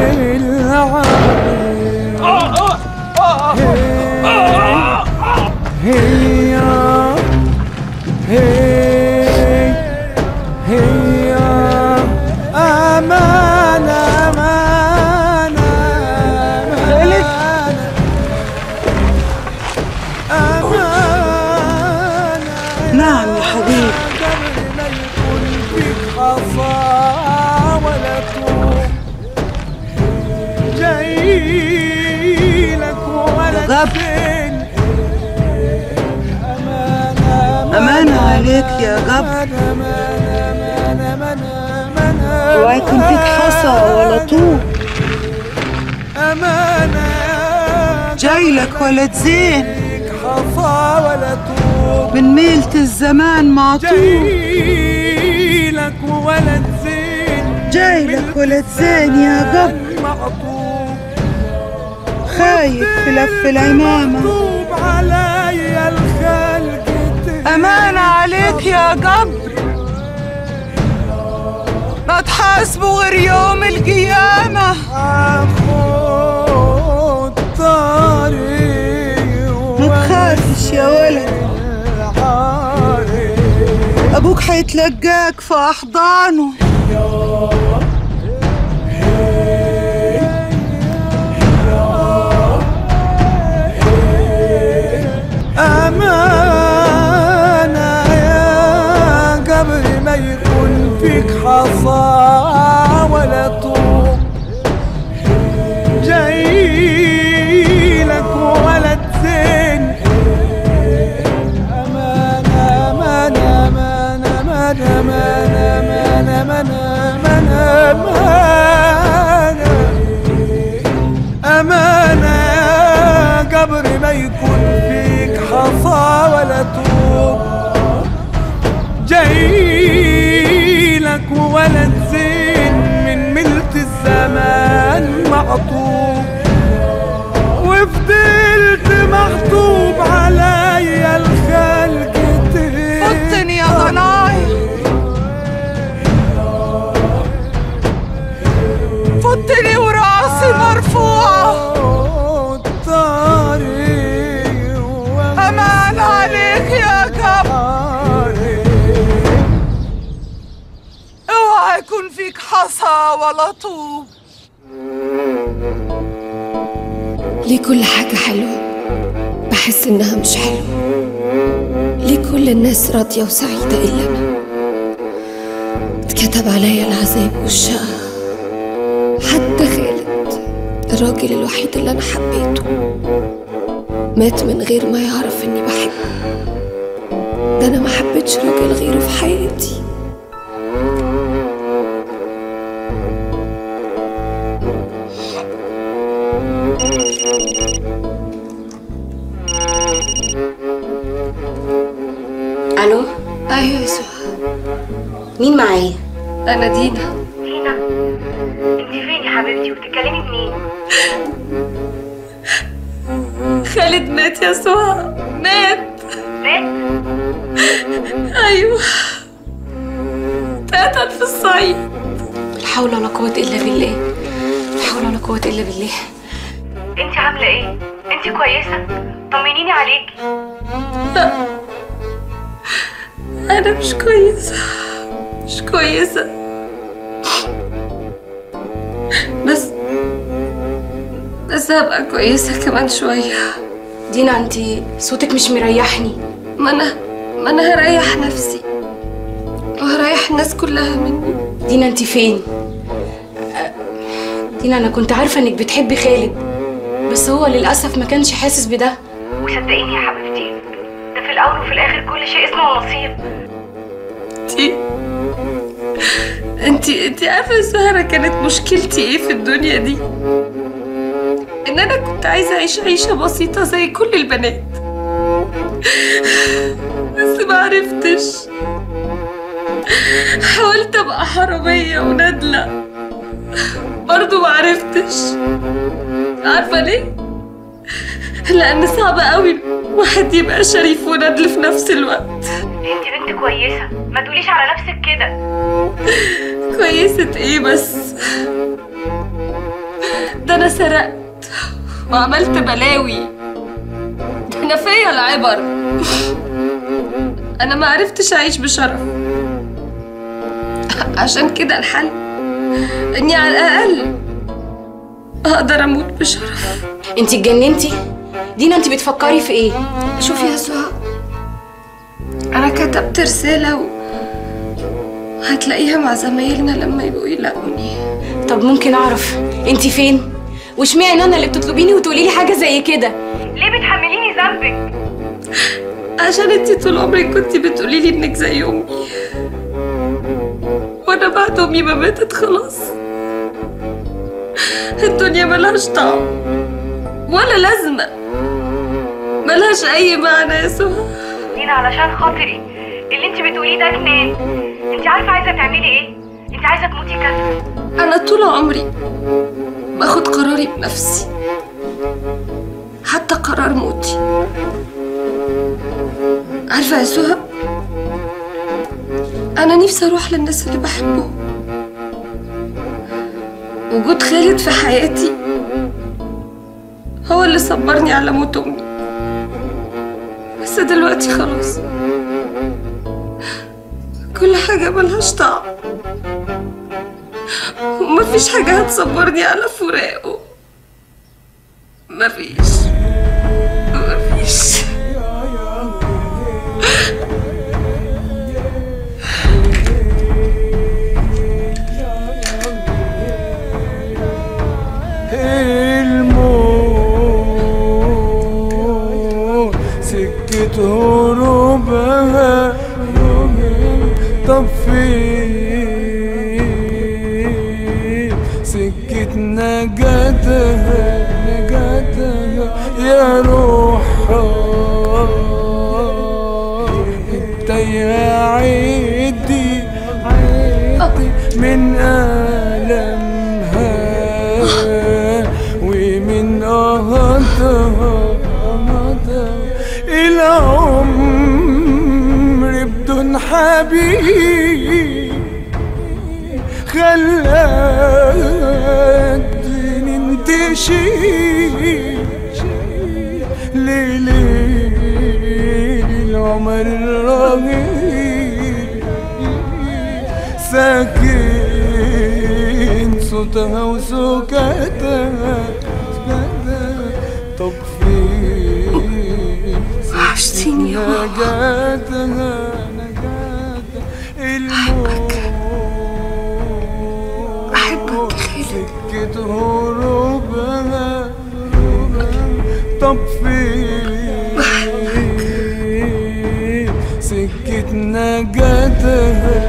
هي هي هي أمان أمان خالد نعم يا حبيبي أمانة عليك يا جبر اوعى يكون فيك حصى ولا طوب أمانة جاي لك ولد زين حصى ولا طوب من ميلة الزمان معطوب جاي لك ولد زين جاي لك ولد زين يا جبر مقطوب خايف في لف العمامة مكتوب عليا الخلق أمانة عليك يا جبر ما تحاسبوا غير يوم القيامة خد طريق ما تخافش يا ولد أبوك هيتلقاك في أحضانه أمانة يا قبل ما يكون فيك حصى ولا طوب جاي لك ولد زين أمانة أمانة أمانة أمانة أمانة أمانة أمانة أمانة أمانة يا قبر ما يكون فيك حصى ولا طوب جاي لك ولد زين من ملت الزمان معطوب وفضلت مخطوب عليا الخلق فطني يا ضنايا فطني وراسي مرفوعة أمان عليك يا كب اوعى يكون فيك حصى ولا طوب ليه كل حاجة حلوة بحس إنها مش حلوة ليه كل الناس راضية وسعيدة إلا أنا اتكتب عليا العذاب والشقى حتى خالد الراجل الوحيد اللي أنا حبيته مات من غير ما يعرف إني بحبه ده أنا ما حبيتش راجل غيره في حياتي الو أيوة يا سهى مين معايا أنا دينا دينا انت فين يا حبيبتي وبتتكلمي منين خالد مات يا سهى مات مات أيوة اتقتل في الصعيد لا حول ولا قوة إلا بالله لا حول ولا قوة إلا بالله انت عامله ايه انت كويسه طمنيني عليكي أنا مش كويسة مش كويسة بس بس هبقى كويسة كمان شوية دينا انت صوتك مش مريحني ما أنا ما أنا هريح نفسي وهريح الناس كلها مني دينا انت فين دينا انا كنت عارفه انك بتحبي خالد بس هو للاسف ما كانش حاسس بده وصدقيني يا حبيبتي ده في الاول وفي الاخر كل شيء اسمه نصيب دي انت انت عارفه يا سهره كانت مشكلتي ايه في الدنيا دي ان انا كنت عايزه اعيش عيشه بسيطه زي كل البنات بس ما عرفتش حاولت ابقى حراميه وندله برضه ما عرفتش عارفه ليه لان صعب قوي واحد يبقى شريف وندل في نفس الوقت انت بنت كويسه ما تقوليش على نفسك كده كويسة ايه بس ده انا سرقت وعملت بلاوي ده انا فيا العبر انا ما عرفتش اعيش بشرف عشان كده الحل اني على الاقل اقدر اموت بشرف انت اتجننتي دينا انت بتفكري في ايه شوفي يا سهى انا كتبت رسالة و... هتلاقيها مع زمايلنا لما يبقوا يلاقوني طب ممكن اعرف انت فين واشمعنى انا اللي بتطلبيني وتقولي لي حاجه زي كده ليه بتحمليني ذنبك عشان انتي طول عمرك كنت بتقولي لي انك زي امي وانا بعد امي ما ماتت خلاص الدنيا ملهاش طعم ولا لازمه ملهاش اي معنى يا سهى دينا علشان خاطري اللي انت بتقوليه ده جنان انت عارفه عايزه تعملي ايه انت عايزه تموتي كسر انا طول عمري باخد قراري بنفسي حتى قرار موتي عارفه يا سهى انا نفسي اروح للناس اللي بحبهم وجود خالد في حياتي هو اللي صبرني على موت امي بس دلوقتي خلاص كل حاجة ملهاش طعم ومفيش حاجة هتصبرني على فراقه مفيش مفيش الموت سكة هروبها طب فين سكة نجاتها نجاتها يا روحها انت يا عيدي عيدي من ألمها ومن قهرها العمر بدون حبيب خلاك ننتشي ليلي العمر الرهيب ساكن صوتها وسكاتها طب فين وحشتيني يا ماما. نجاتها بحبك بحبك يا خالد سكة هروبها طب فين سكة نجاتها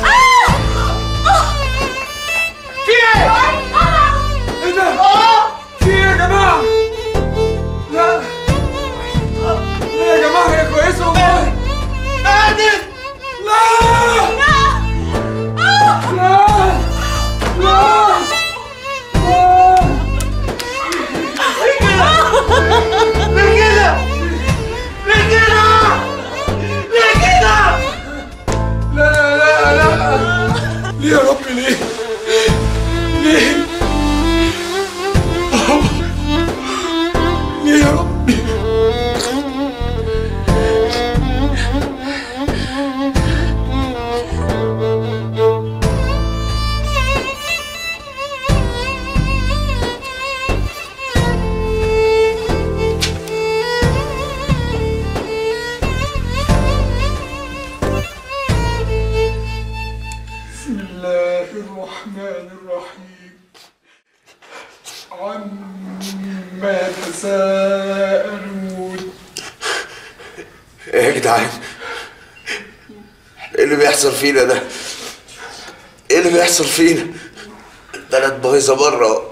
في ايه؟ ايه ده؟ في ايه يا جماعة؟ لا لا يا جماعة هي كويسة والله قادر لا لا لا لا ليه كده؟ ليه كده؟ ليه كده؟ لا لا لا ليه يا رب ليه؟ ليه؟ ليه يا ربي؟ بسم الله الرحمن الرحيم عما يتساءلون ايه يا جدعان؟ ايه اللي بيحصل فينا ده؟ ايه ايه اللي بيحصل فينا البلد بايظه بره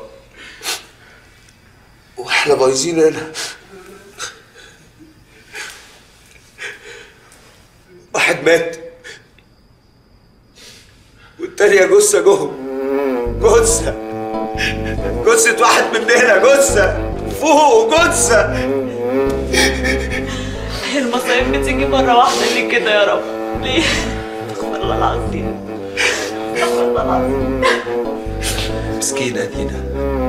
واحنا بايظين هنا واحد مات والتانية جثة جوه جثة جثة واحد مننا جثة فوق جثة المصايب بتيجي مرة واحدة ليه كده يا رب؟ ليه؟ استغفر الله العظيم استغفر الله العظيم مسكينة دينا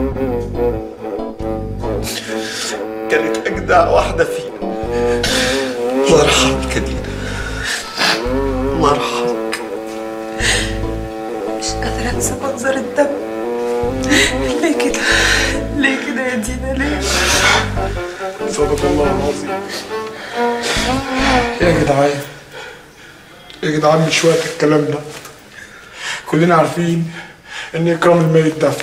كانت أجدع واحدة فينا الله يرحمك يا دينا الله يرحمك مش قادرة انسى منظر الدم ليه كده؟ ليه كده يا دينا ليه؟ صدق الله العظيم يا جدعان يا جدعان مش وقت الكلام ده كلنا عارفين ان اكرام الميت دفن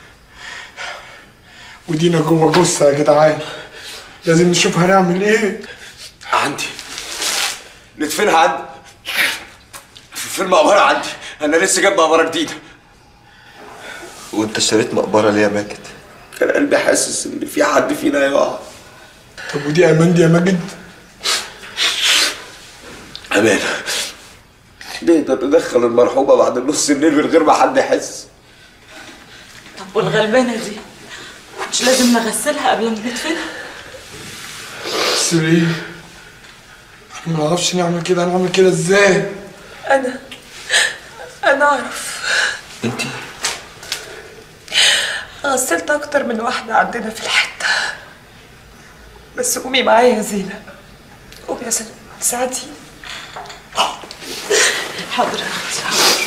ودينا جوه جثه يا جدعان لازم نشوف هنعمل ايه عندي ندفنها عندي في المقبرة عندي أنا لسه جايب مقبرة جديدة وأنت اشتريت مقبرة ليه يا ماجد؟ كان قلبي حاسس إن في حد فينا هيقع طب ودي امان دي يا ماجد أمانة نقدر ندخل المرحومة بعد نص الليل من غير ما حد يحس طب والغلبانة دي مش لازم نغسلها قبل ما ندفنها؟ بس ليه؟ احنا ما نعرفش نعمل كده هنعمل كده ازاي؟ أنا أنا أعرف أنت غسلت أكتر من واحدة عندنا في الحتة بس قومي معايا يا زينة قومي عشان تساعديني حاضر يا اختي حاضر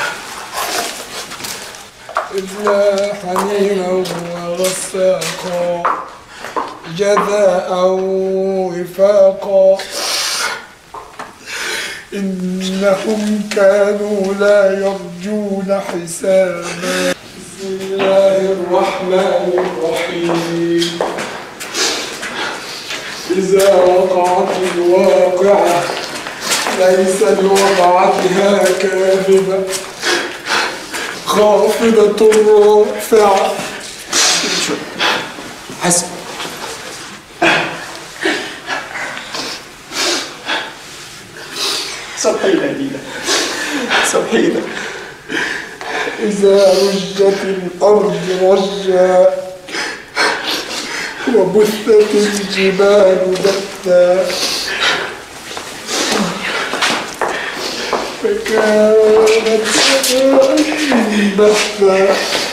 إلا حنينا وغساقا جزاء وفاقا إنهم كانوا لا يرجون حسابا بسم الله الرحمن الرحيم إذا وقعت الواقعة ليس لوقعتها كاذبة خافضة رافعة حسن صبحينا دينا صبحينا إذا رجت الأرض رجا وبثت الجبال بثا فكانت بثا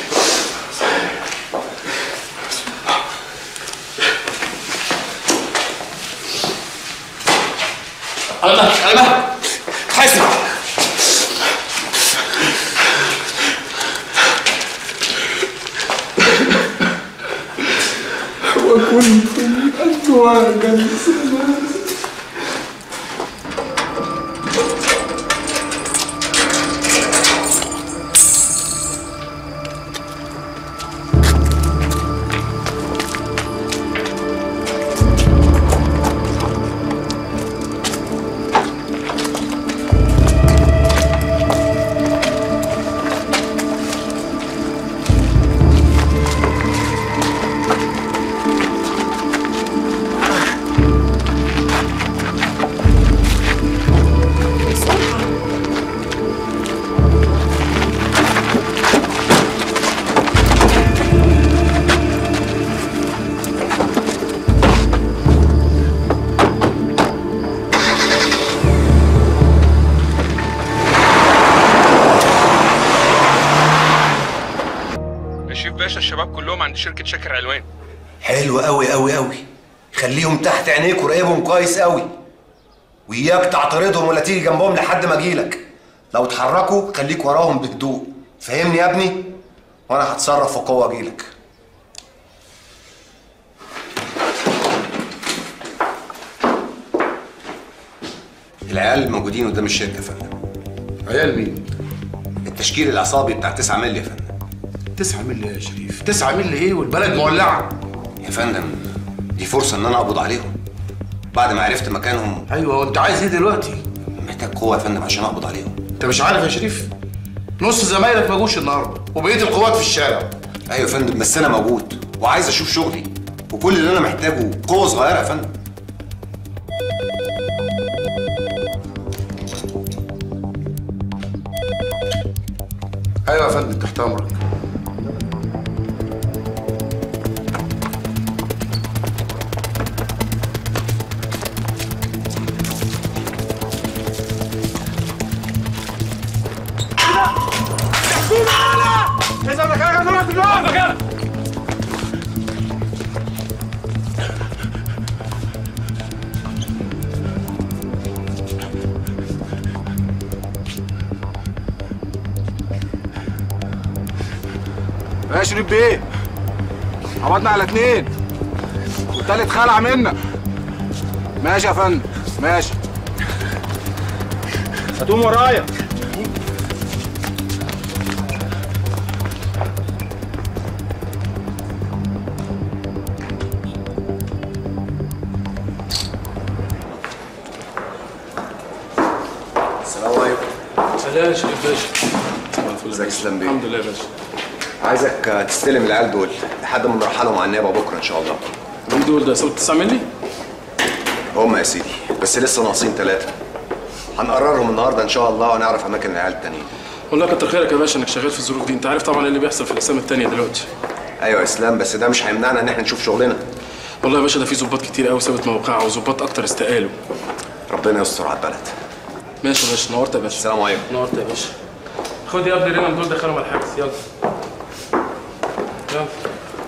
على مهلك على مهلك حاسب وكنتم أزواجا ثلاثة يا شيف باشا الشباب كلهم عند شركة شاكر علوان حلو قوي قوي قوي خليهم تحت عينيك وراقبهم كويس قوي وإياك تعترضهم ولا تيجي جنبهم لحد ما اجيلك لو اتحركوا خليك وراهم بهدوء فهمني يا ابني وانا هتصرف بقوه اجيلك العيال الموجودين قدام الشركه يا فندم عيال مين؟ التشكيل العصابي بتاع 9 مللي يا فندم 9 مللي يا شريف 9 مللي ايه والبلد مولعه يا فندم دي فرصه ان انا اقبض عليهم بعد ما عرفت مكانهم ايوه وانت عايز ايه دلوقتي؟ محتاج قوه يا فندم عشان اقبض عليهم انت مش عارف يا شريف نص زمايلك ما جوش النهارده وبقيه القوات في الشارع ايوه يا فندم بس انا موجود وعايز اشوف شغلي وكل اللي انا محتاجه قوه صغيره يا فندم ايوه يا فندم تحت امرك اذا مكانك دلوقتي دلوقتي مكانك يا شريف بيه قبضنا على اتنين والتالت خلع منا ماشي يا فندم ماشي هتقوم ورايا السلام عليكم سلام شريف باشا ازيك اسلام بيه الحمد لله يا باشا عايزك آه، تستلم العيال دول لحد ما نرحلهم على النيابه بكره ان شاء الله مين دول ده سوت تسعة ملي؟ هم يا سيدي بس لسه ناقصين ثلاثه هنقررهم النهارده ان شاء الله ونعرف اماكن العيال التانيين والله كتر خيرك يا باشا انك شغال في الظروف دي انت عارف طبعا ايه اللي بيحصل في الاقسام التانية دلوقتي ايوه يا اسلام بس ده مش هيمنعنا ان احنا نشوف شغلنا والله يا باشا ده في ظباط كتير قوي سابت موقعها وظباط اكتر استقالوا ربنا يستر على البلد ماشي يا باشا نورت يا باشا السلام عليكم نورت يا باشا خد يا ابني رينا دول دخلهم على الحجز يلا يلا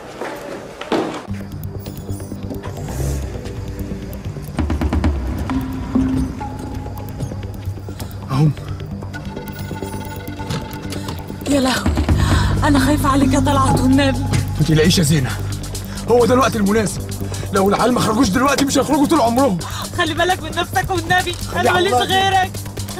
اهم يا لهوي انا خايفه عليك يا طلعت والنبي ما تقلقيش يا زينة هو ده الوقت المناسب لو العيال ما خرجوش دلوقتي مش هيخرجوا طول عمرهم خلي بالك من نفسك والنبي خلي انا على ماليش الله. غيرك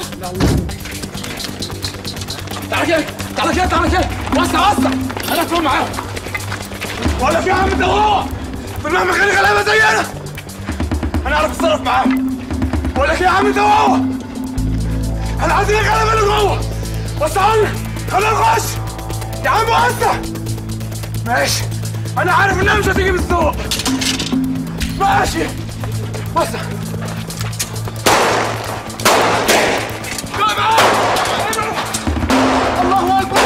تعالى كده تعالى كده تعالى كده وسع وسع انا فوق معاهم ولا في عم ده هو في مهما كان غلابه زينا هنعرف نتصرف معاهم بقول لك ايه يا عم ده هو انا عايزين الغلابه اللي جوه وسعوا لنا خلينا نخش يا عم وسع ماشي انا عارف انها مش هتيجي بالسوق ماشي وسع الله اكبر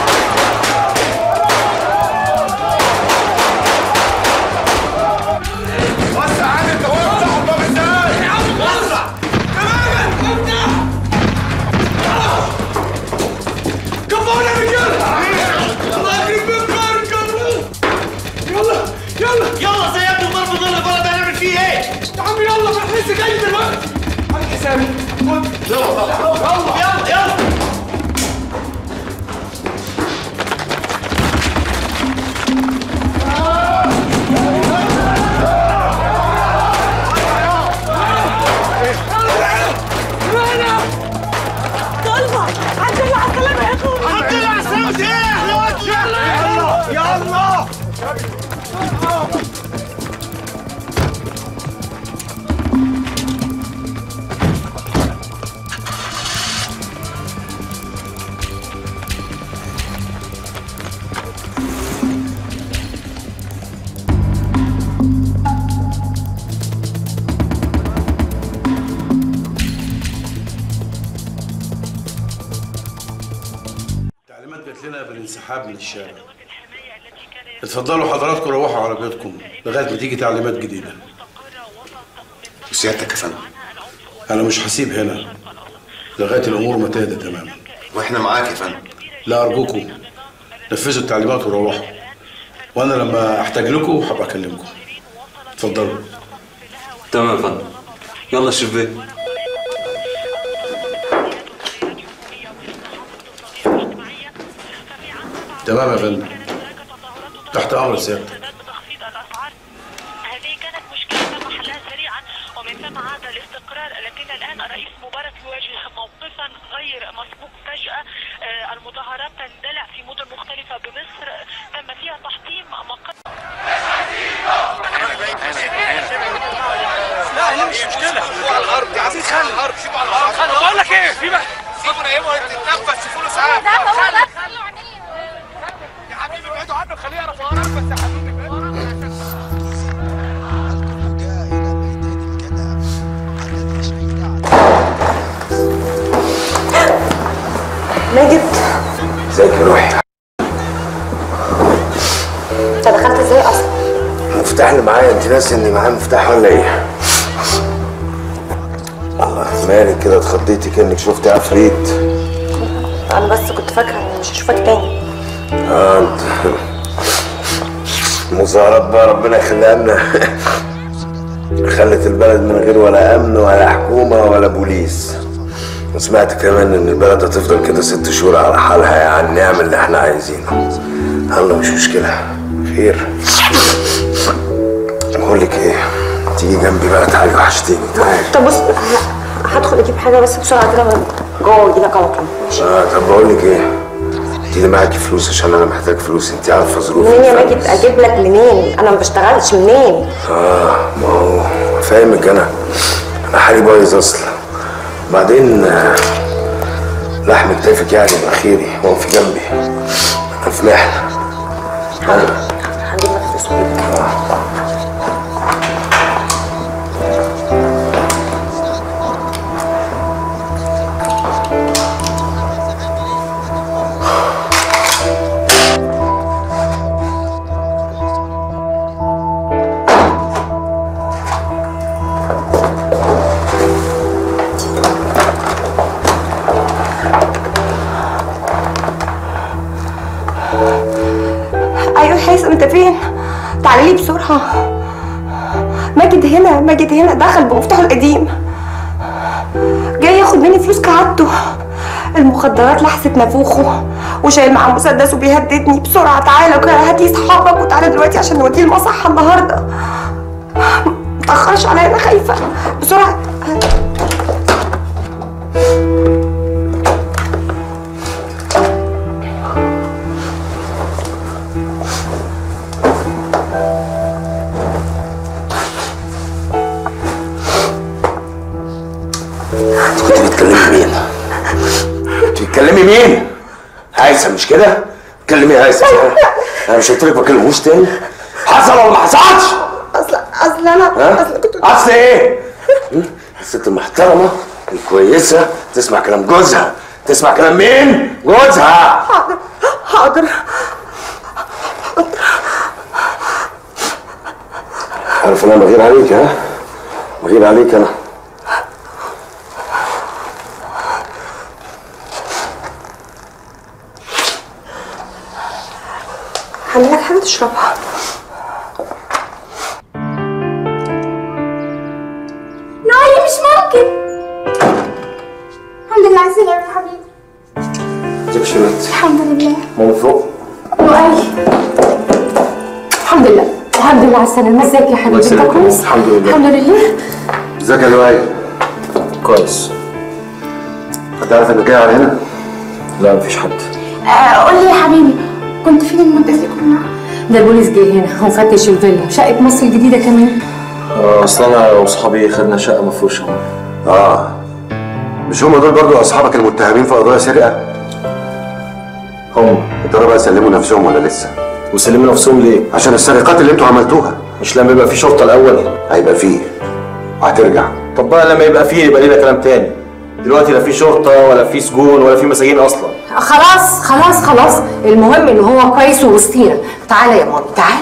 وسع عادي انت وسع الباب ازاي يا عم وسع تماما افتح كفونا يا رجاله الله يخرب بيت كارك يلا يلا يلا زيادة ضرب ظل البلد هنعمل فيه ايه؟ يا عم يلا ما احنا لسه جاي دلوقتي على حسابي خد يلا يلا يلا طلبة الحمد لله على السلامة يا اخوي الحمد لله على السلامة ايه احنا وقت يلا يلا تعليمات جات لنا بالانسحاب من الشارع اتفضلوا حضراتكم روحوا على بيوتكم لغايه ما تيجي تعليمات جديده وسيادتك يا فندم انا مش هسيب هنا لغايه الامور ما تهدى تماما واحنا معاك يا فندم لا ارجوكم نفذوا التعليمات وروحوا وانا لما احتاج لكم هبقى اكلمكم اتفضلوا تمام يا فندم يلا شبيه تمام يا فندم تحت امر سيادتك هذه كانت مشكلة محلها سريعا ومن ثم عاد الاستقرار لكن الآن الرئيس مبارك يواجه موقفا غير مسبوق فجأة آه، المظاهرات تندلع في مدن مختلفة بمصر تم فيها تحطيم مقر لا هنا مش مشكلة سيبوا على الأرض يا عزيز خلي الأرض سيبوا على الأرض بقول لك إيه في بقى خدوا نيموا انت تتنفس شوفوا له ساعات يا حبيبي ابعدوا عنه خليه يعرف هو بس يا حبيبي ماجد ازيك يا روحي انت دخلت ازاي اصلا المفتاح اللي معايا انت ناسي اني معايا مفتاح ولا ايه؟ الله مالك كده اتخضيتي كانك شفت عفريت انا بس كنت فاكره اني مش هشوفك تاني اه انت المظاهرات بقى ربنا يخليها لنا خلت البلد من غير ولا امن ولا حكومه ولا بوليس وسمعت كمان ان البلد هتفضل كده ست شهور على حالها يعني نعمل اللي احنا عايزينه يلا مش مشكله خير بقول لك ايه تيجي جنبي بقى تعالي وحشتيني تعالي طب بص ه- هدخل اجيب حاجه بس بسرعه كده من جوه واجيلك على طول ماشي اه طب بقول لك ايه انت معاكي فلوس عشان انا محتاج فلوس انت عارفه ظروفي منين يا ماجد اجيب لك منين انا ما بشتغلش منين اه ما هو فاهمك انا انا حالي بايظ اصلا بعدين آه، لحم كتافك يعني يبقى خيري هو في جنبي انا في محنه هجيب لك فلوس واجيلك ايوه يا حسن انت فين تعالي لي بسرعه ماجد هنا ماجد هنا دخل بمفتاحه القديم جاي ياخد مني فلوس كعادته المخدرات لحست نافوخه وشايل معاه مسدس وبيهددني بسرعه تعالى كده هاتي صحابك وتعالى دلوقتي عشان نوديه المصحه النهارده متأخرش عليا انا خايفه بسرعه كنت بتكلمي مين؟ كنت بتكلمي مين؟ هيثم مش كده؟ بتكلمي يا هيثم انا مش قلت لك ما تكلموش تاني؟ حصل ولا ما حصلش؟ اصل اصل انا ها؟ اصل كنت اصل ايه؟ م? الست المحترمه الكويسه تسمع كلام جوزها تسمع كلام مين؟ جوزها حاضر حاضر عارف ان انا بغير عليك ها؟ بغير عليك انا هعمل لك حاجه تشربها نايم مش ممكن الحمد لله على السلامة يا حبيبي ازيك يا شباب الحمد لله ماما فوق وأي الحمد لله الحمد لله على السلامة ازيك يا حبيبي انت يسلمك. كويس؟ الحمد لله. الحمد لله ازيك يا لؤي كويس حد عارف انك جاي على هنا؟ لا مفيش حد آه قول لي يا حبيبي كنت فين المدة دي كلها؟ ده البوليس جه هنا ومفتش الفيلا شقة مصر الجديدة كمان اصل انا واصحابي خدنا شقه مفروشه اه مش هم دول برضو اصحابك المتهمين في قضايا سرقه؟ هم يا ترى بقى سلموا نفسهم ولا لسه؟ وسلموا نفسهم ليه؟ عشان السرقات اللي انتوا عملتوها مش لما يبقى في شرطه الاول هيبقى فيه وهترجع طب بقى لما يبقى فيه يبقى لينا كلام تاني دلوقتي لا في شرطه ولا في سجون ولا في مساجين اصلا خلاص خلاص خلاص المهم ان هو كويس ووسطينا تعالى يا مامي تعالى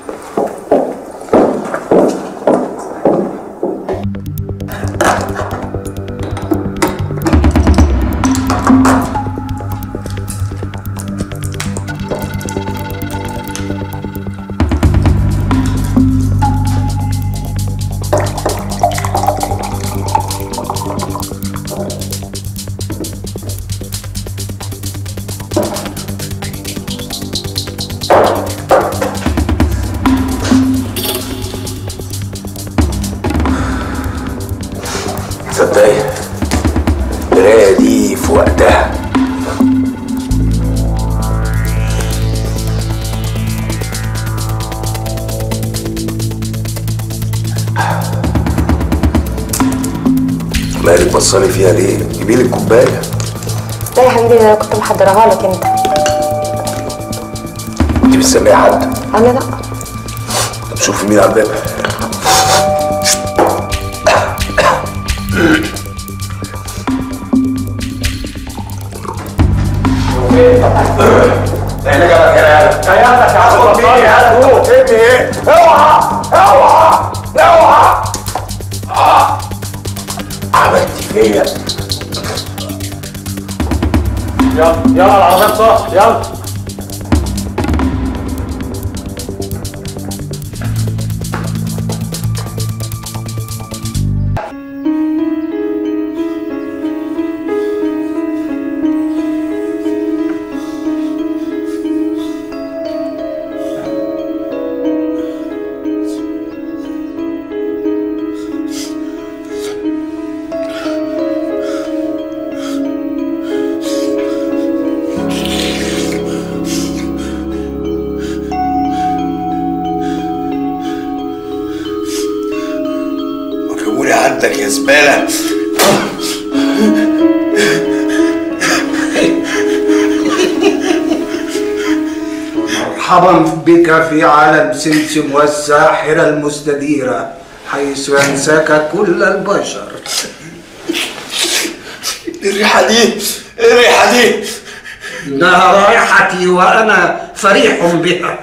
تصدقي القرايه دي في وقتها مالك بصاني فيها ليه؟ جيبي لي الكوبايه لا يا حبيبي انا كنت محضراها لك انت انت مستنيه حد انا لا طب شوفي مين على الباب احنا جابك هنا يالا عيالك يا عم بطال يالا فوق ابني ايه اوعى اوعى اوعى آه. عملت فيا يلا يلا العربية صح يلا جيبولي عندك يا زبالة مرحبا بك في عالم سمسم والساحرة المستديرة حيث ينساك كل البشر الريحة دي ايه الريحة دي إنها رائحتي وأنا فريح بها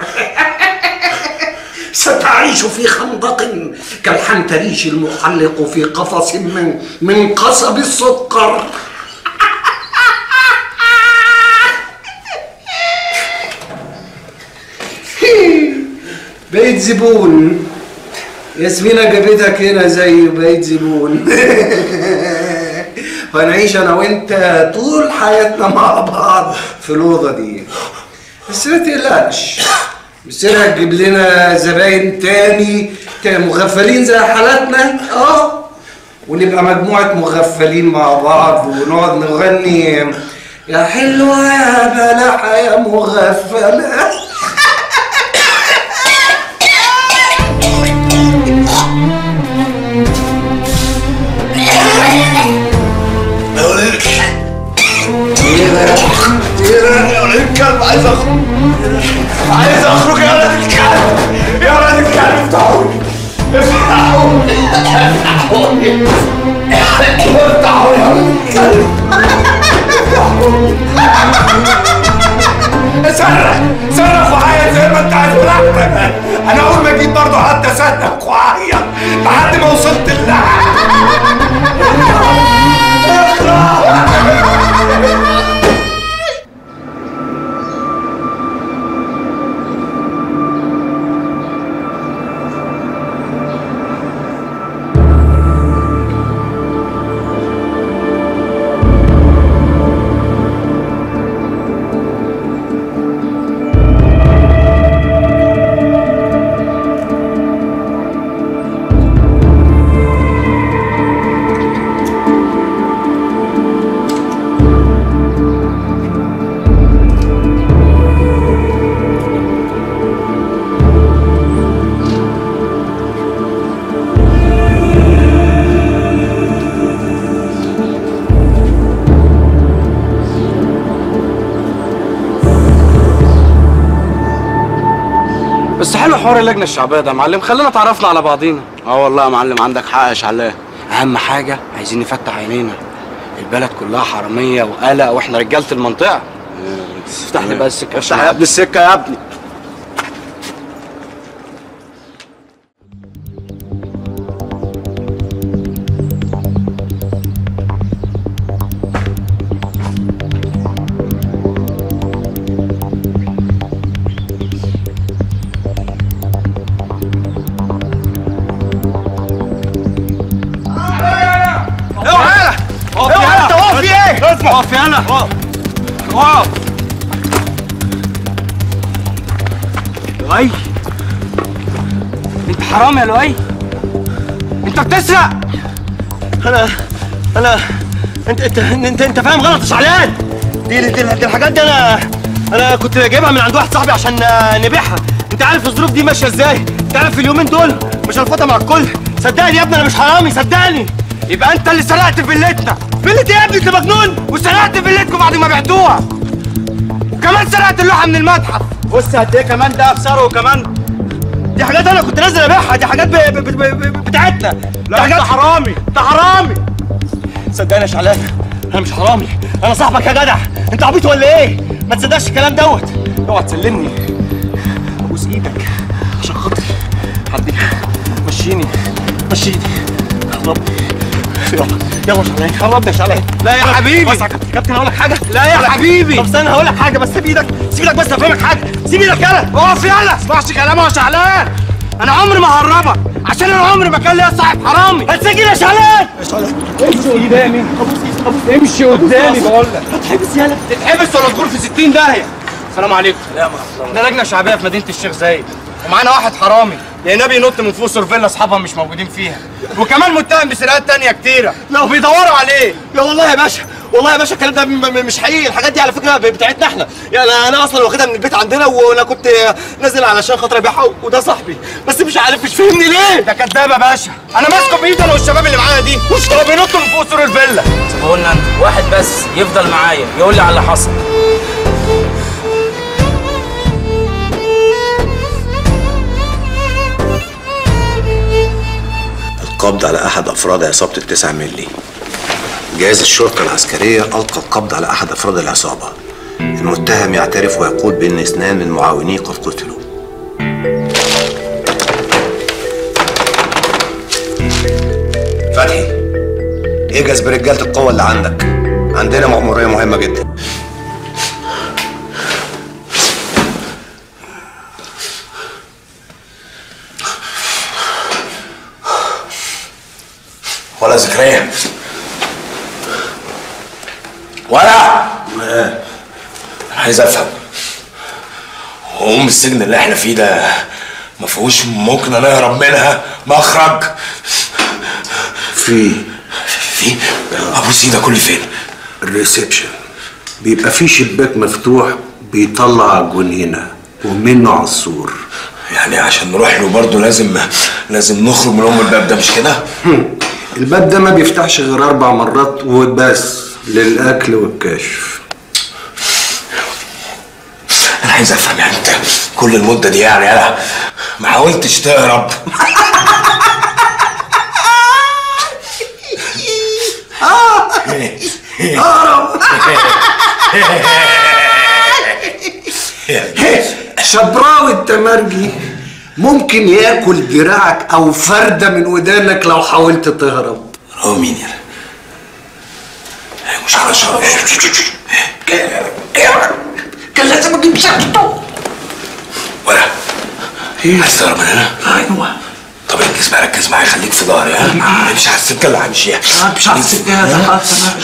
ستعيش في خندق كالحنتريش المحلق في قفص من من قصب السكر بقيت زبون ياسمينة جابتك هنا زي بقيت زبون وهنعيش انا وانت طول حياتنا مع بعض في الاوضه دي بس ما تقلقش مصيرها تجيب لنا زباين تاني تا- مغفلين زي حالاتنا اه ونبقى مجموعة مغفلين مع بعض ونقعد نغني يا حلوة يا بلحة يا مغفلة يا ولد يا ولد الكلب عايز اخرج عايز اخرج يا ولد الكلب يا ولد الكلب افتحوني افتحوني افتحوني افتحوني يا ولد الكلب صرخ صرخ وعيط زي ما انت عايز براحتك انا اول ما جيت برضه قعدت اصدق وعيط لحد ما وصلت لها بس حلو حوار اللجنه الشعبيه ده يا معلم خلينا اتعرفنا على بعضينا اه والله يا معلم عندك حق يا شعلان اهم حاجه عايزين نفتح عينينا البلد كلها حراميه وقلق واحنا رجاله المنطقه افتح لي بقى السكه افتح يا ابني السكه يا ابني اوعى اوعى انت واقف في ايه؟ اسمع اقف يلا اقف لؤي انت حرام يا لؤي انت بتسرق انا انا انت انت انت, انت فاهم غلط يا شعلان دي, دي, دي, دي الحاجات دي انا انا كنت جايبها من عند واحد صاحبي عشان آه، نبيعها انت عارف الظروف دي ماشيه ازاي انت عارف في اليومين دول مش هلفطها مع الكل صدقني يا ابني انا مش حرامي صدقني يبقى انت اللي سرقت فيلتنا فيلة ايه يا ابني انت مجنون وسرقت فيلتكم بعد ما بعتوها وكمان سرقت اللوحه من المتحف بص قد ايه كمان ده بصره وكمان دي حاجات انا كنت نازل ابيعها دي حاجات ب... ب... ب... ب... بتاعتنا لا انت حرامي انت حرامي صدقني يا شعلان انا مش حرامي انا صاحبك يا جدع انت عبيط ولا ايه ما تصدقش الكلام دوت اوعى تسلمني ابوس ايدك عشان خاطري حدي مشيني مشيني قرب يلا يلا يا شعلان قرب يا شعلان لا يا حبيبي بس يا كابتن كابتن هقول لك حاجه لا يا حبيبي طب استنى هقول لك حاجه بس سيب ايدك سيب ايدك بس افهمك حاجه سيب ايدك يلا اقف يلا ما تسمعش كلامه يا شعلان انا عمري ما ههربك عشان انا عمري ما كان ليا صاحب حرامي هتسجل يا شعلان يا شعلان امشي قدامي امشي قدامي بقول لك هتحبس يلا تتحبس ولا تغور في 60 داهيه السلام عليكم لا ده لجنه شعبيه في مدينه الشيخ زايد ومعانا واحد حرامي لقيناه بينط من فوق سور فيلا اصحابها مش موجودين فيها وكمان متهم بسرقات تانية كتيره لو بيدوروا عليه لا والله يا باشا والله يا باشا الكلام ده م- م- مش حقيقي الحاجات دي على فكره ب- بتاعتنا احنا يعني انا اصلا واخدها من البيت عندنا وانا كنت نازل علشان خاطر ابيعها وده صاحبي بس مش عارف مش فاهمني ليه ده كداب يا باشا انا ماسكه بايدي انا والشباب اللي معايا دي هو بينط من فوق سور الفيلا قلنا انت واحد بس يفضل معايا يقول لي على اللي حصل القبض على أحد أفراد عصابة التسعة ملي جهاز الشرطة العسكرية ألقى القبض على أحد أفراد العصابة المتهم يعترف ويقول بأن اثنان من معاونيه قد قتلوا فتحي اجهز برجالة القوة اللي عندك عندنا مأمورية مهمة جدا ولا زكريا ولا انا عايز افهم هو ام السجن اللي احنا فيه ده ما فيهوش ممكن انا اهرب منها مخرج في في ابو سيده كل فين الريسبشن بيبقى في شباك مفتوح بيطلع على الجنينة ومنه على السور يعني عشان نروح له برضه لازم لازم نخرج من ام الباب ده مش كده الباب ده ما بيفتحش غير أربع مرات وبس للأكل والكشف انا عايز افهم يعني انت كل المده دي يعني انا ما حاولتش تهرب هرب شبراوي التمرجي ممكن ياكل دراعك او فرده من ودانك لو حاولت تهرب هو مين يلا مش على شرف كان لازم اجيب شكته ولا عايز تهرب من هنا؟ ايوه طب انجز بقى ركز معايا خليك في ظهري ها امشي على السكه اللي همشيها مش على السكه ده خلاص تمام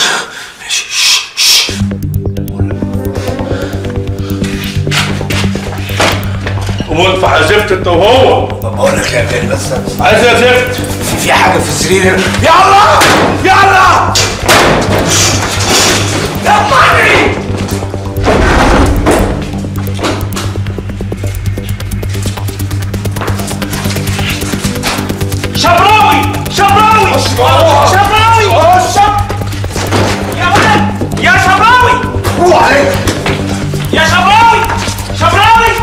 وانت حذفت انت وهو بقول لك يا غالي بس عايز يا زفت في في حاجه في السرير هنا يلا يلا يلا شبراوي شبراوي شبراوي يا ولد يا شبراوي هو عليك يا شبراوي شبراوي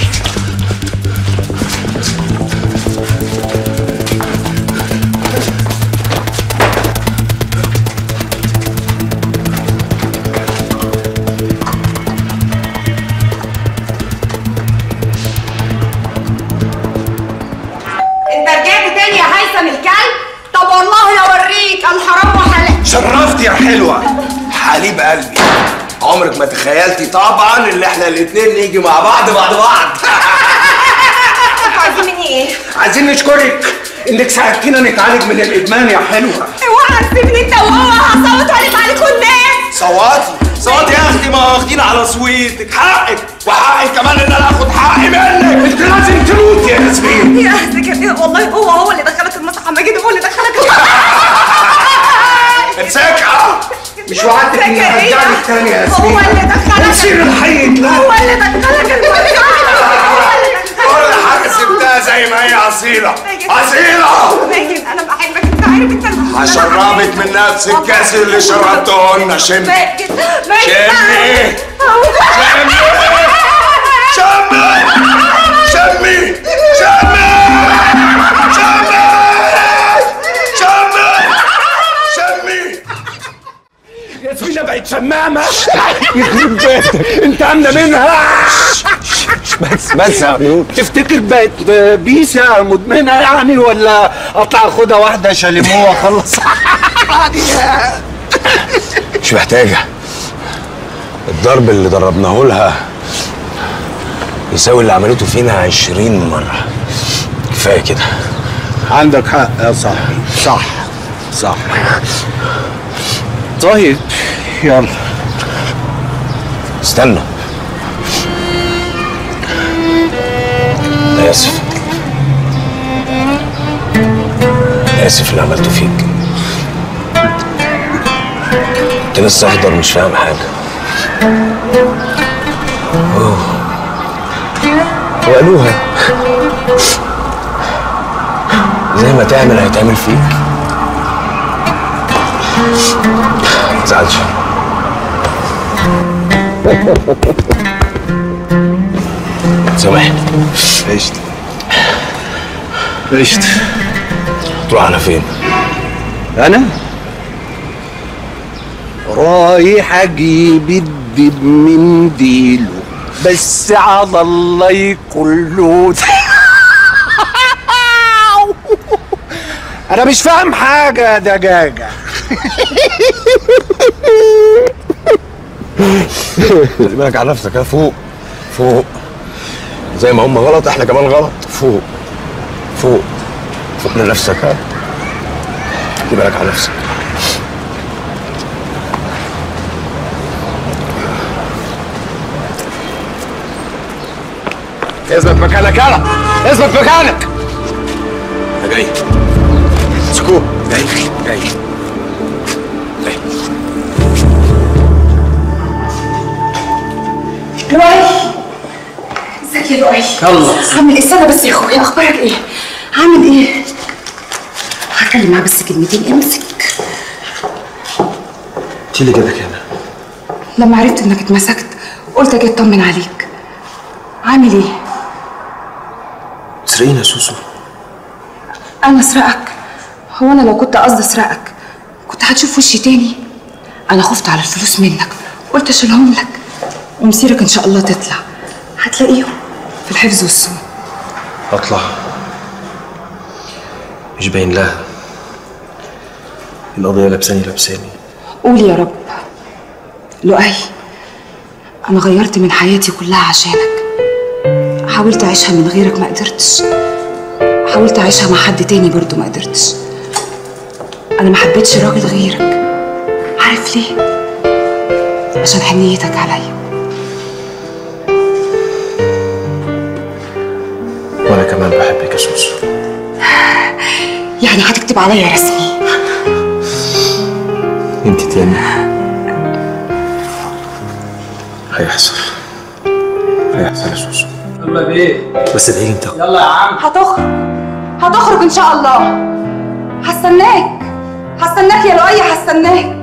انت رجعت تاني يا هيثم الكلب طب والله اوريك الحرام وحلال شرفت يا حلوه حليب قلبي عمرك ما تخيلتي طبعا ان احنا الاتنين نيجي مع بعض بعد بعض انتوا عايزين مني ايه؟ عايزين نشكرك انك ساعدتينا نتعالج من الادمان يا حلوه اوعى تسيبني انت وهو هصوت عليك عليكم الناس صواتي صواتي يا اختي ما واخدين على صويتك حقك وحقي كمان ان انا اخد حقي منك انت لازم تموت يا ياسمين يا زكريا والله هو هو اللي دخلك المسرح ماجد هو اللي دخلك امسكها مش وعدتك اني زكريا. هرجع لك تاني يا هو ياسمين اللي دخلك مصير الحي يتلاقى. هو اللي دخلك المسرح هو اللي دخلك كل حاجه سبتها زي ما هي اصيله اصيله ماجد انا بحبك هشربك من نفس الكاس اللي شربته لنا شم شمي شمي شمي شمي شمي شمي شمي ياسمينة بقت شمامة يخرب بيتك انت عاملة منها بس بس يا عيون تفتكر بقت بيسة مدمنة يعني ولا اطلع اخدها واحدة شاليموه واخلص مش محتاجة الضرب اللي ضربناه لها يساوي اللي عملته فينا عشرين مرة كفاية كده عندك حق يا صاحبي صح صح طيب يلا استنى أنا آسف أنا آسف اللي عملته فيك كنت لسه أخضر مش فاهم حاجة أوه. وقالوها زي ما تعمل هيتعمل فيك ما تزعلش سامحني قشطة قشطة تروح على فين؟ أنا؟ رايح أجيب الدب من ديله بس على الله يكون له أنا مش فاهم حاجة يا دجاجة خلي بالك على نفسك ها فوق فوق زي ما هم غلط احنا كمان غلط فوق فوق فوق لنفسك ها خلي بالك على نفسك اثبت مكانك يلا اثبت مكانك انا جاي سكوت جاي جاي لؤي ازيك يا لؤي يلا. عامل ايه استنى بس يا اخويا اخبارك ايه عامل ايه هتكلم معاه بس كلمتين امسك انت اللي جابك هنا لما عرفت انك اتمسكت قلت اجي اطمن عليك عامل ايه تسرقيني يا سوسو انا اسرقك هو انا لو كنت قصدي اسرقك كنت هتشوف وشي تاني انا خفت على الفلوس منك قلت اشيلهم لك ومصيرك ان شاء الله تطلع هتلاقيهم في الحفظ والصون اطلع مش باين لها القضية لابساني لابساني قول يا رب لؤي انا غيرت من حياتي كلها عشانك حاولت اعيشها من غيرك ما قدرتش حاولت اعيشها مع حد تاني برضو ما قدرتش انا ما حبيتش راجل غيرك عارف ليه عشان حنيتك عليا وانا كمان بحبك يا سوسو يعني هتكتب عليا رسمي انت تاني هيحصل هيحصل يا سوسو يلا بيه بس ادعي لي انت يلا يا عم هتخرج هتخرج ان شاء الله هستناك هستناك يا لؤي هستناك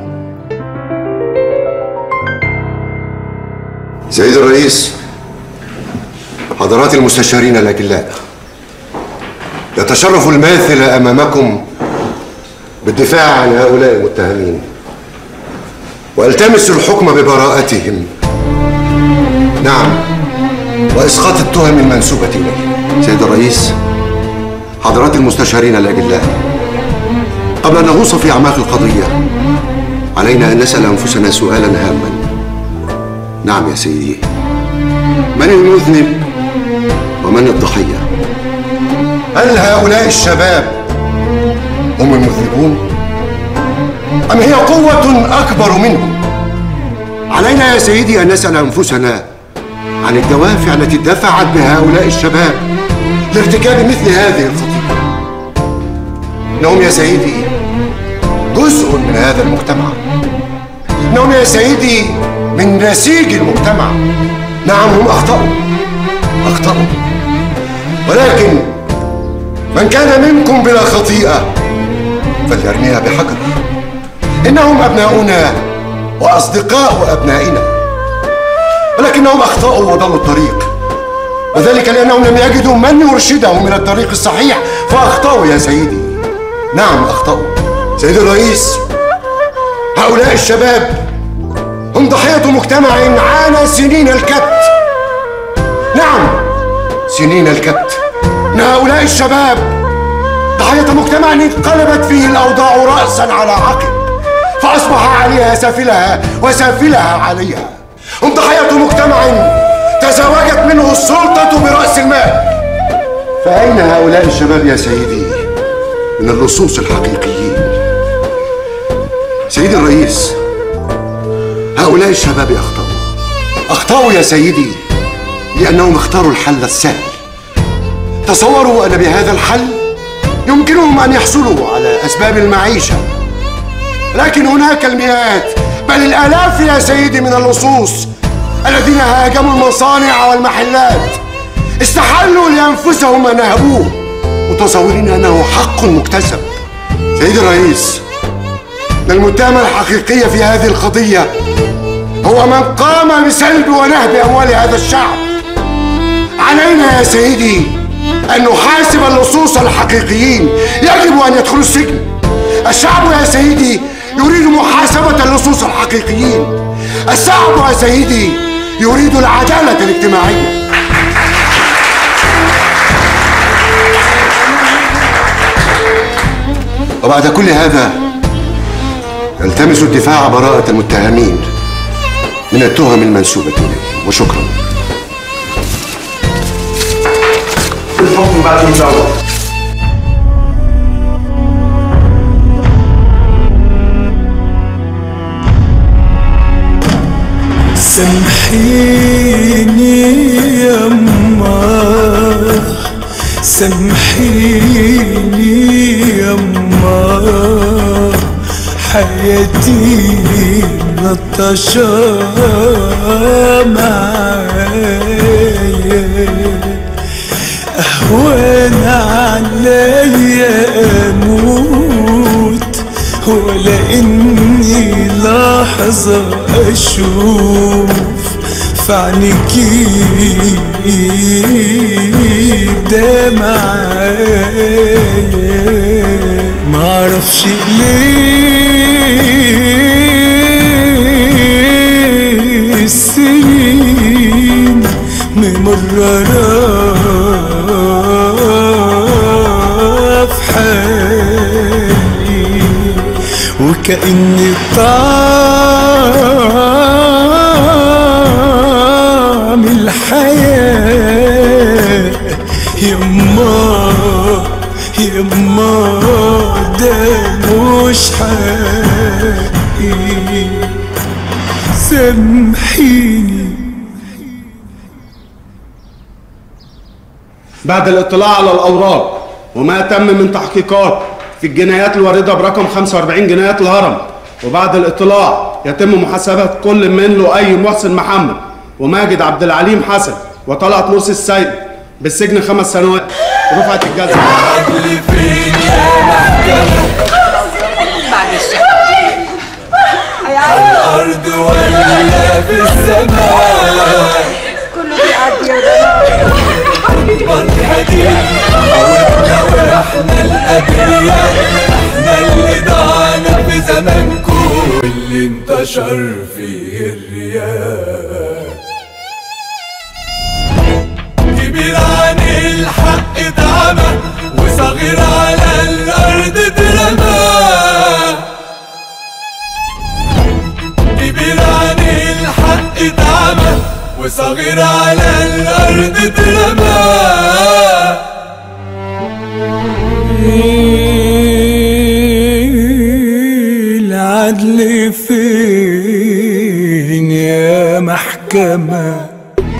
سيد الرئيس حضرات المستشارين الأجلاء يتشرف الماثل أمامكم بالدفاع عن هؤلاء المتهمين والتمس الحكم ببراءتهم نعم وإسقاط التهم المنسوبة إليه سيد الرئيس حضرات المستشارين الأجلاء قبل أن نغوص في أعماق القضية علينا أن نسأل أنفسنا سؤالا هاما نعم يا سيدي من المذنب ومن الضحية هل هؤلاء الشباب هم المذنبون أم هي قوة أكبر منهم علينا يا سيدي أن نسأل أنفسنا عن الدوافع التي دفعت بهؤلاء الشباب لارتكاب مثل هذه الخطيئة إنهم يا سيدي جزء من هذا المجتمع إنهم يا سيدي من نسيج المجتمع نعم هم أخطأوا أخطأوا ولكن من كان منكم بلا خطيئة فليرميها بحجر إنهم أبناؤنا وأصدقاء أبنائنا ولكنهم أخطأوا وضلوا الطريق وذلك لأنهم لم يجدوا من يرشدهم إلى الطريق الصحيح فأخطأوا يا سيدي نعم أخطأوا سيدي الرئيس هؤلاء الشباب هم ضحية مجتمع عانى سنين الكبت نعم سنين الكبت إن هؤلاء الشباب ضحية مجتمع انقلبت فيه الأوضاع رأسا على عقب فأصبح عليها سافلها وسافلها عليها هم ضحية مجتمع تزوجت منه السلطة برأس المال فأين هؤلاء الشباب يا سيدي من اللصوص الحقيقيين سيدي الرئيس هؤلاء الشباب أخطأوا أخطأوا يا سيدي لأنهم اختاروا الحل السهل تصوروا أن بهذا الحل يمكنهم أن يحصلوا على أسباب المعيشة لكن هناك المئات بل الآلاف يا سيدي من اللصوص الذين هاجموا المصانع والمحلات استحلوا لأنفسهم ما نهبوه متصورين أنه حق مكتسب سيدي الرئيس إن المتهم الحقيقي في هذه القضية هو من قام بسلب ونهب أموال هذا الشعب علينا يا سيدي أن نحاسب اللصوص الحقيقيين يجب أن يدخلوا السجن الشعب يا سيدي يريد محاسبة اللصوص الحقيقيين الشعب يا سيدي يريد العدالة الاجتماعية وبعد كل هذا التمس الدفاع براءة المتهمين من التهم المنسوبة إليهم وشكرا الحكم بعد المداولة سامحيني يما سامحيني يما حياتي نطشة معايا أهون عليا أموت ولا إني لحظة أشوف في عينيكي دمعايا معرفش ليه السنين ممررة في حالي وكأني طعم الحياة يما يما ده مش حقي سامحيني بعد الاطلاع على الأوراق وما تم من تحقيقات في الجنايات الواردة برقم 45 جنايات الهرم وبعد الاطلاع يتم محاسبة كل من لؤي محسن محمد وماجد عبد العليم حسن وطلعت مرسي السيد بالسجن خمس سنوات رفعت الجزاء بعد الشر على الأرض ولا في السماء كله بيعدي يا حاولنا واحنا الأبرياء احنا اللي ضعنا في زمانكم واللي انتشر فيه الرياء كبير عن الحق اتعمى وصغير على الأرض اترمى كبير عن الحق اتعمى وصغير على الأرض اترمى العدل فين يا محكمه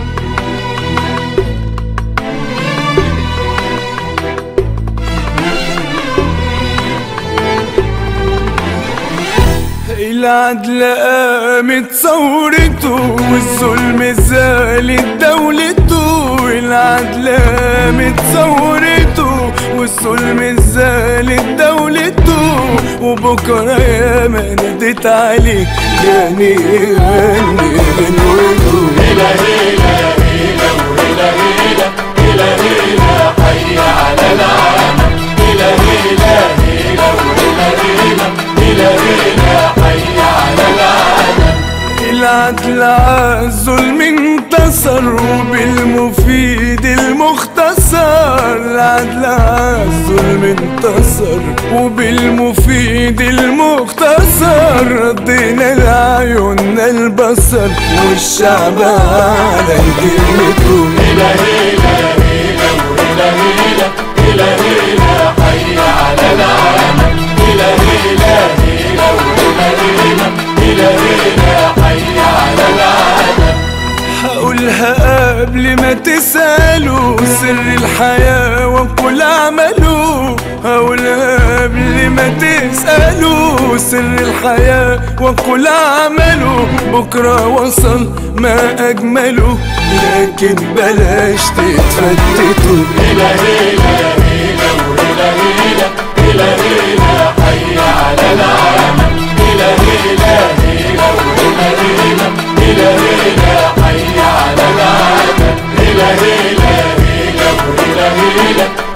العدل قامت ثورته والظلم زالت دولته العدل قامت ثورته والظلم الزال دولته وبكرة يا ما ناديت عليك جاني غني غنوته هيلا هيلا هيلا وهيلا هيلا هيلا هيلا حي على العالم هيلا هيلا هيلا وهيلا هيلا هيلا هيلا حي على العالم العدل عالظلم انتصر وبالمفيد المختصر العدل عالظلم انتصر وبالمفيد المختصر ردينا لعيوننا البصر والشعب على كلمته هيلا هيلا هيلا وهيلا هيلا هيلا هيلا حي على العالم هيلا هيلا هيلا وهيلا هيلا هيلا هيلا حي على العالم هقولها قبل ما تسألوا سر الحياة وكل عمله هقولها قبل ما تسألوا سر الحياة وكل عمله بكرة وصل ما أجمله لكن بلاش تتفتتوا هيلا هيلا هيلا وهيلا هيلا هيلا هيلا حي على العالم هيلا هيلا هيلا وهيلا هيلا هيلا هيلا حي على العالم هيلا هيلا هيلا وهيلا هيلا